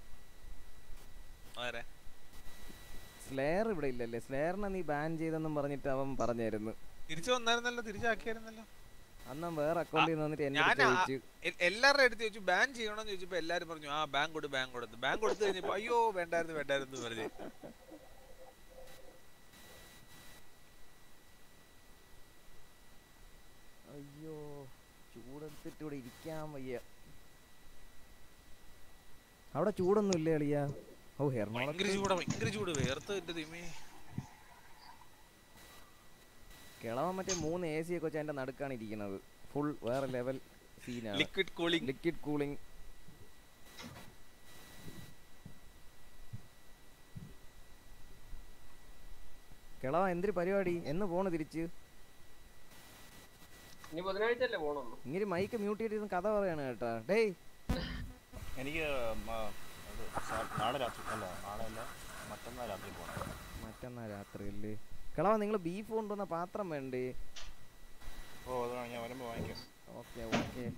ആരെ സ്ലെയർ ഇവിടെ ഇല്ലല്ലേ സ്ലെയറിനെ നീ ബാൻ ചെയ്തെന്നും പറഞ്ഞിട്ട് അവൻ പറഞ്ഞായിരുന്നു തിരിച്ചു വന്നായിരുന്നല്ലോ തിരിച്ചാക്കിയായിരുന്നല്ലോ അന്ന് അവൻ വേറെ അക്കൗണ്ടിൽ നിന്ന് വന്നിട്ട് എന്നെ ഞാൻ അടുത്ത് ചോദിച്ചു എ- എല്ലാവരുടെ അടുത്ത് ചോദിച്ചു ബാൻ ചെയ്യണമെന്ന് ചോദിച്ചപ്പോ എല്ലാരും പറഞ്ഞു ആ ബാങ്ക് കൊടു ബാങ്ക് കൊടുത്ത് ബാങ്ക് കൊടുത്തു കഴിഞ്ഞപ്പോ അയ്യോ വേണ്ടായിരുന്നു വേണ്ടായിരുന്നു പറഞ്ഞു അയ്യോ ചൂടെടുത്തിട്ട് ഇവിടെ ഇരിക്കാൻ വയ്യ അവിടെ ചൂടൊന്നും ഇല്ലേ അളിയാ ഓ ഭയങ്കര എറണാകുളത്ത് ചൂടാ ഭയങ്കര ചൂട് വേർത്ത് എന്റെ ദൈവമേ കിളവൻ മറ്റേ മൂന്ന് എ സി ഒക്കെ വെച്ച് അതിന്റെ നടുക്കാണ് ഇരിക്കുന്നത് ഫുൾ വേറെ ലെവൽ സീനാണ് ലിക്വിഡ് കൂളിംഗ് ലിക്വിഡ് കൂളിംഗ് കിളവ എന്തൊരു പരിപാടി എന്ന് പോണ് തിരിച്ച് ഇനി ബുധനാഴ്ച അല്ലേ പോണുള്ളൂ ഇങ്ങനെ മൈക്ക് മ്യൂട്ട് ചെയ്തിരുന്ന് കഥ പറയാണ് കേട്ടാ ഡേയ് എനിക്ക് മ- ഇത് സാ- നാളെ രാത്രി അല്ല നാളെ അല്ല മറ്റന്നാൾ രാത്രി പോകണം മറ്റന്നാ രാത്രിയല്ലേ കിളവ നിങ്ങൾ ബീഫ് കൊണ്ടുവന്ന പാത്രം വേണ്ടേ ഓ അതാണ് ഞാൻ വരുമ്പോൾ വാങ്ങിക്കാം ഓക്കെ ഓക്കെ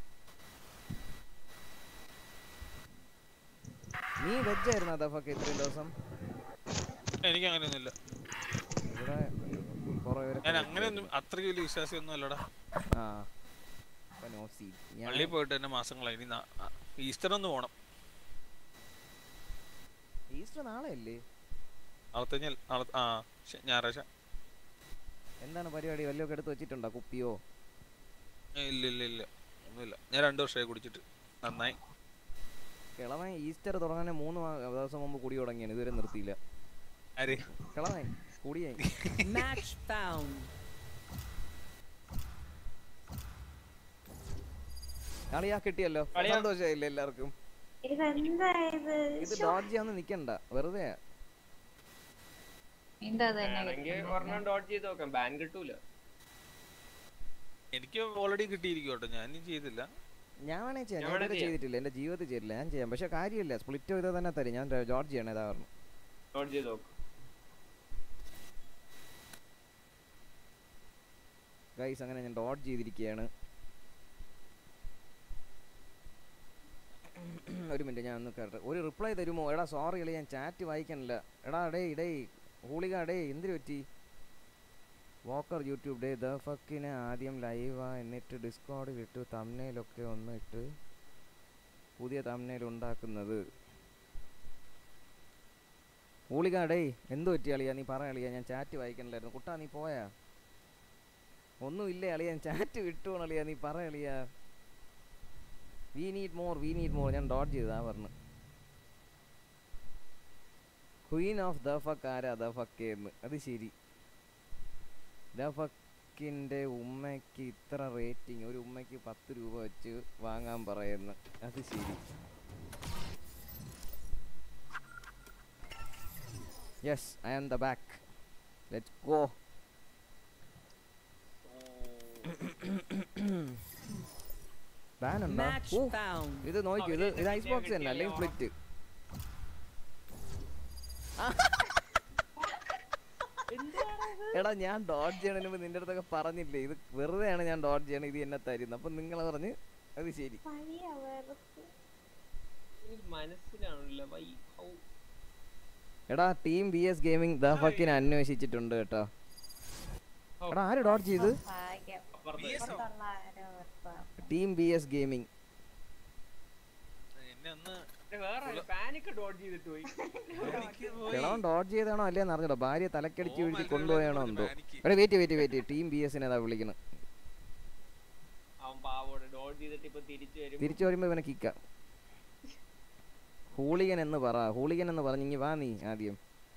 നീ വെജ് ആയിരുന്നു അതഫൊക്കെ ഇത്രയും ദിവസം എനിക്ക് അങ്ങനെയൊന്നുമില്ല ഇവിടെ കുറെ ഞാൻ അങ്ങനെയൊന്നും അത്രയ്ക്ക് വലിയ വിശ്വാസിയൊന്നും അല്ലടാ ആ ഇപ്പൊ no seed. ഞാൻ പള്ളിയിൽ പോയിട്ട് തന്നെ മാസങ്ങളായി ഇനി നാ- ആ, ഈസ്റ്ററിന് പോണം ഈസ്റ്റർ നാളെ അല്ലേ നാളത്തെ നാളെ ആ ശ- ഞായറാഴ്ച എന്താണ് പരിപാടി വല്ലതൊക്കെ എടുത്ത് വെച്ചിട്ടുണ്ടോ കുപ്പിയോ ഏ, ഇല്ല ഇല്ല ഇല്ല ഒന്നുമില്ല ഞാൻ രണ്ടു വർഷമായി കുടിച്ചിട്ട് നന്നായി കിളവൻ ഈസ്റ്റർ തുടങ്ങാൻ മൂന്ന് മാ- ദിവസം മുമ്പ് കുടി തുടങ്ങിയാണ് ഇതുവരെ നിർത്തിയില്ല ആര് കിളവൻ കുടിയായി Match found. കളിയാ കിട്ടിയല്ലോ കളിയാ- സന്തോഷമായില്ലേ എല്ലാവർക്കും ഇതെന്താ ഇത് ഇത് ഡോഡ്ജ് ചെയ്യാന്ന് നിക്കണ്ട വെറുതെ എന്താ തന്നെ വേണമെങ്കിൽ ഒരെണ്ണം ഡോട്ട് ചെയ്ത് നോക്കാം ബാൻ കിട്ടൂല എനിക്ക് ഓൾറെഡി കിട്ടിയിരിക്കും കേട്ടോ ഞാനും ചെയ്തില്ല ഞാൻ വേണേ ചെയ്യാം ഞാൻ ഞാൻ വേണേ ഇതുവരെ ചെയ്യാം. ചെയ്തിട്ടില്ല എന്റെ ജീവിതത്തിൽ ചെയ്തിട്ടില്ല ഞാൻ ചെയ്യാം പക്ഷെ കാര്യമില്ല സ്പ്ലിറ്റ് ചെയ്താൽ തന്നെ തരും ഞാൻ ജോർജ് ചെയ്യണേ ഇതാ പറഞ്ഞു ഡോട്ട് ചെയ്ത് നോക്കാം ഗൈസ് അങ്ങനെ ഞാൻ ഡോട്ട് ചെയ്തിരിക്കുകയാണ് ഒരു മിനിറ്റ് ഞാൻ ഒന്ന് കേട്ടെ ഒരു റിപ്ലൈ തരുമോ എടാ സോറി അല്ലേ ഞാൻ ചാറ്റ് വായിക്കണില്ല എടാ ഡേ ഡേ ഹൂളിക ഡേ എന്തിനു പറ്റി വോക്കർ യൂട്യൂബ് ഡേ ദ ഫക്കിനെ ആദ്യം ലൈവാ എന്നിട്ട് ഡിസ്കോഡിൽ ഇട്ട് തമ്നയിലൊക്കെ ഒന്ന് ഇട്ട് പുതിയ തമ്നയിൽ ഉണ്ടാക്കുന്നത് ഹൂളിക ഡേ എന്ത് പറ്റി അളിയാ നീ പറ അളിയാ ഞാൻ ചാറ്റ് വായിക്കണില്ലായിരുന്നു കുട്ടാ നീ പോയാ ഒന്നുമില്ല അളിയാ ചാറ്റ് വിട്ടു അളിയാ നീ പറ അളിയാ we need more we need more ഞാൻ ഡോട്ട് ചെയ്തതാ പറഞ്ഞു ക്വീൻ ഓഫ് ദ ഫക്ക് ആരാ ദ ഫക്ക് എന്ന് അത് ശരി ദ ഫക്കിൻ്റെ ഉമ്മയ്ക്ക് ഇത്ര റേറ്റിംഗ് ഒരു ഉമ്മയ്ക്ക് പത്ത് രൂപ വെച്ച് വാങ്ങാൻ പറയുന്നു അത് ശരി yes I am the back let go ban ഉണ്ടോ Match ഓ, found. ഇത് നോക്കൂ ഇത് ഇത് ഐസ് ബോക്സ് തന്നെ അല്ലെങ്കിൽ സ്പ്ലിറ്റ് എടാ ഞാൻ ഡോട്ട് ചെയ്യണതിന് മുമ്പ് നിന്റെ അടുത്തൊക്കെ പറഞ്ഞില്ലേ ഇത് വെറുതെയാണ് ഞാൻ ഡോട്ട് ചെയ്യണത് ഇത് എന്നെ തരുന്നത് അപ്പൊ നിങ്ങൾ പറഞ്ഞ് അത് ശരി എനിക്ക് മനസ്സിലാവണില്ല വൈ ഹൗ എടാ team B S gaming the ഫക്കിനെ അന്വേഷിച്ചിട്ടുണ്ട് കേട്ടോ എടാ ആര് ഡോട്ട് ചെയ്ത് ഭാഗ്യം അപ്പുറത്ത് പുറത്തുള്ള ആരോ ഉറപ്പാ. ടീം ബി എസ് ഗെയിമിംഗ് എന്നെ ഒന്ന് ഇത് വേറെ പാനിക്ക് ഡോട്ട് ചെയ്തിട്ട് പോയി എനിക്ക് പോയി. കിളവൻ ഡോട്ട് ചെയ്താണോ അല്ലേന്ന് അറിഞ്ഞോ ഭാര്യ തലക്കടിച്ച് ഓ, വീഴ്ത്തി മലയാളം കൊണ്ടുപോയാണോ ഒരു എന്തോ panic. എടാ wait wait wait team B എസിനെ അതാ വിളിക്കുന്നത് അവൻ പാവോട് ഡോട്ട് ചെയ്തിട്ട് ഇപ്പൊ തിരിച്ചു വരും തിരിച്ചു വരുമ്പോ ഇവനെ കിക്ക ഹൂളിഗൻ എന്ന് പറ ഹൂളിഗൻ എന്ന് പറഞ്ഞ് ഇങ്ങി വാ നീ ആദ്യം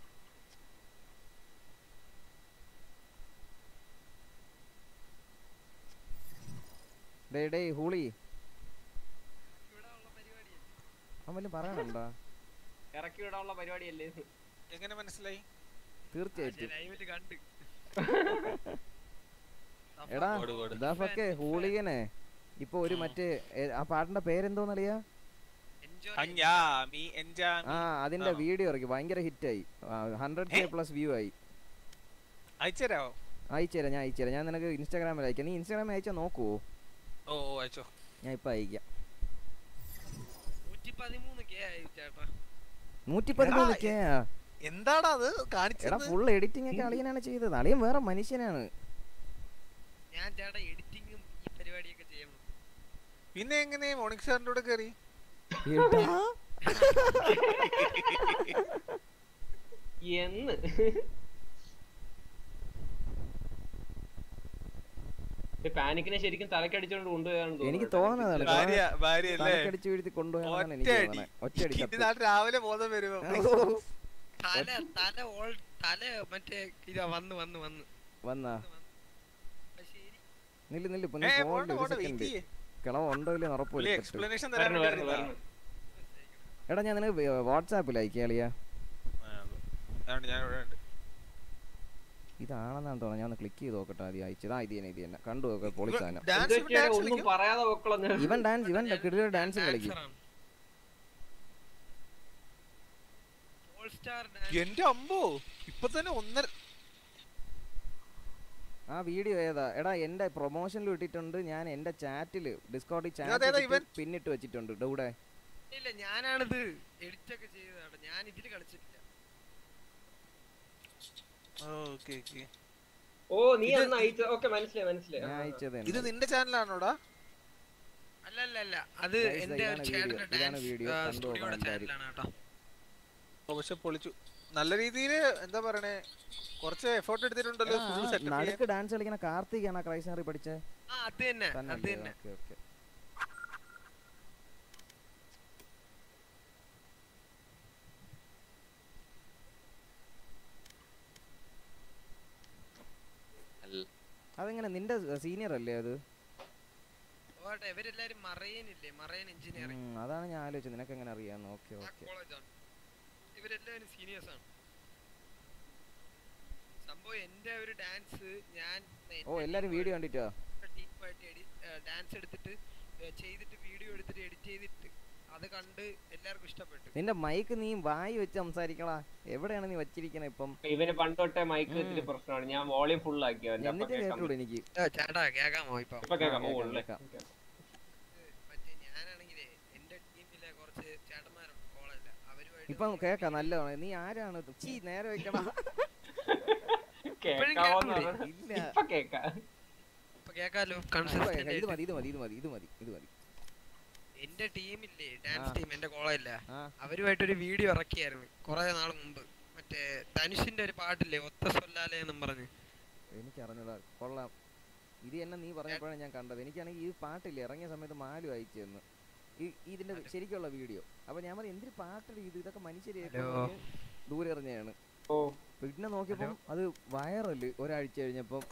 ഡേ ഡേ ഹൂളി അവൻ വല്ലതും പറയാനുണ്ടോ ഇറക്കി വിടാനുള്ള പരിപാടിയല്ലേ ഇത്? എങ്ങനെ മനസ്സിലായി തീർച്ചയായിട്ടും കണ്ട് എടാ കോട് കോട്. ഇതാഫൊക്കെ ഹൂളിഗനെ ഇപ്പൊ ഒരു മറ്റേ ഏ, ആ പാട്ടിന്റെ പേരെന്തോന്നറിയാ അഞ്ഞാമി എൻജാമി ആ അതിന്റെ ആണോ? വീഡിയോ ഇറക്കി ഭയങ്കര ഹിറ്റായി ഹൺഡ്രഡ് കെ പ്ലസ് വ്യൂ ആയി അയച്ചുതരാവോ അയച്ചുതരാം ഞാൻ അയച്ചുതരാം ഞാൻ നിനക്ക് ഇൻസ്റ്റാഗ്രാമിൽ അയക്കാം നീ ഇൻസ്റ്റാഗ്രാമിൽ അയച്ചാൽ നോക്കുവോ ഓ ഓ അയച്ചോ ഞാൻ ഇപ്പൊ അയക്കാം നൂറ്റി പതിമൂന്ന് കെ ആയി ചേട്ടാ നൂറ്റി പതിമൂന്ന് കെ എന്താടാ അത് എടാ കാണിച്ചത് ഫുൾ എഡിറ്റിംഗ് ഒക്കെ അളിയനാണ് ചെയ്തത് അളിയൻ വേറെ മനുഷ്യനാണ് ഞാൻ ചേട്ടാ എഡിറ്റിങ്ങും ഈ പരിപാടിയൊക്കെ ചെയ്യണം പിന്നെ എങ്ങനെ മോണിക് സാറിന്റെ കൂടെ കയറി എടാ, എന്ന് പാനിക്കിനെ ശരിക്കും തലക്കടിച്ചോണ്ട് കൊണ്ടുപോയാണെന്ന് എനിക്ക് തോന്നുന്നു. തോന്നുന്നതാണ് ഭാര്യ ഭാര്യ അല്ലേ തലക്കടിച്ച് വീഴ്ത്തി കൊണ്ടുപോയാണെന്നാണ് എനിക്ക് ഒറ്റയടി. തോന്നുന്നത് ഒറ്റയടി ഇത് ചത്തു. നാളെ രാവിലെ ബോധം വരുമോ തല തല ഓൾ തല മറ്റേ ഇതാ വന്ന് വന്ന് വന്ന് വന്നാ ആ, ശരി നില്ല് നില്ല് ഇപ്പൊ ഏ നീ പോണ്ട ഫോണിൽ ഒരു പോണ്ട വെയിറ്റ് സെക്കൻഡ് ചെയ്യേ കിളവ ഉണ്ടോ ഇല്ലെന്ന് പുള്ളി ഉറപ്പില്ല എക്സ്പ്ലനേഷൻ തരാൻ വരണം, വേണ്ടി വരണം, ഇരുന്നതാ. വരണം. എടാ ഞാൻ നിനക്ക് വാട്സാപ്പിൽ അയക്കാളിയാ ആ, അതുകൊണ്ട് ഞാൻ ഇവിടെ ഉണ്ട് ഇതാണെന്നാണ് തോന്നുന്നത് ഞാൻ ഒന്ന് ക്ലിക്ക് ചെയ്ത് നോക്കട്ടെ ആദ്യം അയച്ചത് ആ ഇത് തന്നെ ഇത് തന്നെ കണ്ടു നോക്കാം പൊളിസാനം ഡാൻസ് എന്ത് പറ്റിയാ ഡാൻസ് ഒന്നും പറയാതെ വെക്കളഞ്ഞ ഇവൻ ഡാൻസ് ഇവൻ കിടില ഡാൻസ് കളിക്കും ഡാൻസറാണ് ഓൾ സ്റ്റാർ എന്റെ അമ്പോ ഇപ്പൊ തന്നെ ഒന്നര ആ വീഡിയോ ഏതാ എടാ എന്റെ പ്രൊമോഷനിൽ ഇട്ടിട്ടുണ്ട് ഞാൻ എന്റെ ചാറ്റിൽ ഡിസ്കോഡിൽ അതേതാ ചാറ്റ് ഇവൻ? പിന്നിട്ട് വെച്ചിട്ടുണ്ട് ഇവിടെ ഇല്ല ഞാനാണിത് എഡിറ്റ് ഒക്കെ ചെയ്തതാണ് ഞാൻ ഇതില് കളിച്ചിട്ടില്ല ഓക്കെ ഓക്കെ ഓ നീ അന്ന് അയച്ച ഓക്കെ മനസ്സിലായി മനസ്സിലായി ഞാൻ ആ, ആ. അയച്ചത് ഇത് തന്നെ. നിന്റെ ചാനലാണോടാ അല്ല അല്ല അല്ല അത് Guys, എന്റെ ഇതാണ് ചേട്ടന്റെ video. ഇതാണ് ഡാൻസ് video. കണ്ടു സ്റ്റുഡിയോയുടെ നോക്കണം എന്തായാലും. ചാനലാണ് കേട്ടോ ഓ, പക്ഷെ പൊളിച്ചു നല്ല രീതിയിൽ എന്താ പറയണേ കുറച്ച് എഫേർട്ട് എടുത്തിട്ടുണ്ടല്ലോ എടാ, ഫുൾ ആ സെറ്റപ്പ് നടുക്ക് ഡാൻസ് കളിക്കുന്ന കാർത്തികാണ് ക്രൈസ്നറി പഠിച്ചേ ആ അത് തന്നെ അത് തന്നെ തന്നെ ഓക്കെ ഓക്കെ അതെങ്ങനെ നിന്റെ സീനിയർ അല്ലേ അത് ഓ പോട്ടെ ഇവരെല്ലാരും മറയനില്ലേ മറയൻ എഞ്ചിനീയറിംഗ് ഉം, അതാണ് ഞാൻ ആലോചിച്ചത് നിനക്ക് എങ്ങനെ അറിയാന്ന് ഓക്കെ ആ ഓക്കെ കോളേജാണ് ഇവരെല്ലാവരും സീനിയേഴ്സ് ആണ് സംഭവം എന്റെ ഒരു ഡാൻസ് ഞാൻ ഓ എല്ലാരും വീഡിയോ കണ്ടിട്ടോ ടീമായിട്ട് ഡാൻസ് എടുത്തിട്ട് ഏ, ചെയ്തിട്ട് വീഡിയോ എടുത്തിട്ട് എഡിറ്റ് ചെയ്തിട്ട് അത് കണ്ട് എല്ലാവർക്കും ഇഷ്ടപ്പെട്ടു നിന്റെ മൈക്ക് നീ വായി വെച്ച് സംസാരിക്കടാ എവിടെയാണ് നീ വച്ചിരിക്കണ ഇപ്പം ഇവന് പണ്ട് തൊട്ടേ മൈക്ക് ഇത്തിരി പ്രശ്നമാണ് ഞാൻ വോളിയം ഫുൾ ആക്കി അവന്റെ അപ്പൊ എന്നിട്ട് കേൾക്കാൻ കേട്ടൂടെ എനിക്ക് ഏ, ചേട്ടാ കേക്കാമോ ഇപ്പൊ ഇപ്പൊ കേൾക്കാം കേൾക്കാം, മുകളിലെ കേൾക്കാം. മറ്റേ ഞാനാണെങ്കിലേ എന്റെ ടീമിലെ കുറച്ച് ചേട്ടന്മാരുണ്ട് കോളേജില് അവരുമായിട്ട് ഇപ്പം കേക്കാം നല്ലതാണ് നീ ആരാണ് ചീ നേരെ വെക്കടാ കേൾക്കാവോന്ന് കേൾക്കൂലേ? പറഞ്ഞാ- ഇല്ല ഇപ്പൊ കേക്കാം ഇപ്പൊ കേക്കാലോ ആ, ഇപ്പൊ കേക്കാം. ഇത് കൺസിസ്റ്റന്റ് മതി ഇത് മതി ഇത് മതി ഇത് മതി ഇത് മതി എന്റെ ടീമില്ലേ ഡാൻസ് ആ. ടീം എന്റെ കോളേജിലെ ആ അവരുമായിട്ടൊരു വീഡിയോ ഇറക്കിയായിരുന്നു കുറെ നാൾ മുമ്പ് മറ്റേ ധനുഷിന്റെ ഒരു പാട്ടില്ലേ ഒത്ത സൊല്ലാലെ എന്നും പറഞ്ഞ് എനിക്ക് അറിഞ്ഞൂടാ കൊള്ളാം ഇത് എന്നെ നീ പറഞ്ഞപ്പോഴാണ് ഞാൻ കണ്ടത് എനിക്കാണെങ്കിൽ ഈ പാട്ടില്ലേ ഇറങ്ങിയ സമയത്ത് മാലു അയച്ചു തന്നു ഈ ഇതിന്റെ ശരിക്കുള്ള വീഡിയോ അപ്പൊ ഞാൻ പറഞ്ഞു എന്തൊരു പാട്ടടി ഇത് ഇതൊക്കെ മനുഷ്യരെ ഹലോ. ദൂരെ എറിഞ്ഞാണ് ഓ പിന്നെ നോക്കിയപ്പം അത് വയറല് ഒരാഴ്ച കഴിഞ്ഞപ്പം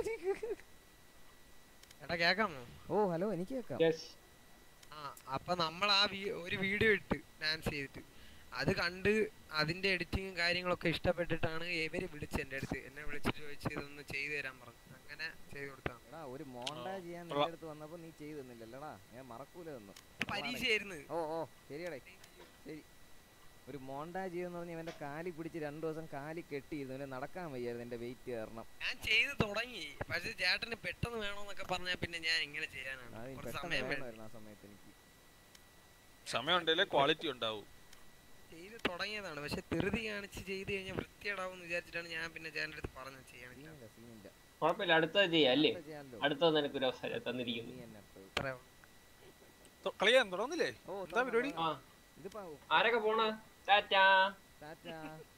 എടാ കേക്കാമോ ഓ ഹലോ എനിക്ക് കേൾക്കാം യെസ് ആ അപ്പൊ നമ്മൾ ആ വീ- ഒരു വീഡിയോ ഇട്ട് ഡാൻസ് ചെയ്തിട്ട് അത് കണ്ട് അതിന്റെ എഡിറ്റിങ്ങും കാര്യങ്ങളൊക്കെ ഇഷ്ടപ്പെട്ടിട്ടാണ് ഇവര് വിളിച്ചത് എന്റെ അടുത്ത് എന്നെ വിളിച്ചിട്ട് ചോദിച്ച് ഇതൊന്ന് ചെയ്തു തരാൻ പറഞ്ഞു അങ്ങനെ ചെയ്തു കൊടുത്താണ് എടാ ഒരു മോണ്ടാജ് ചെയ്യാൻ കൊള്ളാം. നിന്റെ അടുത്ത് വന്നപ്പോ നീ ചെയ്തു തന്നില്ലല്ലടാ ഞാൻ മറക്കൂല തന്നു പരീക്ഷയായിരുന്നു ഓ ഓ ശരിയടേ ശരി ഒരു മോണ്ടാജ് ചെയ്യുന്ന പറഞ്ഞ് ഇവന്റെ കാലി പിടിച്ച് രണ്ടു ദിവസം കാലി കെട്ടിയിരുന്നു ഇവനെ നടക്കാൻ വയ്യായിരുന്നു എന്റെ വെയിറ്റ് കാരണം ഞാൻ ചെയ്ത് തുടങ്ങി പക്ഷെ ചേട്ടന് പെട്ടെന്ന് വേണോന്നൊക്കെ പറഞ്ഞാൽ പിന്നെ ഞാൻ ഇങ്ങനെ ചെയ്യാനാണ് അത് കുറച്ച് പെട്ടെന്ന് സമയം വേണം വേണമായിരുന്നു ആ സമയത്ത് എനിക്ക് സമയം ഉണ്ടെങ്കിലേ ക്വാളിറ്റി ഉണ്ടാവും ചെയ്ത് തുടങ്ങിയതാണ് പക്ഷെ ധൃതി കാണിച്ച് ചെയ്ത് കഴിഞ്ഞാൽ വൃത്തിയേടാവും എന്ന് വിചാരിച്ചിട്ടാണ് ഞാൻ പിന്നെ ചേട്ടൻ്റെ അടുത്ത് പറഞ്ഞത് ചെയ്യാൻ സീനില്ല സീനില്ല കുഴപ്പമില്ല അടുത്തത് ചെയ്യാം അല്ലേ അടുത്ത ചെയ്യാലോ അടുത്തത് നിനക്കൊരു അവസരം തന്നിരിക്കുന്നു നീ എന്നെ അടുത്തത്. അത്രേ ഉള്ളൂ. തൊ- കളിയാൻ തുടങ്ങുന്നില്ലേ ഓ എന്താ പരിപാടി ആ ഇതിപ്പോ ആരൊക്കെ പോണ് ടാറ്റാ ടാറ്റാ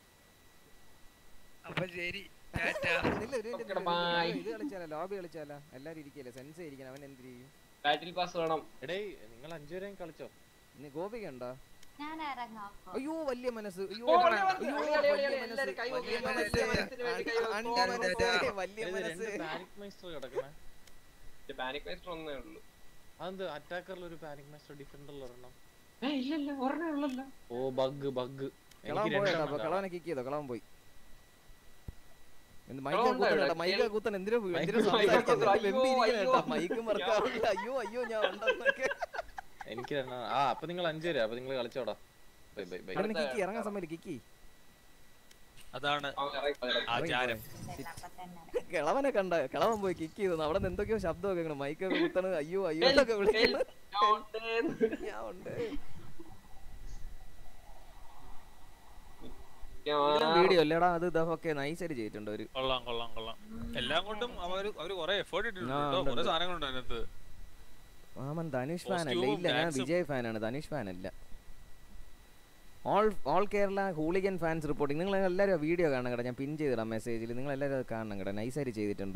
അപ്പൊ ശരി ടാറ്റാ. ഇല്ല, ഒരു minute, ഓക്കെടാ, ഒരു minute, bye. ഇത് കളിച്ചാലോ ലോബി കളിച്ചാലോ എല്ലാരും ഇരിക്കല്ലേ സെൻസ് ഇരിക്കണം അവൻ എന്ത് ചെയ്യും ബാറ്റിൽ പാസ് വേണം എടേ നിങ്ങൾ അഞ്ചുപേരെയും കളിച്ചോ നീ ഗോപിക ഉണ്ടോ ഞാൻ ഇറങ്ങാം അപ്പൊ. അയ്യോ വലിയ മനസ്സ് അയ്യോ ഓ, അയ്യോ അളി, അളി, അളി, വലിയ അളി, മനസ്സ് എല്ലാരും കൈ വലിയ പൊക്കി, മനസ്സ് വലിയ മനസ്സിന് വേണ്ടി കൈ പൊക്കി. അണ്ട മനസ്സ് വലിയ ഇത് രണ്ട് മനസ്സ് പാനിക് മൈസ്റ്റർ കിടക്കണേ പാനിക് മേസ്റ്റർ ഒന്നേ ഉള്ളൂ അതെന്ത് അറ്റാക്കറിൽ ഒരു പാനിക് മൈസ്റ്റർ ഡിഫൻഡറിൽ ഒരെണ്ണം ഏ ഇല്ലല്ല ഒരെണ്ണേ ഉള്ളല്ലോ ഓ ബഗ് ബഗ് കളവൻ പോയട്ടോ അപ്പൊ കളവനെ കിക്ക് ചെയ്തോ കളവൻ പോയി എന്ത് മൈക്ക് കളവൻ കുത്തൻ ഉണ്ടായോ? കേട്ടോ മൈക്ക് കുത്തൻ എന്തിനോ എന്തിനോ മൈക്ക് സംസാരിക്കുന്നു അയ്യോ, വെമ്പിരിക്കണം കേട്ടോ അയ്യോ. മൈക്ക് മറക്കാറില്ല അയ്യോ അയ്യോ ഞാൻ ഉണ്ടെന്നൊക്കെ എനിക്ക് രണ്ടെണ്ണം ആ അപ്പൊ നിങ്ങൾ അഞ്ചുപേരാ അപ്പൊ നിങ്ങൾ കളിച്ചോടാ ബൈ ബൈ ബൈ അവന് കിക്കി ഇറങ്ങാൻ സമയം കിക്കി അതാണ് ആചാരം അപ്പൊ തന്നെ കിളവനെ കണ്ട കിളവൻ പോയി കിക്ക് ചെയ്തു അവിടെ നിന്ന് എന്തൊക്കെയോ ശബ്ദമൊക്കെ കേൾക്കണം മൈക്കൊക്കെ കുത്തണത് അയ്യോ അയ്യോ എന്നൊക്കെ വിളിക്കുന്നത് ഞാൻ ഉണ്ട് വീഡിയോ അല്ലേടാ അത് ഇതൊക്കെ നൈസായിട്ട് ചെയ്തിട്ടുണ്ട് ഒരു കൊള്ളാം കൊള്ളാം കൊള്ളാം എല്ലാം കൊണ്ടും അവര് അവര് കൊറേ എഫേർട്ട് ഇട്ടിട്ടുണ്ട് ആ, കേട്ടോ. ഉണ്ട്, കൊറേ ഉണ്ട്. സാധനങ്ങളുണ്ട് അതിനകത്ത് മാമൻ ധനുഷ് ഫാൻ അല്ല Costume, ഇല്ല ഞാൻ dance ഉം. വിജയ് ഫാനാണ് ധനുഷ് ഫാൻ അല്ല all all Kerala hooligan fans reporting നിങ്ങൾ എല്ലാവരും വീഡിയോ കാണണം കേട്ടോ ഞാൻ പിൻ ചെയ്തിടാം മെസ്സേജിൽ നിങ്ങൾ എല്ലാവരും അത് കാണണം കേട്ടോ നൈസായിട്ട് ചെയ്തിട്ടുണ്ട്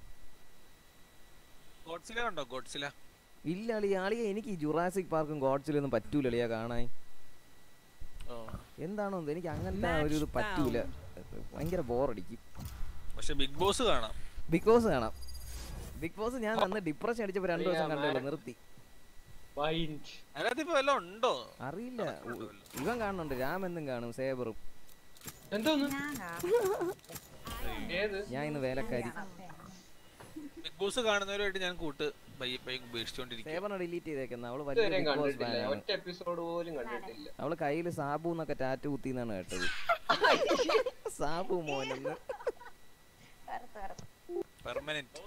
ഗോഡ്സില ഉണ്ടോ ഗോഡ്സില ഇല്ല അളിയ ആളിയെ എനിക്ക് ഈ ജുറാസിക് പാർക്കും ഗോഡ്സിലൊന്നും പറ്റൂല അളിയ കാണാൻ എന്താണോ എന്തോ എനിക്ക് അങ്ങനത്തെ ആ ഒരു ഇത് പറ്റൂല ഭയങ്കര ബോറടിക്കും പക്ഷെ ബിഗ് ബോസ് കാണാം ബിഗ് ബോസ് കാണാം ബിഗ് ബോസ് ഞാൻ അന്ന് ഡിപ്രഷൻ അടിച്ചപ്പോ രണ്ടു ദിവസം കണ്ടുള്ളൂ നിർത്തി അതിനകത്ത് ഇപ്പൊ വല്ലതും ഉണ്ടോ അറിയില്ല ഉ- ഇവൻ കാണുന്നുണ്ട് രാം എന്നും കാണും സേബറും എന്തോന്ന് ഞാൻ കാണാം. ഏത് ഞാൻ ഇന്ന് വേലക്കാരി ബിഗ് ബോസ് കാണുന്നവരുമായിട്ട് ഞാൻ കൂട്ട് പയ്യെ പയ്യെ ഉപേക്ഷിച്ചോണ്ടിരിക്കും സേബറിനെ ഡിലീറ്റ് ചെയ്തേക്കുന്ന അവള് വലിയ ഇതുവരെയും ബിഗ് ബോസ് കണ്ടിട്ടില്ല ഫാനാണ് ഒറ്റ എപ്പിസോഡ് പോലും കണ്ടിട്ടില്ല അവള് കയ്യില് സാബു എന്നൊക്കെ ടാറ്റു കുത്തിന്നാണ് കേട്ടത് സാബു മോനെന്ന് വെറുതെ വെറുതെ. പെർമനന്റ്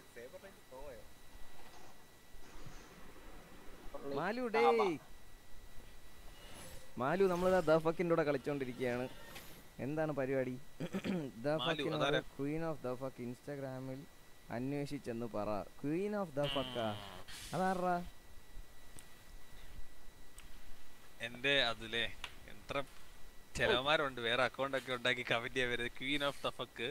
മാലു ഡേ മാലു നമ്മളിതാ ദഫക്കിന്റെ കൂടെ കളിച്ചോണ്ടിരിക്കുകയാണ് എന്താണ് പരിപാടി മാലു, അതാരാ? ക്വീൻ ഓഫ് ദഫക്ക് ഇൻസ്റ്റാഗ്രാമിൽ അന്വേഷിച്ചെന്ന് പറ ക്വീൻ ഓഫ് ദഫക്ക അതാറാ എന്റെ അതിലെ എത്ര ചെലവന്മാരുണ്ട് വേറെ അക്കൗണ്ട് ഒക്കെ ഉണ്ടാക്കി കമന്റ് ചെയ്യാൻ വരുന്നത് ക്വീൻ ഓഫ് തഫക്ക്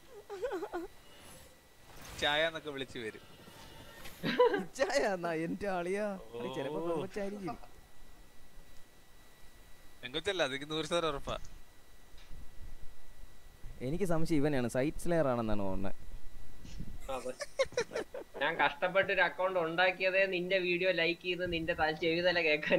ചായ എന്നൊക്കെ വിളിച്ചു വരും ഇച്ചായ എന്നാ എന്റെ ആളിയാ അത് ചിലപ്പോ ഓ. പെൺകൊച്ചായിരിക്കും പെങ്കൊച്ചല്ല അതിക്ക് നൂറ് ശതമാനം ഉറപ്പാ എനിക്ക് സംശയം ഇവനാണ് സൈറ്റ് സ്ലെയർ ആണെന്നാണ് തോന്നുന്നത് അതെ ഞാൻ കഷ്ടപ്പെട്ട് ഒരു അക്കൗണ്ട് ഉണ്ടാക്കിയതേ നിന്റെ വീഡിയോ ലൈക്ക് ചെയ്ത് നിന്റെ തല ചെവിതല കേൾക്കാൻ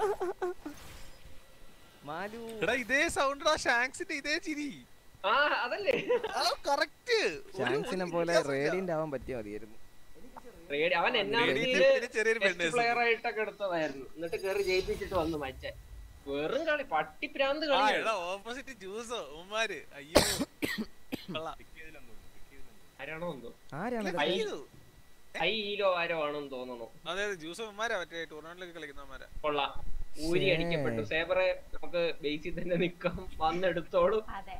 മാലു എടാ ഇതേ സൗണ്ട് ഷാങ്സിന്റെ ഇതേ ചിരി ആ അതല്ലേ കറക്റ്റ് ഷാങ്സിനെ പോലെ റേഡിയന്റ് ആവാൻ പറ്റിയാ മതിയായിരുന്നു റേഡി അവൻ എന്നാ റേഡിയത്തിന് ചെറിയൊരു പെണ്ണേഴ്സ് പ്ലെയർ ആയിട്ടൊക്കെ എടുത്തതായിരുന്നു എന്നിട്ട് കേറി ജയിപ്പിച്ചിട്ട് വന്നു മറ്റേ വെറും കളി പട്ടിപ്രാന്ത് ആ കളി എടാ ഓപ്പോസിറ്റ് ജ്യൂസോ ഉമ്മാര് അയ്യോ കൊള്ളാം. ആരാണോ എന്തോ ആരാണ് ഹൈ ഹൈ ഈലോ ആരോ ആണെന്ന് തോന്നുന്നു അതെ അതെ ജ്യൂസോ ഉമ്മാരാ മറ്റേ ടൂർണമെന്റിലൊക്കെ കളിക്കുന്നവന്മാരാ കൊള്ളാം ഊരി ശ്ശേ. അടിക്കപ്പെട്ടു സേബറെ നമുക്ക് ബേസിൽ തന്നെ നിക്കാം വന്നെടുത്തോളൂ അതെ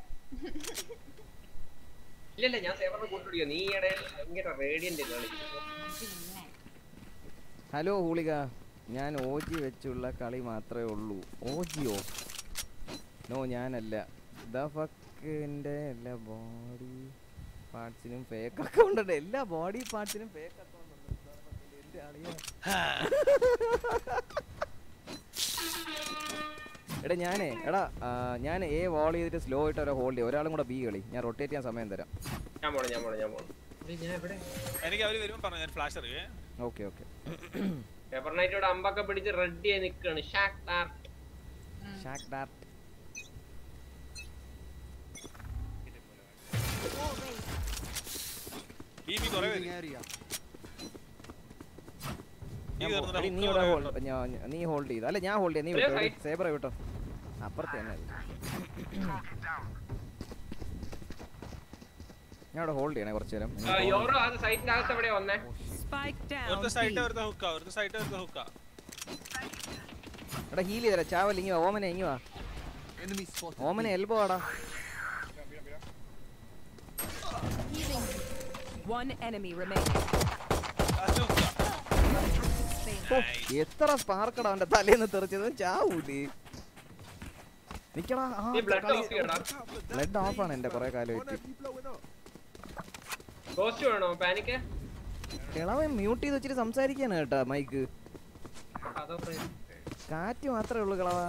ഇല്ലല്ല ഞാൻ സേബറിനെ കൂട്ടുപിടിക്കുക നീ ഇടയിൽ ഭയങ്കര റേഡിയന്റ് കളി പിന്നെ ഹലോ ഹൂളിക ഞാൻ ഓജി വെച്ചുള്ള കളി മാത്രമേ ഉള്ളൂ ഓജിയോ നോ ഞാനല്ല ദ ഫക്കിന്റെ എല്ലാ ബോഡി പാർട്സിനും ഫേക്ക് അക്കൗണ്ട് ഉണ്ട് എല്ലാ ബോഡി പാർട്സിനും ഫേക്ക് അക്കൗണ്ട് ഉണ്ട് ദ fuck എന്റെ അളിയാ. എടാ ഞാനേ എടാ ഞാൻ എ വോൾ ചെയ്തിട്ട് സ്ലോ ആയിട്ട് ഒരാൾ ഹോൾഡ് ചെയ്യും ഒരാളും കൂടെ ബി കളി ഞാൻ റൊട്ടേറ്റ് ചെയ്യാൻ സമയം തരാം ഞാൻ പോണേ ഞാൻ പോണേ ഞാൻ പോണേ ഞാൻ എവിടെ എനിക്ക് അവര് വരുമ്പോ പറഞ്ഞു ഞാൻ ഫ്ലാഷ് അറിയേ ഓക്കെ ഓക്കെ പേപ്പർ നൈറ്റോട് അമ്പൊക്കെ പിടിച്ച് റെഡി ആയി നിക്കാണ് ഷാക്ക് ഡാർക്ക് ഷാക്ക് ഡാർട്ട് ഈ ബി കുറെ പേര് ഈ ഞാൻ കേറുന്നുണ്ട്, പോ- എടി, നീ hook ഇവിടെ കുറെ ഹോൾഡ് ഉണ്ട്. ഞാൻ നീ ഹോൾഡ് ചെയ്തു അല്ല ഞാൻ ഹോൾഡ് ചെയ്യാം നീ ഒരേ വിട്ടോ side. സേബറ വിട്ടോ അപ്പുറത്ത് തന്നെ അത്. ഞാൻ അവിടെ ഹോൾഡ് ചെയ്യണേ കുറച്ചു നേരം എനിക്ക് തോന്നുന്നു. യോറോ അത് സൈറ്റിന്റെ അകത്ത് എവിടെയാ വന്നേ Spike down. ഒരുത്ത സൈഡ് B. വരുന്ന ഹുക്ക ഒരുത്ത സൈഡ് വരുന്ന ഹുക്ക എടാ ഹീൽ ചെയ്തരാ ചാവൽ ഇങ്ങി വാ ഓമനെ ഇങ്ങി വാ ഓമനെ എൽബോ ആടാ One enemy remaining. Last hookah ഓ, എത്ര സ്പാർക്കടാ അവന്റെ തലേന്ന് തെറിച്ചത് ചാവൂലേ നിക്കടാ നീ ബ്ലഡ് ഓഫ് ചെയ്യടാ ബ്ലഡ് ഓഫ് ആണ് എന്റെ കൊറേ കാലമായിട്ട് ഗോസ്റ്റ് വേണോ പാനിക്ക് കിളവൻ മ്യൂട്ട് ചെയ്ത് വെച്ചിട്ട് സംസാരിക്കാണ് കേട്ടാ മൈക്ക് അതോ friend. കാറ്റ് മാത്രമേ ഉള്ളൂ കിളവ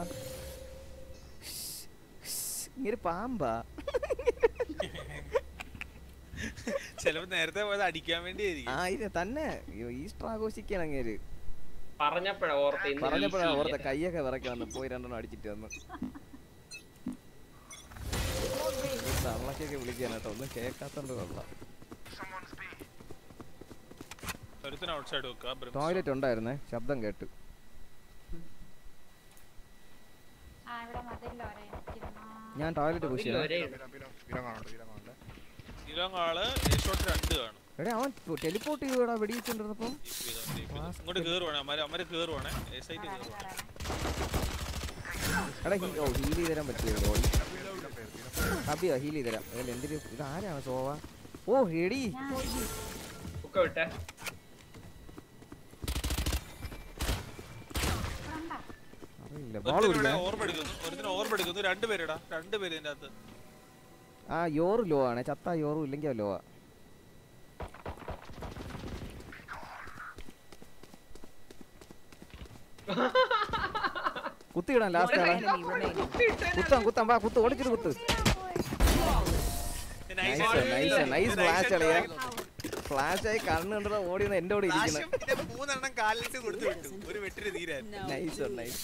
ഇങ്ങനെ പാമ്പാ ചിലപ്പോ നേരത്തെ പോയത് അടിക്കാൻ വേണ്ടിയായിരിക്കും ആ ഇത് തന്നെ അയ്യോ, ഈസ്റ്റർ ആഘോഷിക്കാണ് അങ്ങേര് പറഞ്ഞപ്പോഴാ ഓർത്ത് ഇന്ന് പറഞ്ഞപ്പോഴാ വീശിയില്ല. ഓർത്ത കയ്യൊക്കെ വിറക്കി വന്ന് പോയി രണ്ടെണ്ണം അടിച്ചിട്ട് വന്ന് ഈ തള്ളക്കൊക്കെ വിളിക്കാൻ കേട്ടോ ഒന്നും കേൾക്കാത്തോണ്ട് കൊള്ളാം ഒരുത്തിന് ഔട്ട് സൈഡ് ഹുക്ക ടോയ്ലറ്റ് ഉണ്ടായിരുന്നേ ശബ്ദം കേട്ട് ആ ഇവിടെ മതിലോ ഞാൻ ടോയ്ലറ്റ് പുഷ് ഇതിൽ ചെയ്യാം ഒരേ ഇലോങ് ആള് ഷോട്ട് രണ്ട് കാണും എടാ അവൻ ടെലിപ്പോർട്ട് ചെയ്തോടാ വെടിവെച്ചോണ്ടിരുന്നപ്പം ഇങ്ങോട്ട് കേറുവാണേ അമ്മര് അമ്മര് കേറുവാണേ എ സൈറ്റ് കേറുവാണേ എടാ ഹീ- ഓ ഹീൽ ചെയ്ത് തരാൻ പറ്റുമോ അബിയോ ഹീൽ ചെയ്ത് തരാം അതിൽ എന്തൊരു ഇത് ആരാണ് സോവ ഓ എടി ബുക്ക വിട്ടെ അറിയില്ല ബോൾ ഒരുത്തിന് ഇവിടെ പിടിക്കാൻ ഓർമ്മ എടുക്കുന്നു ഒരുത്തിന് ഓർമ്മ എടുക്കുന്നു രണ്ടുപേരെടാ രണ്ടുപേര് ഇതിന്റെ അകത്ത് ആ യോറ് ലോ ആണ് ചത്ത യോറും ഇല്ലെങ്കിൽ ലോ ആ കുത്തിയിടാൻ ലാസ്റ്റ് ആളെ Enemy remaining. കുത്താം കുത്താം വാ കുത്ത് ഓടിച്ചിട്ട് കുത്ത് Nice നൈസ് ആണ്. നൈസ് നൈസ് Nice ഫ്ലാഷ് ആണ്. അളിയാ ഫ്ലാഷ് ആയി കണ്ണ് കണ്ടിട്ട് ഓടി വന്ന് എന്റെ കൂടെ ഇരിക്കുന്നത് പ്രാവശ്യം ഇതിന്റെ മൂന്നെണ്ണം കാലിച്ച് കൊടുത്തു വിട്ടു ഒരു വെട്ടിന് തീരാൻ നൈസ് നൈസ്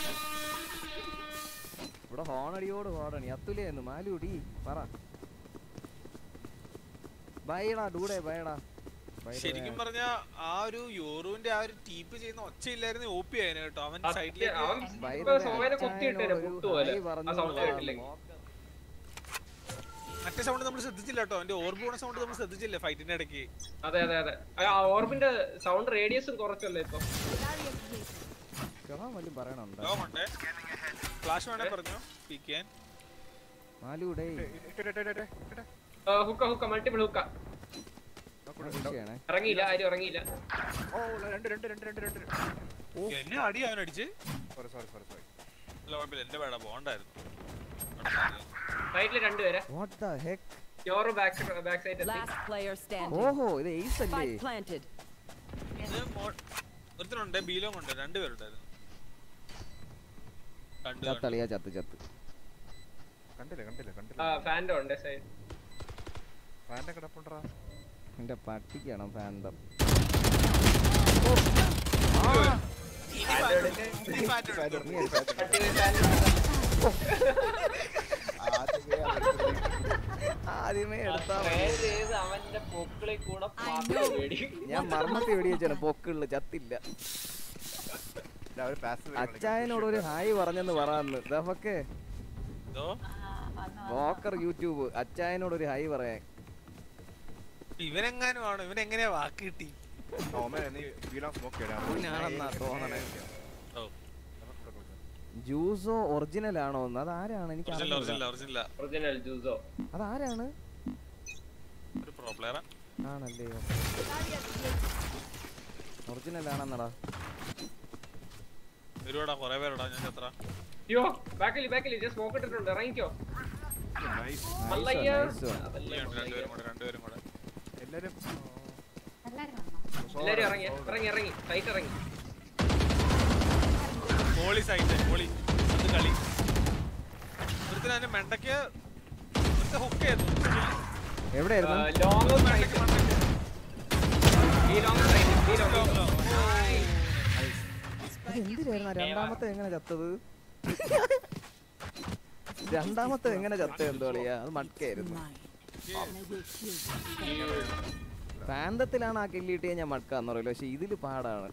ഇവിടെ ഹോണടിയോട് ഹോണടി അത്തുലേന്ന് മാലൂടി പറ ബൈഡാ ഡൂടെ ബൈഡാ ശരിക്കും പറഞ്ഞ ആ ഒരു യോറുവിന്റെ ആ ഒരു ടീപ്പ് ചെയ്യുന്ന ഒച്ചയില്ലായിരുന്നു ഒ പി ആയിരുന്നു കേട്ടോ അവൻ സത്യം, സൈഡിലേക്ക് അവൻ ഇപ്പൊ സോമനെ കുത്തിയിട്ടേനെ പുട്ടുപോലെ ആ സൗണ്ട് കേട്ടില്ലെങ്കിൽ മറ്റേ സൗണ്ട് നമ്മൾ ശ്രദ്ധിച്ചില്ല കേട്ടോ അവന്റെ ഓർബ് പോണ സൗണ്ട് നമ്മൾ ശ്രദ്ധിച്ചില്ല ഫൈറ്റിന്റെ ഇടയ്ക്ക് അതെ അതെ അതെ ആ ഓർബിന്റെ സൗണ്ട് റേഡിയസും കുറച്ചല്ലേ ഇപ്പൊ വല്ലതും പറയണുണ്ടോ ലോങ് ഉണ്ട് ഫ്ലാഷ് വേണേ പറഞ്ഞു പിക്കാൻ മാലൂടെ ഹുക്ക ഹുക്ക മൾട്ടിപ്പിൾ ഹുക്ക വിഷയാണേ ഇറങ്ങിയില്ല ആരും ഇറങ്ങിയില്ല എന്നെ അടി അവൻ അടിച്ച് സോറി സോറി സോറി സോറി കുഴപ്പമില്ല എന്റെ വേട പോണ്ടായിരുന്നു റൈറ്റില് രണ്ടുപേരെ what the heck Yoru back back side Last player standing. ഓഹോ ഇത് എയ്സ് അല്ലേ Spike planted. ഇത് മോ- ഒരുത്തനുണ്ട് ബീലോങ് ഉണ്ട് രണ്ടുപേരുണ്ടായിരുന്നു കണ്ടു കണ്ടു. ചത്തളിയാ ചത്ത് ചത്ത് കണ്ടില്ല കണ്ടില്ല ആ കണ്ടില്ല ഫാൻഡോ ഉണ്ട് സൈഡ് ഫാൻ്റെ കിടപ്പുണ്ടറാ എന്റെ പട്ടിക്കാണോ ഫാൻഡം ആദ്യമേ എടുത്താ മതി. Spray ചെയ്ത് അവന്റെ പൊക്കിളിൽ കൂടെ പാത്തി മേടിക്കും. ഞാൻ മർമ്മത്തി വെടി വെച്ചാണ് പൊക്കുള്ളു ചത്തില്ല അവര് പാസ് അച്ചായനോട് ഒരു ഹായ് പറഞ്ഞെന്ന് പറയാന്ന് നമുക്ക് എന്തോ വോക്കർ യൂട്യൂബ് അച്ചായനോട് ഒരു ഹായ് പറയാൻ ഇവനെങ്ങാനും ആണ് ഇവനെങ്ങനെയാ വാക്ക് കിട്ടി ഞാനെന്നാ തോന്നണേ ഓ ജ്യൂസോ ഒറിജിനൽ ആണോ എന്ന് അതാരാണ് എനിക്ക് ഒറിജിനൽ ഒറിജിനൽ അറിഞ്ഞൂടാ. ഒറിജിനൽ ഒറിജിനൽ ജ്യൂസോ അതാരാണ് ഒരു പ്രോ പ്ലെയറാ ആണല്ലേ ഒറിജിനൽ ആണെന്നടാ ഒരുപാടാ കൊറേ പേരുടാ ഞാൻ എത്ര അയ്യോ ബാക്കിൽ ബാക്കിൽ ജസ്റ്റ് സ്മോക്ക് ഇട്ടിട്ടുണ്ട് ഇറങ്ങിക്കോ മല്ലയ്യ nice one. അതല്ലേ രണ്ടുപേരും കൂടെ രണ്ടുപേരും കൂടെ എല്ലാരും എല്ലാരും വന്നോ എല്ലാരും ഇറങ്ങി ഇറങ്ങി ഇറങ്ങി സൈറ്റ് ഇറങ്ങി പോളി സൈറ്റ് പോളി അത് കളി ഒരുത്തിന് അതിന്റെ മെണ്ടയ്ക്ക് ഒരുത്ത ഹുക്ക് ചെയ്തു എവിടെയായിരുന്നു ലോങ് മെണ്ടയ്ക്ക് മണ്ടയ്ക്ക് ഈ ലോങ് സൈറ്റ് ഈ ലോങ് അത് എന്തിനായിരുന്നു ആ രണ്ടാമത്തെ എങ്ങനെ ചത്തത് രണ്ടാമത്തെ എങ്ങനെ ചത്ത എന്തോ കളിയാ അത് മടക്കായിരുന്നു ഫാന്തത്തിലാണ് ആ കില്ലിട്ട് ഞാൻ മടക്കാന്ന് പറയല്ലോ പക്ഷെ ഇതില് പാടാണ്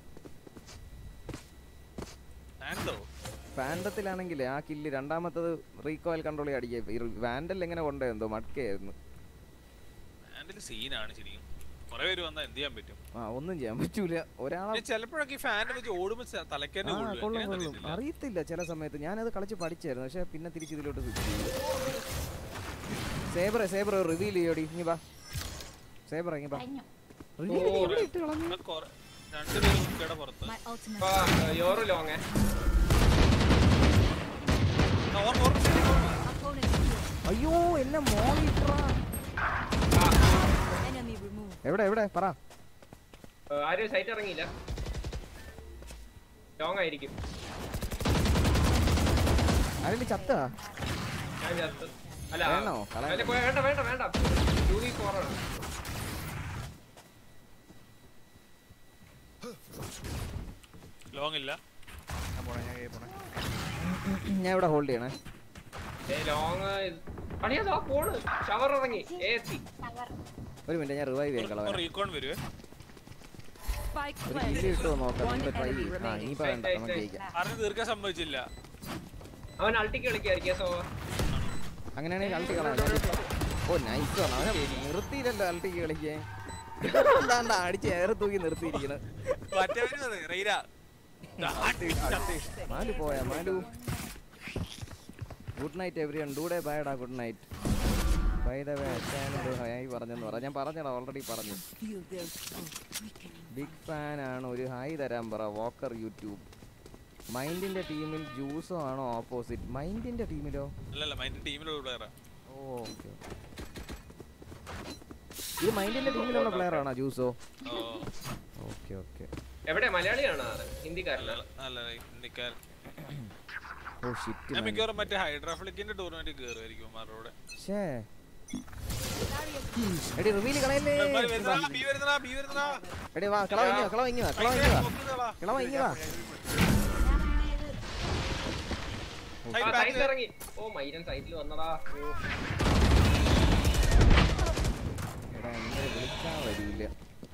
ആൻഡോ ഫാന്തത്തിലാണെങ്കിൽ ആ കില്ല് രണ്ടാമത്തത് റീകോയിൽ കൺട്രോൾ അടിക്കുക വാൻഡൽ എങ്ങനെ കൊണ്ടേ എന്തോ മടക്കായിരുന്നു ആൻഡിൽ സീനാണ് ശരിക്കും കൊറേ പേര് വന്നാ എന്ത് ചെയ്യാൻ പറ്റും ആ ഒന്നും ചെയ്യാൻ പറ്റൂല ഒരാളെ പിന്നെ ചിലപ്പോഴൊക്കെ ഈ ഫാൻ്റെ വെച്ച് ഓടുമ്പോ ച- തലയ്ക്കന്നെ ആ കൊള്ളും. കൊള്ളും എങ്ങനെയാന്ന് കൊള്ളും അറിയത്തില്ല. അറിയത്തില്ല ചില സമയത്ത് ഞാനത് കളിച്ച് പഠിച്ചായിരുന്നു പക്ഷെ പിന്നെ തിരിച്ച് ഇതിലോട്ട് സ്വിച്ച് ചെയ്തു സേബറെ സേബർ റിവീൽ ചെയ്യോടി ഇനി വാ സേബർ ഇങ്ങി വാ കഴിഞ്ഞു റിവീൽ എവിടെ ഇട്ട് കളഞ്ഞു ഇപ്പൊ കൊറേ- രണ്ടുപേരും ഹുക്കയുടെ പുറത്ത് My ultimate. ഇപ്പൊ യോറ് ലോങ് ഓർ- ഓർ ശരി, ഓർ. Opponent killed. അയ്യോ എന്നെ മോളിട്രാ Enemy removed. എവിടെ എവിടെ പറ ആരും സൈറ്റ് ഇറങ്ങിയില്ല ലോങ് ആയിരിക്കും ആരെങ്കിലും ചത്താ ഞാൻ ചത്ത് അല്ല വേണോ? കളയാൻ അല്ല, വേണ്ട വേണ്ട വേണ്ട ടു വി ഫോർ ആണ് ലോങ് ഇല്ല ഞാൻ പോണേ ഞാൻ പോണേ ഞാൻ ഇവിടെ ഹോൾഡ് ചെയ്യണേ ഏ ലോങ് പണിയാ ദാ പോണ് ഷവർ ഇറങ്ങി എ എത്തി അവർ ഒരു മിനിറ്റ് ഞാൻ റിവൈവ് ചെയ്യാൻ കളവനെ റീകോൺ വരുവേ Spike ഒരു planted. കില്ല് കിട്ടുമോ നോക്കാം One നമുക്ക് ട്രൈ enemy ചെയ്യും ആ remaining. ഇനിയിപ്പോ വേണ്ട Right, നമുക്ക് right, ജയിക്കാം അറിഞ്ഞ് തീർക്കാൻ സമ്മതിച്ചില്ല അവൻ അൾട്ടിക്ക് കളിക്കായിരിക്കും സോ അങ്ങനെയാണെങ്കിൽ അൾട്ടി കളാം ഓ നൈസ് ആണ് അവനെ നിർത്തിയില്ലല്ലോ അൾട്ടിക്ക് കളിക്കാൻ എന്താണ്ടാ അടിച്ച് ഏറെ തൂക്കി നിർത്തിയിരിക്കണ് മറ്റവരും അതെ റെയ്ര മാലു പോയാ Malu good night everyone ഡൂഡേ ബൈഡാ good night by the way അച്ഛനോട് ഹായ് പറഞ്ഞെന്ന് പറ ഞാൻ പറഞ്ഞടാ ഓൾറെഡി പറഞ്ഞു Feel their soul weaken. Big fan ആണ് ഒരു ഹായ് തരാൻ പറ വോക്കർ യൂട്യൂബ് മൈൻഡിന്റെ ടീമിൽ ജ്യൂസോ ആണോ ഓപ്പോസിറ്റ് മൈൻഡിന്റെ ടീമിലോ അല്ലല്ല മൈൻഡ് ടീമിലുള്ള പ്ലെയറാ ഓ ഓക്കെ ഇത് മൈൻഡിന്റെ ടീമിലുള്ള പ്ലെയർ ആണോ ജ്യൂസോ ഓ ഓക്കെ ഓക്കെ എവിടെ മലയാളിയാണോ ആള് ഹിന്ദിക്കാരനാണ് നല്ല നിക്കാൻ ഓ ഷിറ്റ് ഞാൻ മിക്കവാറും മറ്റേ ഹൈഡ്രാഫ്ലിക്കിന്റെ ടൂർണമെന്റ് കയറുമായിരിക്കും മാറോടെ ഷേ എടി റിവീൽ കളയല്ലേ ബി വരുന്നടാ ബി വരുന്നടാ എടി വാ കള ഇങ്ങി വാ കള ഇങ്ങി വാ കള ഇങ്ങി വാ കള ഇങ്ങി വാ സൈറ്റിൽ ഇറങ്ങി ഓ മൈരൻ സൈറ്റിൽ വന്നടാ ഓ. എടാ എന്നെ വിളിച്ചാ വരൂല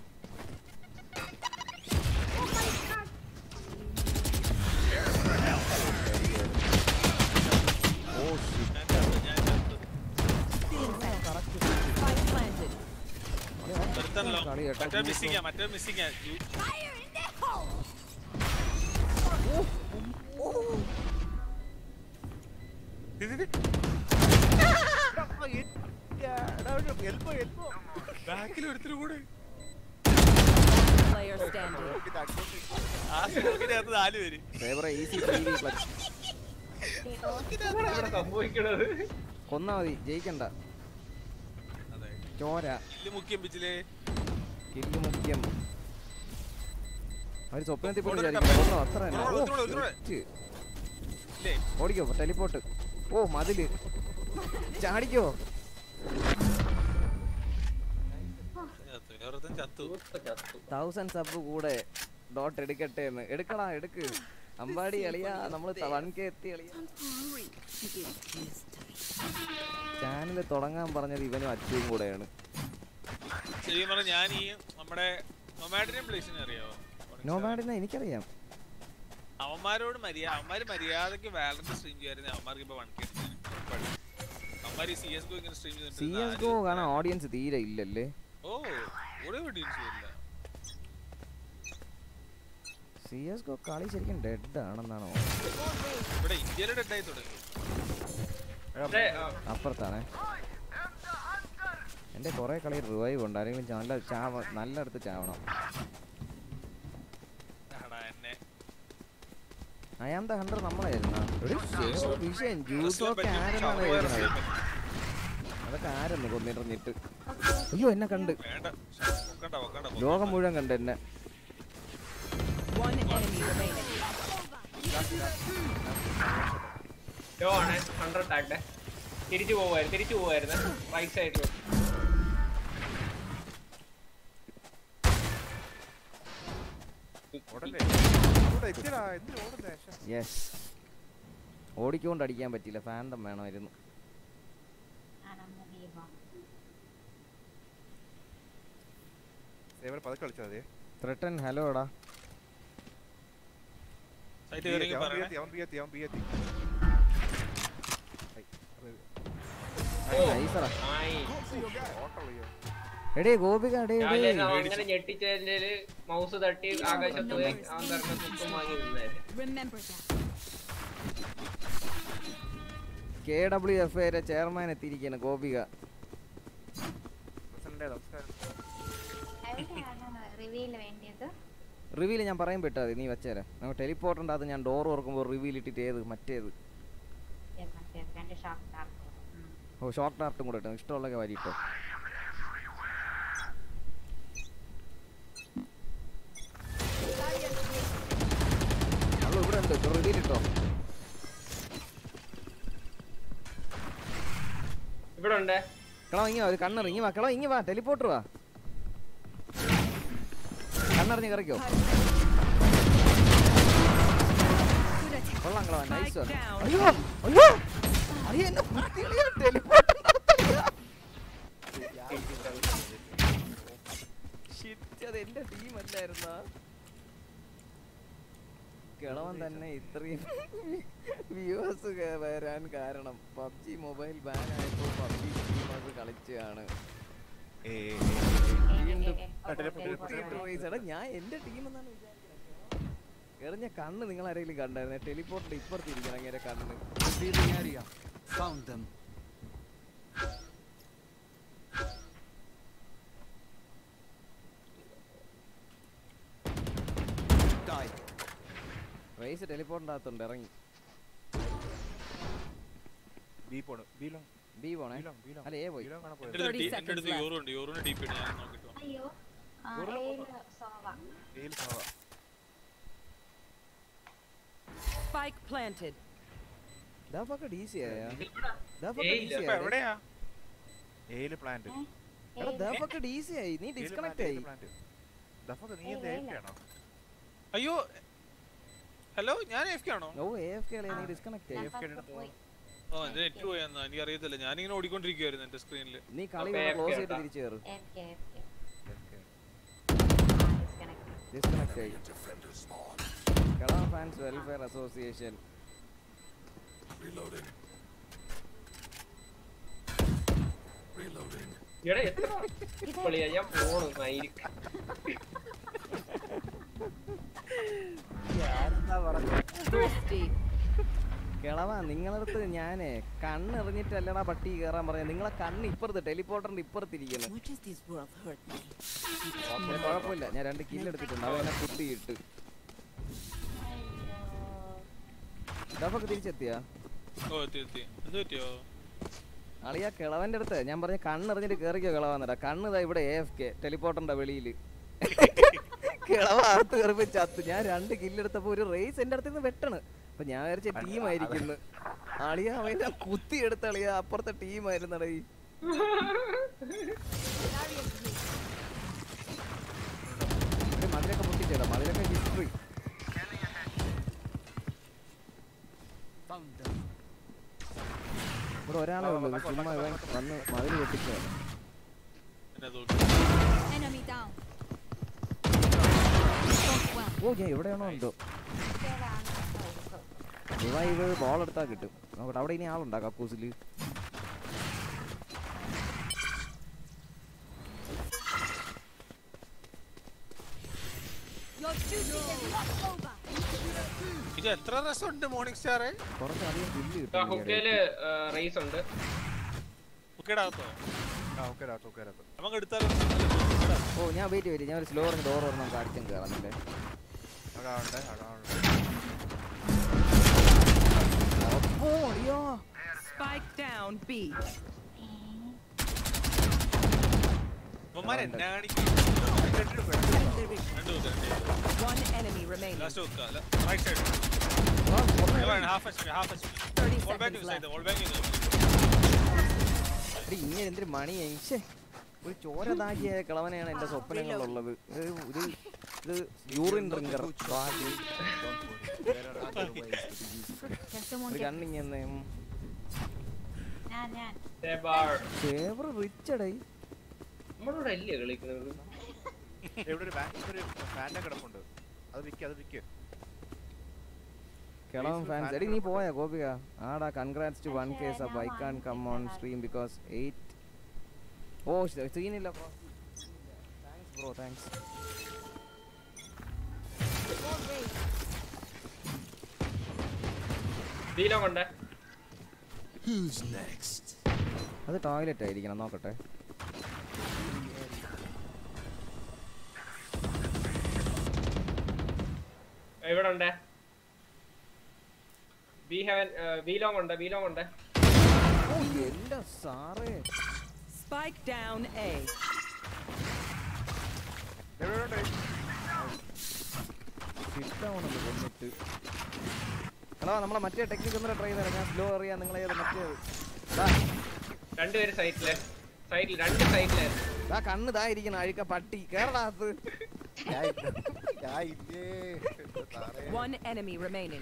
ഓ shit. Spike planted. ഒരുത്തനല്ലോ കളി കേട്ടോ, മറ്റേ ജ്യൂസോ. മിസ്സിംഗ് മറ്റേ missing Fire in the hole! ബാക്കിൽ ഒരുത്തിനും കൂടെ Player standing. ആ സ്മോക്കിനകത്ത് നാല് പേര് ഫേവറെ ഈസി ടി പ്ലസ് എന്താണ് ഇവിടെ സംഭവിക്കണത് കൊന്നാ മതി ജയിക്കണ്ട അതെ ചോര ഇല്ല മുഖ്യം പിച്ചിലേ കില്ല് മുഖ്യം അവര് സ്വപ്നത്തിൽ പോലും ഇവിടെ വിചാരിക്കും ഇവിടെ കൊന്നോ അത്ര തന്നെ ഓ, ഇവിടെ ഇവിടെ ഇവിടെ. shit. ഇല്ലേ ഓടിക്കോ ടെലിപ്പോട്ട് ഓ മതില് ചാടിക്കോ ചത്തു. വേറൊരുത്തൻ ചത്തു ഇപ്പൊ ചത്തു. തൗസൻഡ് സബ് കൂടെ ഡോട്ട് എടുക്കട്ടെ എന്ന് എടുക്കടാ എടുക്ക് അമ്പാടി അളിയാ നമ്മൾ വൺ കെ എത്തി അളിയാ ചാനൽ തുടങ്ങാൻ പറഞ്ഞത് ഇവനും അച്ഛയും കൂടെയാണ് ശരിക്കും പറഞ്ഞാൽ ഞാൻ ഈ നമ്മുടെ നൊമാഡിനെ പ്ലേസിനെ അറിയാവോ നോമാഡിനെ എനിക്കറിയാം അവന്മാരോട് മര്യാദ അവന്മാര് മര്യാദക്ക് വാലന്റ് സ്ട്രീം ചെയ്യായിരുന്നു അവന്മാർക്ക് ഇപ്പൊ വൺ കെ അവന്മാര് സി എസ് ഗോ ഇങ്ങനെ സ്ട്രീം സി എസ് ഗോ കാണാൻ ഓഡിയൻസ് തീരെ ഇല്ലല്ലേ ഓ ഒരു ഓഡിയൻസ് ഇല്ല സി എസ് ഗോ കളി ശരിക്കും ഡെഡ് ആണെന്നാണോ ഇവിടെ ഇന്ത്യയിലെ ഡെഡായി തുടങ്ങി അപ്പുറത്താണേ എന്റെ കുറെ കളി റിവൈവ് ഉണ്ട് ആരെങ്കിലും നല്ല ചാവ നല്ലയിടത്ത് ചാവണം ആടാ എന്നെ അയാം ദ ഹണ്ടർ നമ്മളായിരുന്നു വിഷയം ജ്യൂസോ ഒക്കെ പറ്റും, ആരെന്നാണ് ഷവർമ്മ എഴുതുന്നത് ഇറക്കാൻ അതൊക്കെ ആരെന്ന് കൊന്നിട്ടെന്നിട്ട് അയ്യോ എന്നെ കണ്ട് വേണ്ട ഒക്കണ്ട ഒക്കണ്ട ലോകം മുഴുവൻ കണ്ട് എന്നെ One enemy remaining. ലോ ആണ് ഹൺഡ്രഡ് ടാക്ടെ തിരിച്ചു പോവായിരുന്നു തിരിച്ചു പോവായിരുന്നു റൈറ്റ് സൈഡിലോട്ട് ഓടല്ലേ അവിടെ എത്തിയടാ എന്തിനാ ഓടുന്നേ ശ്ശെ. യെസ് ഓടിക്കൊണ്ട് അടിക്കാൻ പറ്റില്ല ഫാൻഡം വേണമായിരുന്നു സേവർ പതുക്കെ കളിച്ചാ മതിയെ ത്രെട്ടൻ ഹലോ എടാ സൈറ്റ് ബി കയറി എത്തി, അവൻ ബി പറയണേ എത്തി, അവൻ ബി എത്തി, അവൻ ബി എത്തി. ഹൈ, അത് നൈസറാ ആയി ഓട്ടമുള്ള ഈ- എടേ ഗോപിക എടേ ഞാൻ എടേ വിചാരിച്ചു അവൻ അങ്ങനെ ഞെട്ടിച്ചതിന്റെ മൗസ് തട്ടി ആകാശത്ത് പോയി അവൻ പറഞ്ഞ കുത്തും വാങ്ങി നിന്നായിരുന്നു Remember that. K W F എയുടെ ചെയർമാൻ എത്തിയിരിക്കുകയാണ് ഗോപിക പ്രസിഡന്റേ, നമസ്കാരം. എവിടെയാണ് റിവീൽ വേണ്ടിയത് റിവീൽ ഞാൻ പറയാൻ പറ്റാ നീ വെച്ചേരാ നമുക്ക് ടെലിപ്പോർട്ടുണ്ട് അത് ഞാൻ ഡോർ തുറക്കുമ്പോൾ റിവീൽ ഇട്ടിട്ട് ഏത് മറ്റേത് Yes, മറ്റേ രണ്ട് ഷോക്ക് ഡാർക്ക് ഓ ഷോർട്ട് ആർട്ടും കൂടെ ഇട്ടോ ഇഷ്ടമുള്ളൊക്കെ വരിട്ടോ അവള് ഇവിടെ ഉണ്ട് റിവീൽ ഇട്ടോ ഇവിടെ ഉണ്ട് കളോ ഇങ്ങി വാ ഒരു കണ്ണർ ഇങ്ങി വാ കളോ ഇങ്ങി വാ ടെലിപ്പോർട്ടർ വാ കണ്ണറിഞ്ഞ് കറിക്കോ കൊള്ളാം കളോ നൈസ് Spike down. അയ്യോ അയ്യോ അയ്യോ എന്നെ കുത്തി കളിയാ ടെലിപ്പോർട്ടർ അത് എന്റെ ടീം അല്ലായിരുന്നാ കിളവൻ തന്നെ ഇത്രയും വ്യൂവേഴ്സ് വരാൻ കാരണം പബ്ജി മൊബൈൽ ബാൻ ആയപ്പോൾ പബ്ജി ടീമേഴ്സ് കളിച്ചാണ് ഏയ്, ഏയ്, ഏയ്, ഏയ്. വീണ്ടും ആ, teleport, teleport, teleport. Race. എടാ, ഞാൻ എന്റെ ടീം എന്നാണ് വിചാരിക്കുന്നത് എറിഞ്ഞ കണ്ണ് നിങ്ങൾ ആരെങ്കിലും കണ്ടായിരുന്നു ടെലിപ്പോർട്ടിൽ ഇപ്പുറത്തിരിക്കണം അങ്ങനെ കണ്ണ് Revealing area. Found them. Die. Raze ടെലിപ്പോർട്ടിന്റെ അകത്തുണ്ട് ഇറങ്ങി ബി പോണ് ബിയിലും ബി പോണേ ബിയിലും ബിയിലും അല്ല എ പോയി ബിയിലും കാണാൻ എന്റെ പോയത് അടുത്ത് 30 ടീ- എന്റെ അടുത്ത് seconds യൂറോ ഉണ്ട് യൂറോന് ഡീപ്പ് ഇട്ട് ഞാൻ നോക്കിട്ട് വരാം. അയ്യോ ആ, ഉരുള ഏഴ് സോവ ബിയിൽ സോവ Spike planted. ദാഫൊക്കെ ഡീസി ആയ ഇവിടെ ദാഫൊക്കെ ഏയ് ഡീസി ഇപ്പൊ ആയ എവിടെയാ എയില് പ്ലാന്റ് എടാ ദാഫൊക്കെ ഡീസി ആയി നീ ഡിസ്കണക്ട് ആയി ദഫൊക്കെ നീ എന്ത് ഏയ്, ഏൽക്കാണോ അയ്യോ ഹലോ ഞാൻ എഫ് കെ ആണോ ഓ എ എഫ് കെ നീ ഡിസ്കണക്ട് ആയി ദഫൊക്കെ പോയി ഓ എന്റെ നെറ്റ് പോയെന്നാ എനിക്ക് അറിയത്തില്ല ഞാനിങ്ങനെ ഓടിക്കൊണ്ടിരിക്കുവായിരുന്നു എന്റെ സ്ക്രീനിൽ നീ കളി അപ്പൊ ക്ലോസ് AFK ചെയ്ത് ആട്ടാ. തിരിച്ചു കയറ് AFK, AFK. Disconnect. ഡിസ്കണക്ട് ആയി കള ഫാൻസ് വെൽഫെയർ അസോസിയേഷൻ ഇവിടെ എത്ര കളിയാ ഞാൻ പോണു മയില് Thirsty. കിളവാ നിങ്ങളടുത്ത് ഞാനേ കണ്ണെറിഞ്ഞിട്ടല്ലടാ പട്ടി കയറാൻ പറഞ്ഞ നിങ്ങളെ കണ്ണ് ഇപ്പുറത്ത് ടെലിപ്പോർട്ടറിന്റെ ഇപ്പുറത്തിരിക്കുന്നു What does this world hurt me? പിന്നെ കുഴപ്പമില്ല ഞാൻ രണ്ട് കില്ല് എടുത്തിട്ടുണ്ട് അവ എന്നെ കുത്തിയിട്ട് ഡഫൊക്കെ തിരിച്ചെത്തിയാ ഓ എത്തി എത്തി എന്ത് പറ്റിയോ അളിയ കിളവന്റെ അടുത്ത് ഞാൻ പറഞ്ഞ കണ്ണെറിഞ്ഞിട്ട് കേറിക്കോ കിളവാന്നടാ കണ്ണ് ഇതാ ഇവിടെ എ എഫ് കെ ടെലിപ്പോർട്ടറിന്റെ വെളിയില് കിളവ അകത്ത് കയറിപ്പോ ചത്ത് ഞാൻ രണ്ട് കില്ലെടുത്തപ്പോ ഒരു റേസ് എന്റെ അടുത്ത് നിന്ന് വെട്ടണ് അപ്പൊ ഞാൻ വിചാരിച്ച ടീം ആയിരിക്കുന്നു അളിയ അവനെ കുത്തി എടുത്ത അളിയ അപ്പുറത്തെ ടീം ആയിരുന്നടാ ഈ ഒരു മതിലൊക്കെ പൊട്ടി ചെയ്യണം മതിലൊക്കെ ഹിസ്റ്ററി Found them. ഇവിടെ ഒരാളെ ഉള്ളൂ ഇത് ചുമ്മാ ഇവൻ വന്ന് മതിൽ വെട്ടിക്കുകയാണ് എന്നെ തോന്നി Enemy down. ഓ ഞാൻ എവിടെയാണോ എന്തോ റിവൈവ് ബോൾ എടുത്താൽ കിട്ടും നോക്കട്ടെ അവിടെ ഇനി ആളുണ്ടാ കക്കൂസിൽ Your duty is not over. ഇത് എത്ര രസമുണ്ട് മോർണിംഗ് സ്റ്റാറെ കുറച്ച് അധികം പുല്ല് ആ കിട്ടും ഹുക്കയില് റേസ് ഉണ്ട് ബുക്കേഡ് ആകത്തോ ആ ഓക്കെ ഓക്കെ നമുക്ക് എടുത്താലോ ഓ ഞാൻ വെയിറ്റ് വെയിറ്റ് ഞാൻ ഒരു സ്ലോ പറഞ്ഞ് ഡോർ പറഞ്ഞ് നമുക്ക് അടിച്ചും കയറുന്നില്ലേ അതാണ്ട് അതാണ്ട് ഓ അയ്യോ Spike down B. ഇവന്മാരെ എന്നാ കാണിക്കും രണ്ട് വെക്ക്, രണ്ട് വെക്ക്. One enemy remaining. Last വെക്ക്, അല്ല, right side. ഇവൻ half HP, half HP. 30 Wall back seconds side, left. wall back ചെയ്തു. എടി ഇങ്ങനെ എന്തൊരു മണി ശ്ശേ ഒരു ചോരതാകിയ കിളവനെയാണ് എന്റെ സ്വപ്നങ്ങളിലുള്ളത് ഇത് ഇത് ഇത് urine drinker Don't worry. There are other ways to be useful. Can someone ഒരു get കണ്ണിങ്ങനെ ഞാൻ ഞാൻ ഫേവർ റിച്ച് അടേ നമ്മളോട് അല്ലേ കളിക്കുന്നത് ഇവിടെ ഒരു ബാങ്ക് ഒരു ഫാൻ്റെ കിടപ്പുണ്ട് അത് വിൽക്കുക അത് വിൽക്കുക കിളവൻ ഫാൻസ് എടി നീ പോയാ ഗോപിക ആടാ congrats to one K sub I can come on stream because eight ഓ സീനില്ല ബ്രോ താങ്ക്സ് ബ്രോ താങ്ക്സ് ഡീലോ കൊണ്ടേ Who's next? അത് ടോയ്ലറ്റ് ആയിരിക്കണം നോക്കട്ടെ ഇവിടെ ഉണ്ട് ബി ഹെവൻ ബി ലോങ് ഉണ്ട് ബി ലോങ് ഉണ്ട് ഓ എന്റെ സാറേ Spike down A. കിട്ടാവണമെന്ന് കൊന്നിട്ട് എടാ നമ്മളെ മറ്റേ ടെക്നിക്ക് ഒന്നും ട്രൈ ചെയ്തേരാ ഞാൻ സ്ലോ അറിയാം നിങ്ങളെ ഏത് മറ്റേ ദാ, രണ്ടുപേര് സൈറ്റില് സൈറ്റിൽ രണ്ട് സൈറ്റിലായിരുന്നു ദാ കണ്ണ് ദാ ഇരിക്കണം അഴുക്ക പട്ടി കേരളത്ത് One enemy remaining.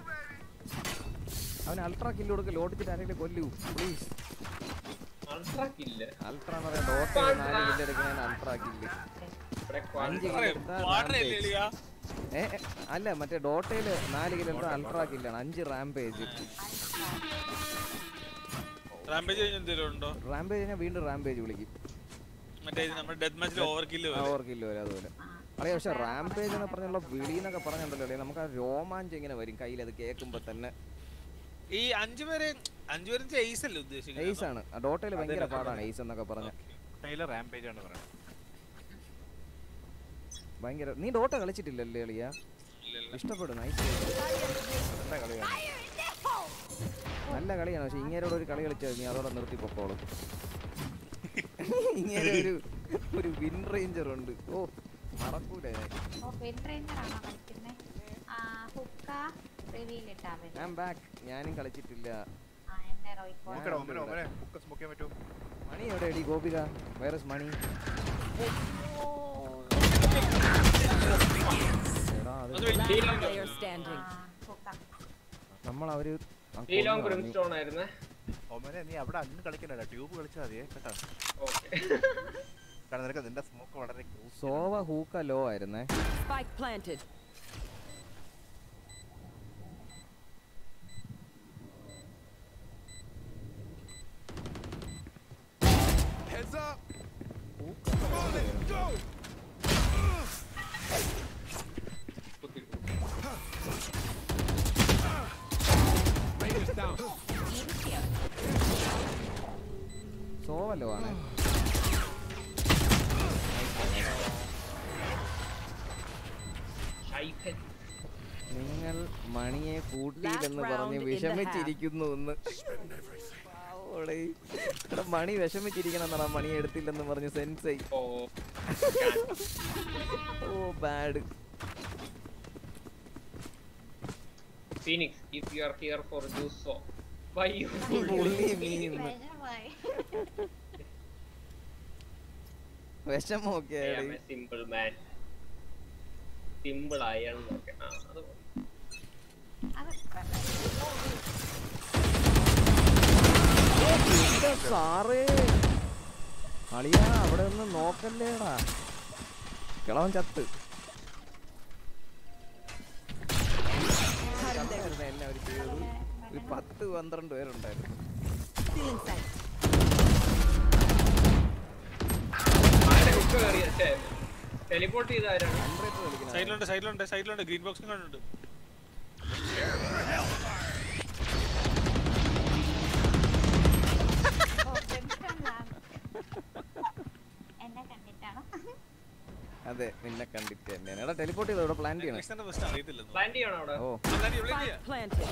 അവൻ അൾട്രാ കില്ല് കൊടുക്ക് ലോട്ടിച്ചിട്ട് ആരെങ്കിലും കൊല്ലൂ പ്ലീസ് അൾട്രാ കില്ല് അൾട്രാ എന്ന് പറയാൻ ഡോട്ട് നാല് കില്ല് എടുക്കുന്ന അൾട്രാ കില്ല് ഇവിടെ അഞ്ച് quadra- കില്ല് എടുത്താൽ Quadra അല്ലേ rampage. എളിയാ? ഏ ഏ, അല്ല മറ്റേ ഡോട്ടയില് നാല് കില്ല് എടുത്താൽ അൾട്രാ കില്ലാണ് അഞ്ച് റാംപേജ് Rampage കഴിഞ്ഞ് എന്തേലും ഉണ്ടോ റാംപേജ് കഴിഞ്ഞാൽ വീണ്ടും റാംപേജ് വിളിക്കും മറ്റേ ഇത് നമ്മുടെ ഡെത്ത് മാച്ചിൽ ഓവർ കില്ല് ഓവർ കില്ല് വരും അതുപോലെ അറിയാം പക്ഷെ റാംപേജ് എന്ന് പറഞ്ഞുള്ള വിളി എന്നൊക്കെ പറഞ്ഞിട്ടുണ്ടല്ലോ അല്ലേ നമുക്ക് ആ രോമാഞ്ചം ഇങ്ങനെ വരും കയ്യിൽ അത് കേൾക്കുമ്പോ തന്നെ ഈ അഞ്ചു പേരെ അഞ്ചു പേരും എയ്സ് അല്ലേ ഉദ്ദേശിക്കുന്നത് എയ്സ് ആണ് ഡോട്ടയിൽ ഭയങ്കര പാടാണ് എയ്സ് എന്നൊക്കെ പറഞ്ഞ ടൈലർ റാംപേജ് ആണ് പറയുന്നത് ഭയങ്കര നീ ഡോട്ട കളിച്ചിട്ടില്ലല്ലേ എളിയ ഇഷ്ടപ്പെടും നൈസ് നല്ല കളിയാണ് നല്ല കളിയാണ് പക്ഷെ ഇങ്ങേരോട് ഒരു കളി കളിച്ചാൽ നീ അതോടെ നിർത്തി പൊക്കോളും ഇങ്ങനെ ഒരു ഒരു വിൻ റേഞ്ചർ ഉണ്ട് ഓ മറക്കൂല ഞാൻ ഓ പെൻ ട്രെയിനർ ആണോ കളിക്കുന്നത് ആ ഹുക്ക റിവീൽ ഇട്ടാ മതി ഞാൻ ബാക്ക് ഞാനും കളിച്ചിട്ടില്ല ആ എന്റെ റോയ്ക്കോ നോക്കടാ ഒമ്മനെ ഒമ്മനെ ബുക്ക് സ്മോക്ക് ചെയ്യാൻ പറ്റുമോ മണി എവിടെ എടി ഗോപിക വൈറസ് മണി എടാ, അത് Last player standing. ഹുക്ക നമ്മൾ അവര് ആ ബി ലോങ് കൊന്നു കളഞ്ഞു. ബ്രിംസ്റ്റോൺ ആയിരുന്നേ ഒമ്മനെ നീ അവിടെ അങ്ങ് കളിക്കണ്ട ട്യൂബ് കളിച്ചാൽ മതിയേ കേട്ടോ ഓക്കെ കാരണം നിനക്ക് നിന്റെ സ്മോക്ക് വളരെ close സോവ ഹൂക്ക ലോ ആയിരുന്നേ Spike planted. Heads up! Raiders down. Sova low ആണ് ഷൈഫൻ നിങ്ങൾ മണിയെ കൂട്ടിയില്ലെന്ന് Last പറഞ്ഞ് round in the വിഷമിച്ചിരിക്കുന്നു എന്ന് പാവോടെ. എടാ മണി വിഷമിച്ചിരിക്കണം എന്നാ മണി എടുത്തില്ലെന്ന് പറഞ്ഞ് sensei oh oh bad Phoenix if you are here for do so why you പുള്ളി മീന്ന് വിഷമൊക്കെ സിമ്പിൾ മാൻ സിമ്പിൾ അയൺ ഒക്കെ ആ അത് മതി. എന്റെ സാറേ അളിയാ അവിടെ ഒന്ന് നോക്കല്ലേടാ കിളവൻ ചത്ത് ചത്തായിരുന്നു എല്ലാവരും ചെയ്തത് ഒരു പത്ത് പന്ത്രണ്ട് പേരുണ്ടായിരുന്നു ആരുടെ hook കയറിയ ഛേ, teleport ചെയ്ത ആരാണ് സൈഡിലുണ്ട് സൈഡിലുണ്ട് സൈഡിലുണ്ട് ഗ്രീൻ ബോക്സും കണ്ടുണ്ട് എന്നെ കണ്ടിട്ടാണോ അതെ നിന്നെ കണ്ടിട്ട് തന്നെയാണ് എടാ ടെലിപ്പോർട്ട് ചെയ്തോ ഇവിടെ പ്ലാൻ ചെയ്യണം നെക്സ്റ്റ് ബെസ്റ്റ് അറിയത്തില്ലെന്ന് പ്ലാൻ ചെയ്യണോ അവിടെ ഓ Spike planted.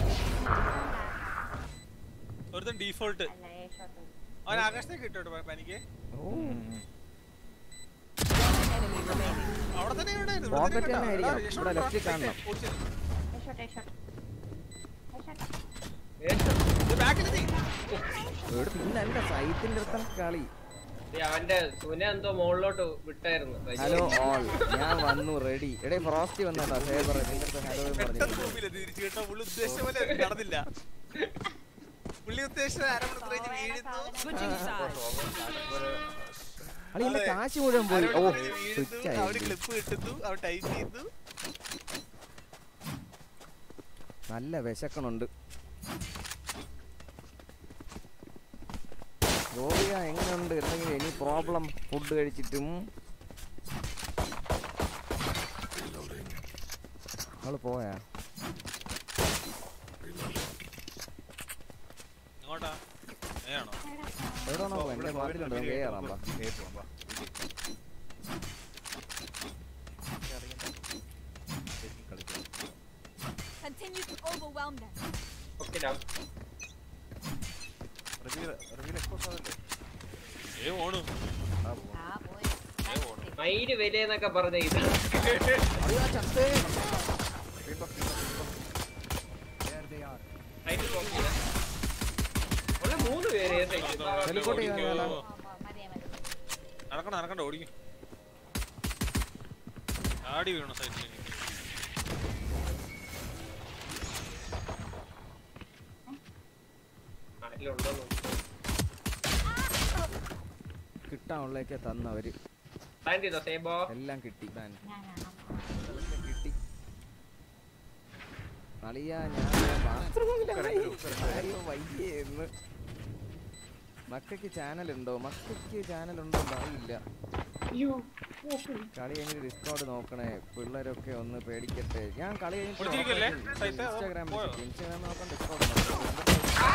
ഒരുത്തൻ ഡീഫോൾട്ട് അല്ല ഏ ഷോട്ട് അവൻ ആകാശത്തേക്ക് കിട്ടോ പനിക്ക് ഓ Enemy remaining. അവിടെ തന്നെ ഉണ്ടായിരുന്നു ഇവിടെ Pocket തന്നെ തന്നെ കണ്ടോ? ആയിരിക്കണം. എടാ, ഇവിടെ രക്ഷപ്പെട്ടോ, left ൽ കാണണം. ഓടിച്ചത്. ഏ ഷോട്ട് ഏ ഷോട്ട് ഏ, ഇത് back ൽ എത്തി. ഇവിടെ പിന്നെ എന്റെ സൈറ്റിന്റെ അടുത്താണ് കളി ദേ, അവന്റെ സുന എന്തോ മുകളിലോട്ട് വിട്ടായിരുന്നു ഹലോ ഓൾ ഞാൻ വന്നു റെഡി എടേ ഫ്രോസ്റ്റി വന്നോട്ടാ സേബർ നിന്റെ അടുത്ത് ഹലോ പെട്ടെന്ന് പറഞ്ഞു റൂമിൽ എത്തി തിരിച്ചു കേട്ടോ പുള്ളി ഉദ്ദേശിച്ച പോലെ നടന്നില്ല പുള്ളി ഉദ്ദേശിച്ച അരമണിക്കൂർ കഴിഞ്ഞ് വീഴുന്നു Switching sides. അളി എന്റെ അതെ. കാശ് മുഴുവൻ പോയി ഓ അരമണിക്കൂർ കഴിഞ്ഞ് സ്വിച്ച് വീഴുന്നു അവര് ആയി ക്ലിപ്പ് കിട്ടുന്നു അവൻ ടൈപ്പ് ചെയ്യുന്നു നല്ല വിശക്കണുണ്ട് ഗോപിക എങ്ങനെയുണ്ട് എന്തെങ്കിലും ഇനി പ്രോബ്ലം ഫുഡ് കഴിച്ചിട്ടും അവള് പോയാ എങ്ങോട്ടാ ഏയാണോ എവിടെയാണോ എന്റെ വാതിലുണ്ട് നമുക്ക് കയറാം വാ. Continue to overwhelm them. Okay damn ഏ ഓണു ആ പോയി മയില് വിലയെന്നൊക്കെ പറഞ്ഞ ഇത് അതിന് box ഇല്ല. ഉള്ള മൂന്ന് പേര് ഏത് side? Teleport ചെയ്യാൻ ഓടിക്കോ. വേണ്ട. മതിയെ മതി നടക്കണ്ട നടക്കണ്ട ഓടിക്കും ആടി വീണു സൈഡിൽ ആരെങ്കിലും ഉണ്ടോ നോക്ക്. കിട്ടാനുള്ളതൊക്കെ തന്നവര് പ്ലാൻ ചെയ്തോ സേബോ എല്ലാം കിട്ടി ബാൻ ഞാനാണോ കിട്ടി അളിയാ ഞാൻ ബാത്റൂമിലായി അയ്യോ വയ്യേ എന്ന് മക്കയ്ക്ക് ചാനൽ ഉണ്ടോ മക്കയ്ക്ക് ചാനൽ ഉണ്ടോ എന്ന് അറിയില്ല കളി കഴിഞ്ഞ് ഡിസ്കൗണ്ട് നോക്കണേ പിള്ളേരൊക്കെ ഒന്ന് പേടിക്കട്ടെ ഞാൻ കളി വിളിച്ചിരിക്കുവല്ലേ? സൈറ്റ്? ഇൻസ്റ്റാഗ്രാം പോയോ? ഇൻസ്റ്റാഗ്രാം നോക്കാൻ ഡിസ്കൗണ്ട് നോക്കാം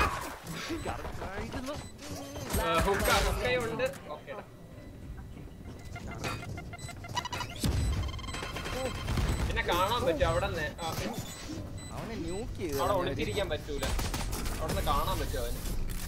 ഹുക്ക ഹുക്കയുണ്ട് ഓക്കെ പിന്നെ കാണാൻ പറ്റും അവിടെ നിന്ന് അവനെ ന്യൂക്ക് ചെയ്ത് അവിടെ കളഞ്ഞവര്. ഒളിച്ചിരിക്കാൻ പറ്റൂല അവിടെ നിന്ന് കാണാൻ പറ്റും അവന്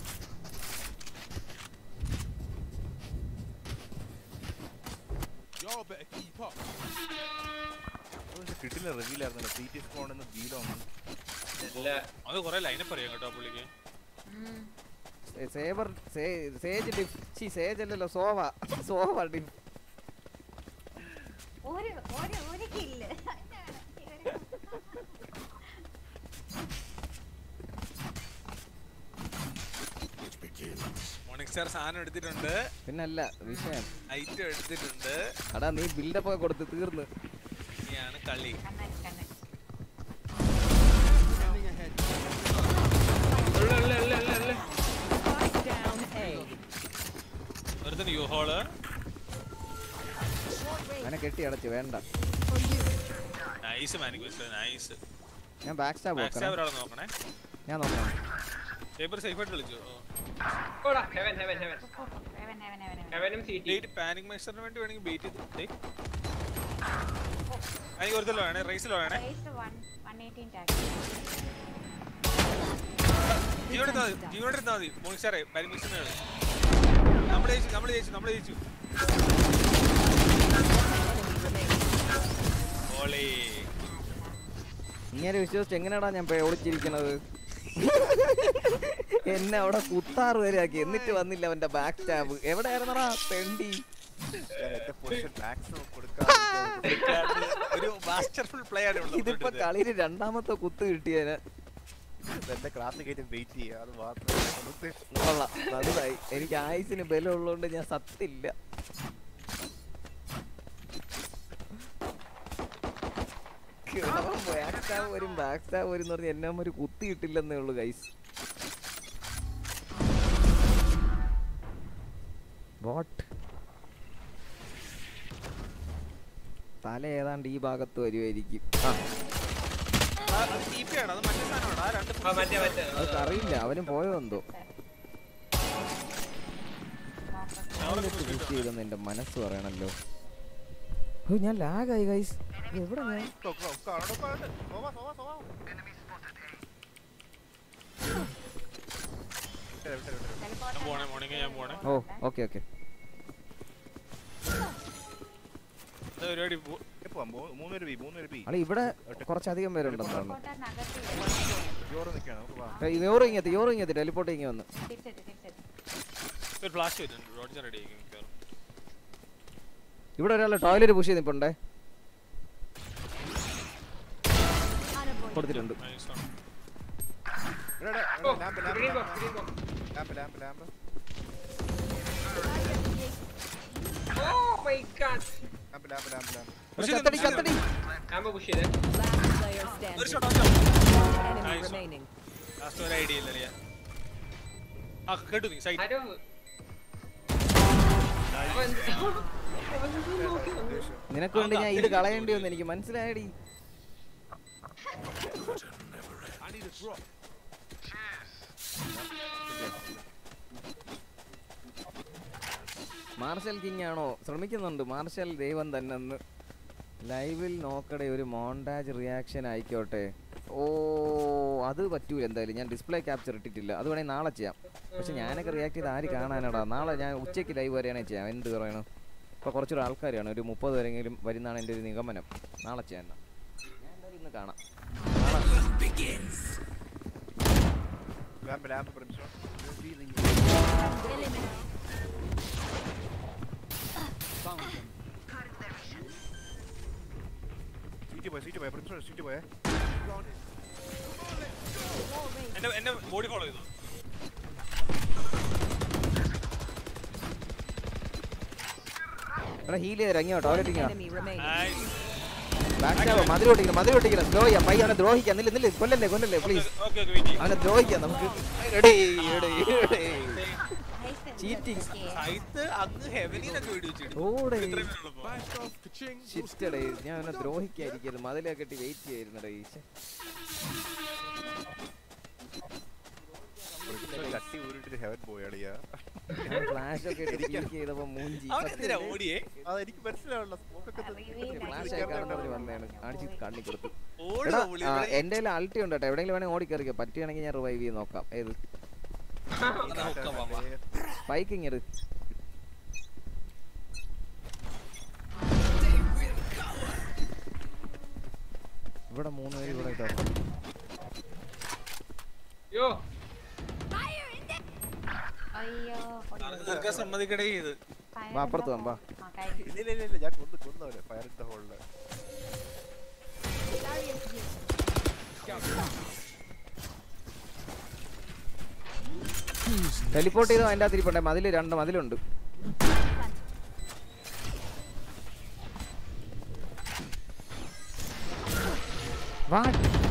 കിട്ടില്ല റിവ്യൂലായിരുന്നല്ലോ സി ടി സ്കോണെന്ന് ബീലോന്ന് എല്ലാ അത് കൊറേ ലൈനപ്പ് അറിയാം കേട്ടോ പുള്ളിക്ക് സേ- സേബർ സേ- സേജ് ഡിഫ് ചി സേജ് അല്ലല്ലോ സോവ സോവ ഡിഫ് ഒരു ഒരു ഒരു കില്ല് മോർണിംഗ് സ്റ്റാർ സാധനം എടുത്തിട്ടുണ്ട് പിന്നല്ല വിഷയം ഐറ്റം എടുത്തിട്ടുണ്ട് അടാ നീ ബിൽഡപ്പ് ഒക്കെ കൊടുത്ത് തീർന്ന് ഇനിയാണ് കളി കണ്ണൻ കണ്ണൻ ഉള്ള ഉള്ള ഉള്ള ഉള്ള ഉള്ള Spike down A. ഒരുത്തന് യു ഹോള് അവനെ കെട്ടി അടച്ചു വേണ്ട നൈസ് മാനിക്വസ്റ്റ് നൈസ് ഞാൻ ബാക്ക് സ്റ്റാബ് മാക്സ് നോക്കണം ഒരാളെ നോക്കണേ ഞാൻ നോക്കണം പേപ്പർ സേഫ് ആയിട്ട് കളിച്ചു ഓടാ heaven heaven heaven heaven heaven heaven ഹെവനും സീറ്റി ബെയിറ്റ് പാനിക് മേസ്റ്ററിന് വേണ്ടി വേണമെങ്കിൽ ബെയിറ്റ് ചെയ്ത് എനിക്ക് ഒരുത്തല്ലോ വേണേ റേസിലോ വേണേ Raze one one eighteen tag ജീവൻ എടുത്താൽ മതി ജീവൻ എടുത്താൽ മതി മോർണിംഗ് സ്റ്റാറേ പാനിക് മേസ്റ്ററിന് നമ്മൾ ജയിച്ചു നമ്മൾ ജയിച്ചു നമ്മൾ ജയിച്ചു ഓളേ ഇങ്ങനെ വിശ്വസിച്ച് എങ്ങനെയാടാ ഞാൻ പോയി ഒളിച്ചിരിക്കണത് എന്നെ അവിടെ കുത്താറ് വരെ ആക്കി എന്നിട്ട് വന്നില്ല അവന്റെ ബാക്ക് സ്റ്റാബ് എവിടെയായിരുന്നടാ തെണ്ടി ഞാൻ എന്റെ പൊസിഷൻ മാക്സിമം കൊടുക്കാണ്ട് ഒരു മാസ്റ്റർഫുൾ പ്ലേ ആണ് ഇവിടെ ഇതിപ്പോ നടന്നുകൊണ്ടിരുന്നത്. കളിയിൽ രണ്ടാമത്തെ കുത്ത് കിട്ടിയേനെ എന്റെ ക്ലാസ് കയറ്റി വെയിറ്റ് ചെയ്യുക അത് മാത്രമേ ഉദ്ദേശിച്ചു കൊള്ളാം നന്നായി എനിക്ക് ആയുസിന് ബലം ഉള്ളതുകൊണ്ട് ഞാൻ സത്തില്ല ബാക്ക് സ്റ്റാവ് വരും ബാക്ക് സ്റ്റാവ് വരും എന്ന് പറഞ്ഞ് എന്നെ അമ്മ ഒരു കുത്തി കിട്ടില്ലെന്നേ ഉള്ളു ഗൈസ് വാട്ട് തല ഏതാണ്ട് ഈ ഭാഗത്ത് വരുമായിരിക്കും ആ ആ, അത് TP ആണ്, അത് മറ്റേ സാധനമാണ്. ആ രണ്ട് ആ മറ്റേ മറ്റേ അത് അറിയില്ല അവനും പോയോ എന്തോ അവനൊക്കെ പുഷ് ചെയ്തെന്ന് എന്റെ മനസ്സ് പറയണല്ലോ ഓ ഞാൻ ലാഗായി ഗൈസ് എവിടെ ഞാൻ ഞാൻ പോണേ മോർണിംഗ് ഞാൻ പോണേ ഓ ഓക്കെ ഓക്കെ എന്താ പരിപാടി പോ- മൂന്നൊരു ബി മൂന്നൊരു ബി അല്ല ഇവിടെ കുറച്ചധികം പേരുണ്ടെന്ന് തോന്നുന്നു ജോറ് നിൽക്കണം നമുക്ക് വാ ഏയ് യോറ് ഇങ്ങെത്തി യോറ് ഇങ്ങെത്തി ടെലിപ്പോർട്ട് ഇങ്ങനെ വന്ന് തിരിച്ചെത്തി തിരിച്ചെത്തി ഒരു ഫ്ലാഷ് വരുന്നുണ്ട് റോഡ്ജർ റെഡി ആയിരിക്കും മിക്കവാറും. ഇവിടെ ഒരാൾ ടോയ്ലറ്റ് പുഷ് ചെയ്ത് നിപ്പുണ്ടേ കൊടുത്തിട്ടുണ്ട് Nice one. ഇവിടെ, ഇവിടെ, ഓ, lamp, lamp, green box, lamp. green box. Lamp, lamp, lamp. Oh my god. Lamp, lamp, lamp, lamp. Push കത്തടി ചെയ്ത് കത്തടി ആമ്പ push ചെയ്തേ. Last player ഒരു standing. shot, ഒരു shot. Enemy Nice. remaining. Last ഒരു idea ഇല്ല, അറിയാ. ആ, കേട്ടു നീ, side. ആരോ അവൻ എന്ത്- അവൻ എന്ത് നോക്കി വന്നു? നിനക്ക് വേണ്ടി ഞാൻ ഇത് കളയേണ്ടി വന്നു എനിക്ക് മനസ്സിലായടി മാർഷൽ കിങ് ആണോ ശ്രമിക്കുന്നുണ്ട് മാർഷൽ ദൈവം തന്നെ ലൈവിൽ നോക്കടെ ഒരു മോണ്ടാജ് റിയാക്ഷൻ ആയിക്കോട്ടെ ഓ അത് പറ്റൂല എന്തായാലും ഞാൻ ഡിസ്പ്ലേ ക്യാപ്ചർ ഇട്ടിട്ടില്ല അത് വേണമെങ്കിൽ നാളെ ചെയ്യാം പക്ഷെ ഞാനൊക്കെ റിയാക്ട് ചെയ്ത് ആര് കാണാനാടാ നാളെ ഞാൻ ഉച്ചയ്ക്ക് ലൈവ് വരെയാണെങ്കിൽ ചെയ്യാം എന്ത് പറയണം ഇപ്പോൾ കുറച്ചൊരു ആൾക്കാരാണ് ഒരു മുപ്പത് വരെങ്കിലും വരുന്നതാണ് എൻ്റെ ഒരു നിഗമനം നാളെ ചെയ്യാൻ എന്നാ. ഞാൻ എന്തായാലും ഇന്ന് കാണാം ലാമ്പ്, ലാമ്പ്, brimstone. സീറ്റ് പോയ, സീറ്റ് പോയ, brimstone, സീറ്റ് പോയേ. എന്റെ എന്റെ ബോഡി ഫോളോ ചെയ്തു എടാ ഹീൽ ചെയ്ത് ഇറങ്ങിയോ ടോയ്ലറ്റ് ഇങ്ങനെ Enemy remaining. Nice. Backstab മതിൽ ഒട്ടിക്കണം മതിൽ ഒട്ടിക്കണം സ്ലോ ചെയ്യാം പയ്യ അവനെ ദ്രോഹിക്കാം നില്ല നില്ല കൊല്ലല്ലേ കൊല്ലല്ലേ പ്ലീസ് Okay, okay, wait ചെയ്യ്. അവനെ ദ്രോഹിക്കാം നമുക്ക് എടേ, എടേ, എടേ. Cheating. സൈത്ത് അങ്ങ് ഹെവനിലൊക്കെ വീഡിയോ ചെയ്തു ഓടേ ഇത്രയും പേരുള്ളപ്പോ. ഷിറ്റടേ ഞാൻ അവനെ ദ്രോഹിക്കായിരിക്കരുത് മതിലൊക്കെ കെട്ടി വെയിറ്റ് ചെയ്യായിരുന്നടേ ഈശ്വ brimstone തട്ടി ഊരിട്ട് heaven പോയി അളിയാ. ഫ്ലാഷ് ഒക്കെ ക്ലിക്ക് ചെയ്തപ്പോ മൂഞ്ചി അവൻ എന്തിനാ ഓടിയേ അതെനിക്ക് മനസ്സിലാവില്ല smoke ഒക്കെ ത- ഫ്ലാഷ് ആക്കാണെന്ന് പറഞ്ഞ് വന്നതാണ് അടിച്ച് കണ്ണി കൊടുത്തു ഓടുക എടാ പുള്ളി ആ, ഇവിടെ. എന്റെ കയ്യിൽ അൾട്ടി ഉണ്ട് കേട്ടോ എവിടെയെങ്കിലും വേണമെങ്കിൽ ഓടി കയറിക്കോ പറ്റുകയാണെങ്കിൽ ഞാൻ റിവൈവ് ചെയ്ത് നോക്കാം ഏത് അതാ ഹുക്കം വാ, വാ. ബൈക്ക് ഇങ്ങട് ഇവിടെ മൂന്ന് പേര് ഇവിടെ ഇട്ടോ യോ അയ്യോ അത് തീർക്കാൻ സമ്മതിക്കടേ ഇത് വാ, അപ്പുറത്ത് വാ, വാ. ആ, കഴിഞ്ഞു. ഇല്ല, ഇല്ല, ഇല്ല, ഇല്ല, ഞാൻ കൊന്ന് കൊന്നവനെ ഫയർ ഇൻ ദ ഹോളില് ടെലിപ്പോർട്ട് ചെയ്തോ അതിൻ്റെ അകത്ത് ഇരിപ്പുണ്ടേ മതിൽ രണ്ട് മതിലുണ്ട് വാ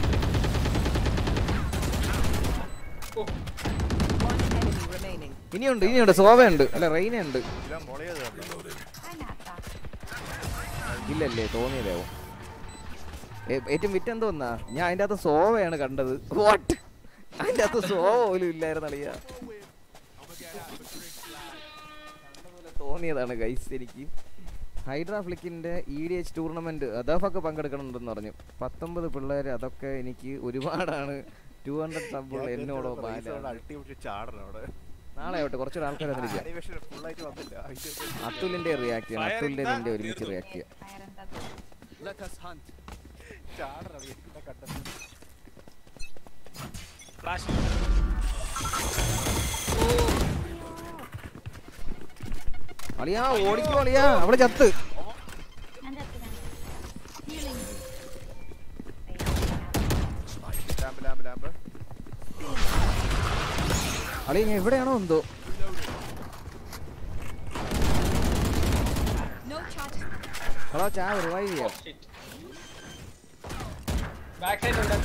One enemy remaining. ഇനിയുണ്ട് ഇനിയുണ്ട് സോവയുണ്ട് അല്ല റെയിന ഉണ്ട് ഇതാ മുളയത് കണ്ടോ? അതിനകത്താ. ഇല്ലല്ലേ തോന്നിയതാവും ഏ- ഏറ്റവും വിറ്റ് എന്തോന്നാ ഞാൻ അതിൻ്റെ അകത്ത് സോവയാണ് കണ്ടത് വാട്ട് അതിൻ്റെ അകത്ത് സോവ പോലും ഇല്ലായിരുന്നു അളിയ തോന്നിയതാണ് ഗൈസ് എനിക്ക് ഹൈഡ്രാ ഫ്ലിക്കിന്റെ ഇ ഡി എച്ച് ടൂർണമെന്റ് അദഫൊക്കെ പങ്കെടുക്കണമെന്ന് പറഞ്ഞു പത്തൊമ്പത് പിള്ളേർ അതൊക്കെ എനിക്ക് ഒരുപാടാണ് ടു ഹൺഡ്രഡ് സബുള്ള ഞാൻ എന്നോടോ വിചാരിച്ചു പൈസ കൊണ്ട് ബാല അട്ടി പിടിച്ച് ചാടണം അവിടെ നാളെ ആവട്ടെ കുറച്ചൊരു ആൾക്കാർ വന്നിരിക്കുക ആനിമേഷൻ ഫുൾ ആയിട്ട് വന്നില്ല അതിന്റെ അത്തുലിന്റെ റിയാക്ട് ചെയ്യണം Fire അത്തുലിന്റെ എന്താ? നിന്റെ ഒരുമിച്ച് തീർന്നു. റിയാക്ട് ചെയ്യാം ഫയറെന്താ Let us hunt. ചാടണം എന്താ കണ്ടത് അളിയാ ഓടിക്കോ അളിയാ അവള് ചത്ത് ലാമ്പ് ലാമ്പ് ലാമ്പ് അളിയ ഞാൻ എവിടെയാണോ എന്തോ No charges. ഹലോ ചാ റിവൈവ് ചെയ്യാം ബാക്ക് സൈഡ് ഉണ്ട്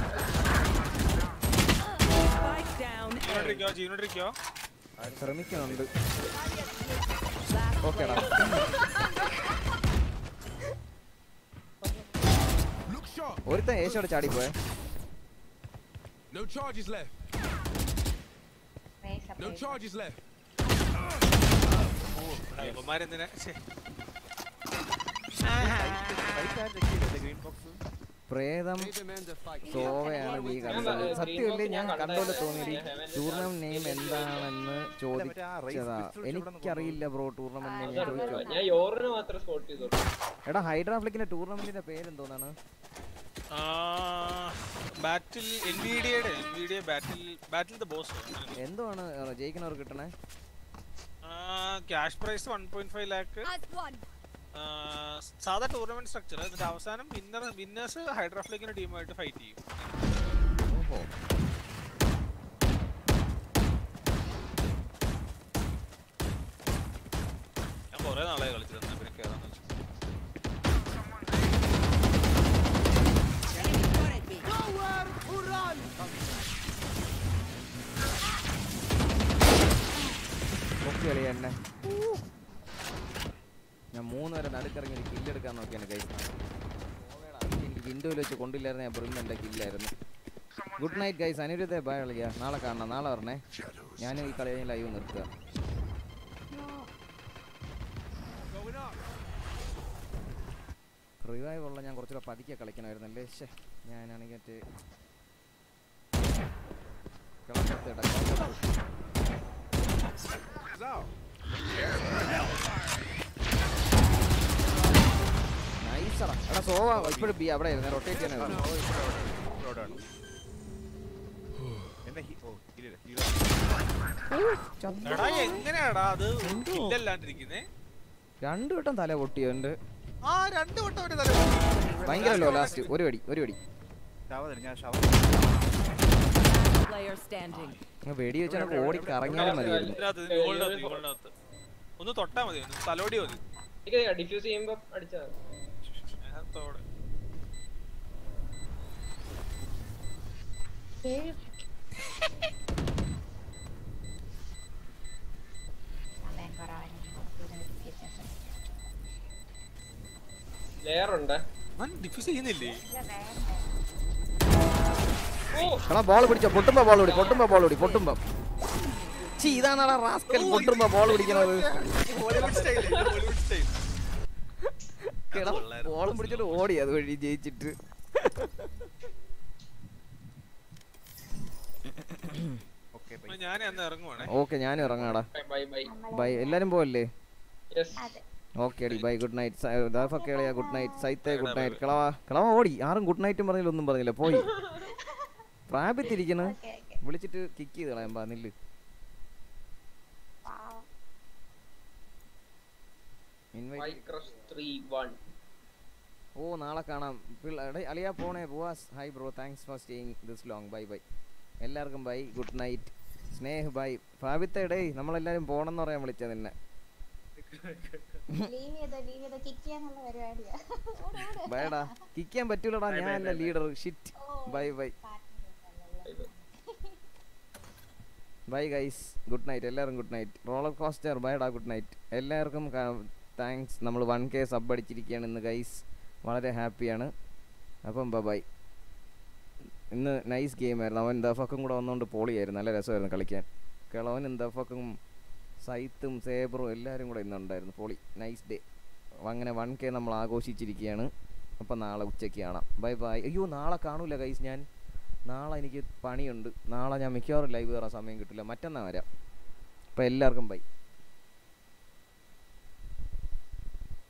Spike down. A. ജീവനോട്ടിരിക്കോ ജീവനോട്ടിരിക്കോ ശ്രമിക്കുന്നുണ്ട് Last ഓക്കേടാ Look sharp. ഒരുത്തൻ ഏശോടെ ചാടിപ്പോയെ No charges left. No charges left. ഇവന്മാരെന്തിനാ ശ്ശെ. ഗ്രീൻ ബോക്സ് പ്രേതം സോവയാണ് നീ കണ്ടത് സത്യമല്ലേ ഞാൻ കണ്ടോലെ തോന്നി ടൂർണമെന്റ് നെയിം എന്താണെന്ന് ചോദിച്ചതാ എനിക്കറിയില്ല ബ്രോ ടൂർണമെന്റ് നെയിം ചോദിച്ചോ ഞാൻ യോറിന് മാത്രം സ്പോട്ട് ചെയ്തോളൂ എടാ ഹൈഡ്രാഫ്ലിക്കിന്റെ ടൂർണമെന്റിന്റെ പേരെന്തോന്നാണ് ആ, ബാറ്റിൽ എൻവിഡിയുടെ Nvidia battle battle the boss എന്തുവാണ് ജയിക്കുന്നവർക്ക് കിട്ടണേ cash prize one point five lakh As one. സാധാ ടൂർണമെന്റ് സ്ട്രക്ചർ എന്നിട്ട് അവസാനം വിന്നർ വിന്നേഴ്സ് ഹൈഡ്രാഫ്ലിക്കിന്റെ ടീമായിട്ട് ഫൈറ്റ് ചെയ്യും ഓഹോ ഞാൻ കുറെ നാളായി കളിച്ചത് എന്നാ പിന്നെ കേറാന്ന് വെച്ചു പൊക്കി കളി എന്നെ ഞാൻ മൂന്ന് വരെ നടുക്കിറങ്ങി ഒരു കില്ലെടുക്കാൻ നോക്കിയാണ് കൈ എനിക്ക് വിൻഡോയിൽ വെച്ച് കൊണ്ടില്ലായിരുന്നു ഞാൻ ബ്രിം എൻ്റെ കില്ലായിരുന്നു good night guys Aniruddha bye കളിക്കുക നാളെ കാണണം നാളെ പറഞ്ഞേ ഞാൻ ഈ കളി കഴിഞ്ഞ് ലൈവ് നിർത്തുക റിവൈവ് ഉള്ള ഞാൻ കുറച്ചുകൂടെ പതുക്കെ കളിക്കണമായിരുന്നല്ലേ ശേ ഞാനാണെങ്കിൽ മറ്റേ കിളക്കത്ത് കിടക്കാം നൈസടാ എടാ സോവ ഇപ്പോഴും ബി അവിടെ ആയിരുന്നു റൊട്ടേറ്റ് ചെയ്യാനായിരുന്നു റോഡാണ് എന്നെ ഹി- ഓ ഇല്ല ഹീറോ എടാ എങ്ങനെയാടാ അത് ഇല്ലല്ലാണ്ടിരിക്കുന്നേ രണ്ടു വട്ടം തല പൊട്ടിയുണ്ട് ആ രണ്ട് വട്ടം അവന്റെ തല ഭയങ്കര ലോ ലാസ്റ്റ് ഒരു വടി ഒരു വടി ഷവർ ഞാൻ ഷവർ Player standing. അങ്ങ് വെടി വെച്ച് നമുക്ക് ഓടി കറങ്ങിയാലും മതിയായിരുന്നു ഇതിനകത്ത് ഗോളിനകത്ത് ഗോളിനകത്ത് ഒന്ന് തൊട്ടാ മതി ഒന്ന് തലോടി മതി എനിക്ക് ഡിഫ്യൂസ് ചെയ്യുമ്പോ അടിച്ചാ സ്നേഹത്തോടെ ലെയർ ഉണ്ട് ഡിഫ്യൂസ് ചെയ്യുന്നില്ലേ എടാ ബോൾ പിടിച്ചോ പൊട്ടുമ്പോ ബോൾ പിടി പൊട്ടുമ്പോ ബോൾ പിടി പൊട്ടുമ്പോ ചീ ഇതാണടാ റാസ്കൽ പൊട്ടുമ്പോ ബോൾ പിടിക്കണത് ബോളിവുഡ് സ്റ്റൈൽ ബോളിവുഡ് സ്റ്റൈൽ ബോളും പിടിച്ചിട്ട് ഓടി അത് വഴി ജയിച്ചിട്ട് ഓക്കെ ഞാൻ അന്ന് ഇറങ്ങുവാണേ ഓക്കെ ഞാനും ഇറങ്ങാടാ ബൈ ബൈ ബൈ എല്ലാരും പോവല്ലേ യെസ് ഓക്കെ അടി ബൈ ഗുഡ് നൈറ്റ് ദാഫൊക്കെ കളിയാ ഗുഡ് നൈറ്റ് സൈത്തെ ഗുഡ് നൈറ്റ് കിളവാ കിളവ ഓടി ആരും ഗുഡ് നൈറ്റും പറഞ്ഞില്ല ഒന്നും പറഞ്ഞില്ല പോയി പ്രാപിത്തിരിക്കണ് വിളിച്ചിട്ട് കിക്ക് ചെയ്ത് കളയാൻ പാ നില്ല് ഇൻവൈറ്റ് മൈക്രോസ് 3 1 ഓ നാളെ കാണാം പിള്ള- എടേ, അളിയാ പോണേ പോവാസ് hi bro thanks for staying this long bye bye എല്ലാവർക്കും bye good night Sneh bye ഫാബിത്ത ഇടേ നമ്മളെല്ലാരും പോണെന്ന് പറയാൻ വിളിച്ചത് നിന്നെ ലീവ് ചെയ്തോ ലീവ് ചെയ്തോ കിക്ക് ചെയ്യാനുള്ള പരിപാടിയാ ഓട്, ഓട്. ബൈഡാ കിക്കാൻ പറ്റൂലടാ Bye, bye, ഞാനല്ല bye, leader shit bye bye bye guys good night എല്ലാവരും ഗുഡ് നൈറ്റ് റോളർ കോസ്റ്റർ ബൈഡാ ഗുഡ് നൈറ്റ് എല്ലാവർക്കും താങ്ക്സ് നമ്മൾ വൺ കെ സബ് അടിച്ചിരിക്കുകയാണ് ഇന്ന് ഗൈസ് വളരെ ഹാപ്പിയാണ് അപ്പം ബൈ ഇന്ന് നൈസ് ഗെയിം ആയിരുന്നു അവൻ ദഫക്കും കൂടെ വന്നുകൊണ്ട് പൊളിയായിരുന്നു നല്ല രസമായിരുന്നു കളിക്കാൻ കിളവനും ദഫക്കും സൈത്തും സേബറും എല്ലാവരും കൂടെ ഇന്നുണ്ടായിരുന്നു പൊളി നൈസ് ഡേ അങ്ങനെ വൺ കെ നമ്മൾ ആഘോഷിച്ചിരിക്കുകയാണ് അപ്പം നാളെ ഉച്ചയ്ക്ക് കാണാം ബൈ ബൈ അയ്യോ നാളെ കാണൂല ഗൈസ് ഞാൻ നാളെ എനിക്ക് പണിയുണ്ട് നാളെ ഞാൻ മിക്കവാറും ലൈവ് കയറാൻ സമയം കിട്ടില്ല മറ്റന്നാൾ വരാം അപ്പോൾ എല്ലാവർക്കും ബൈ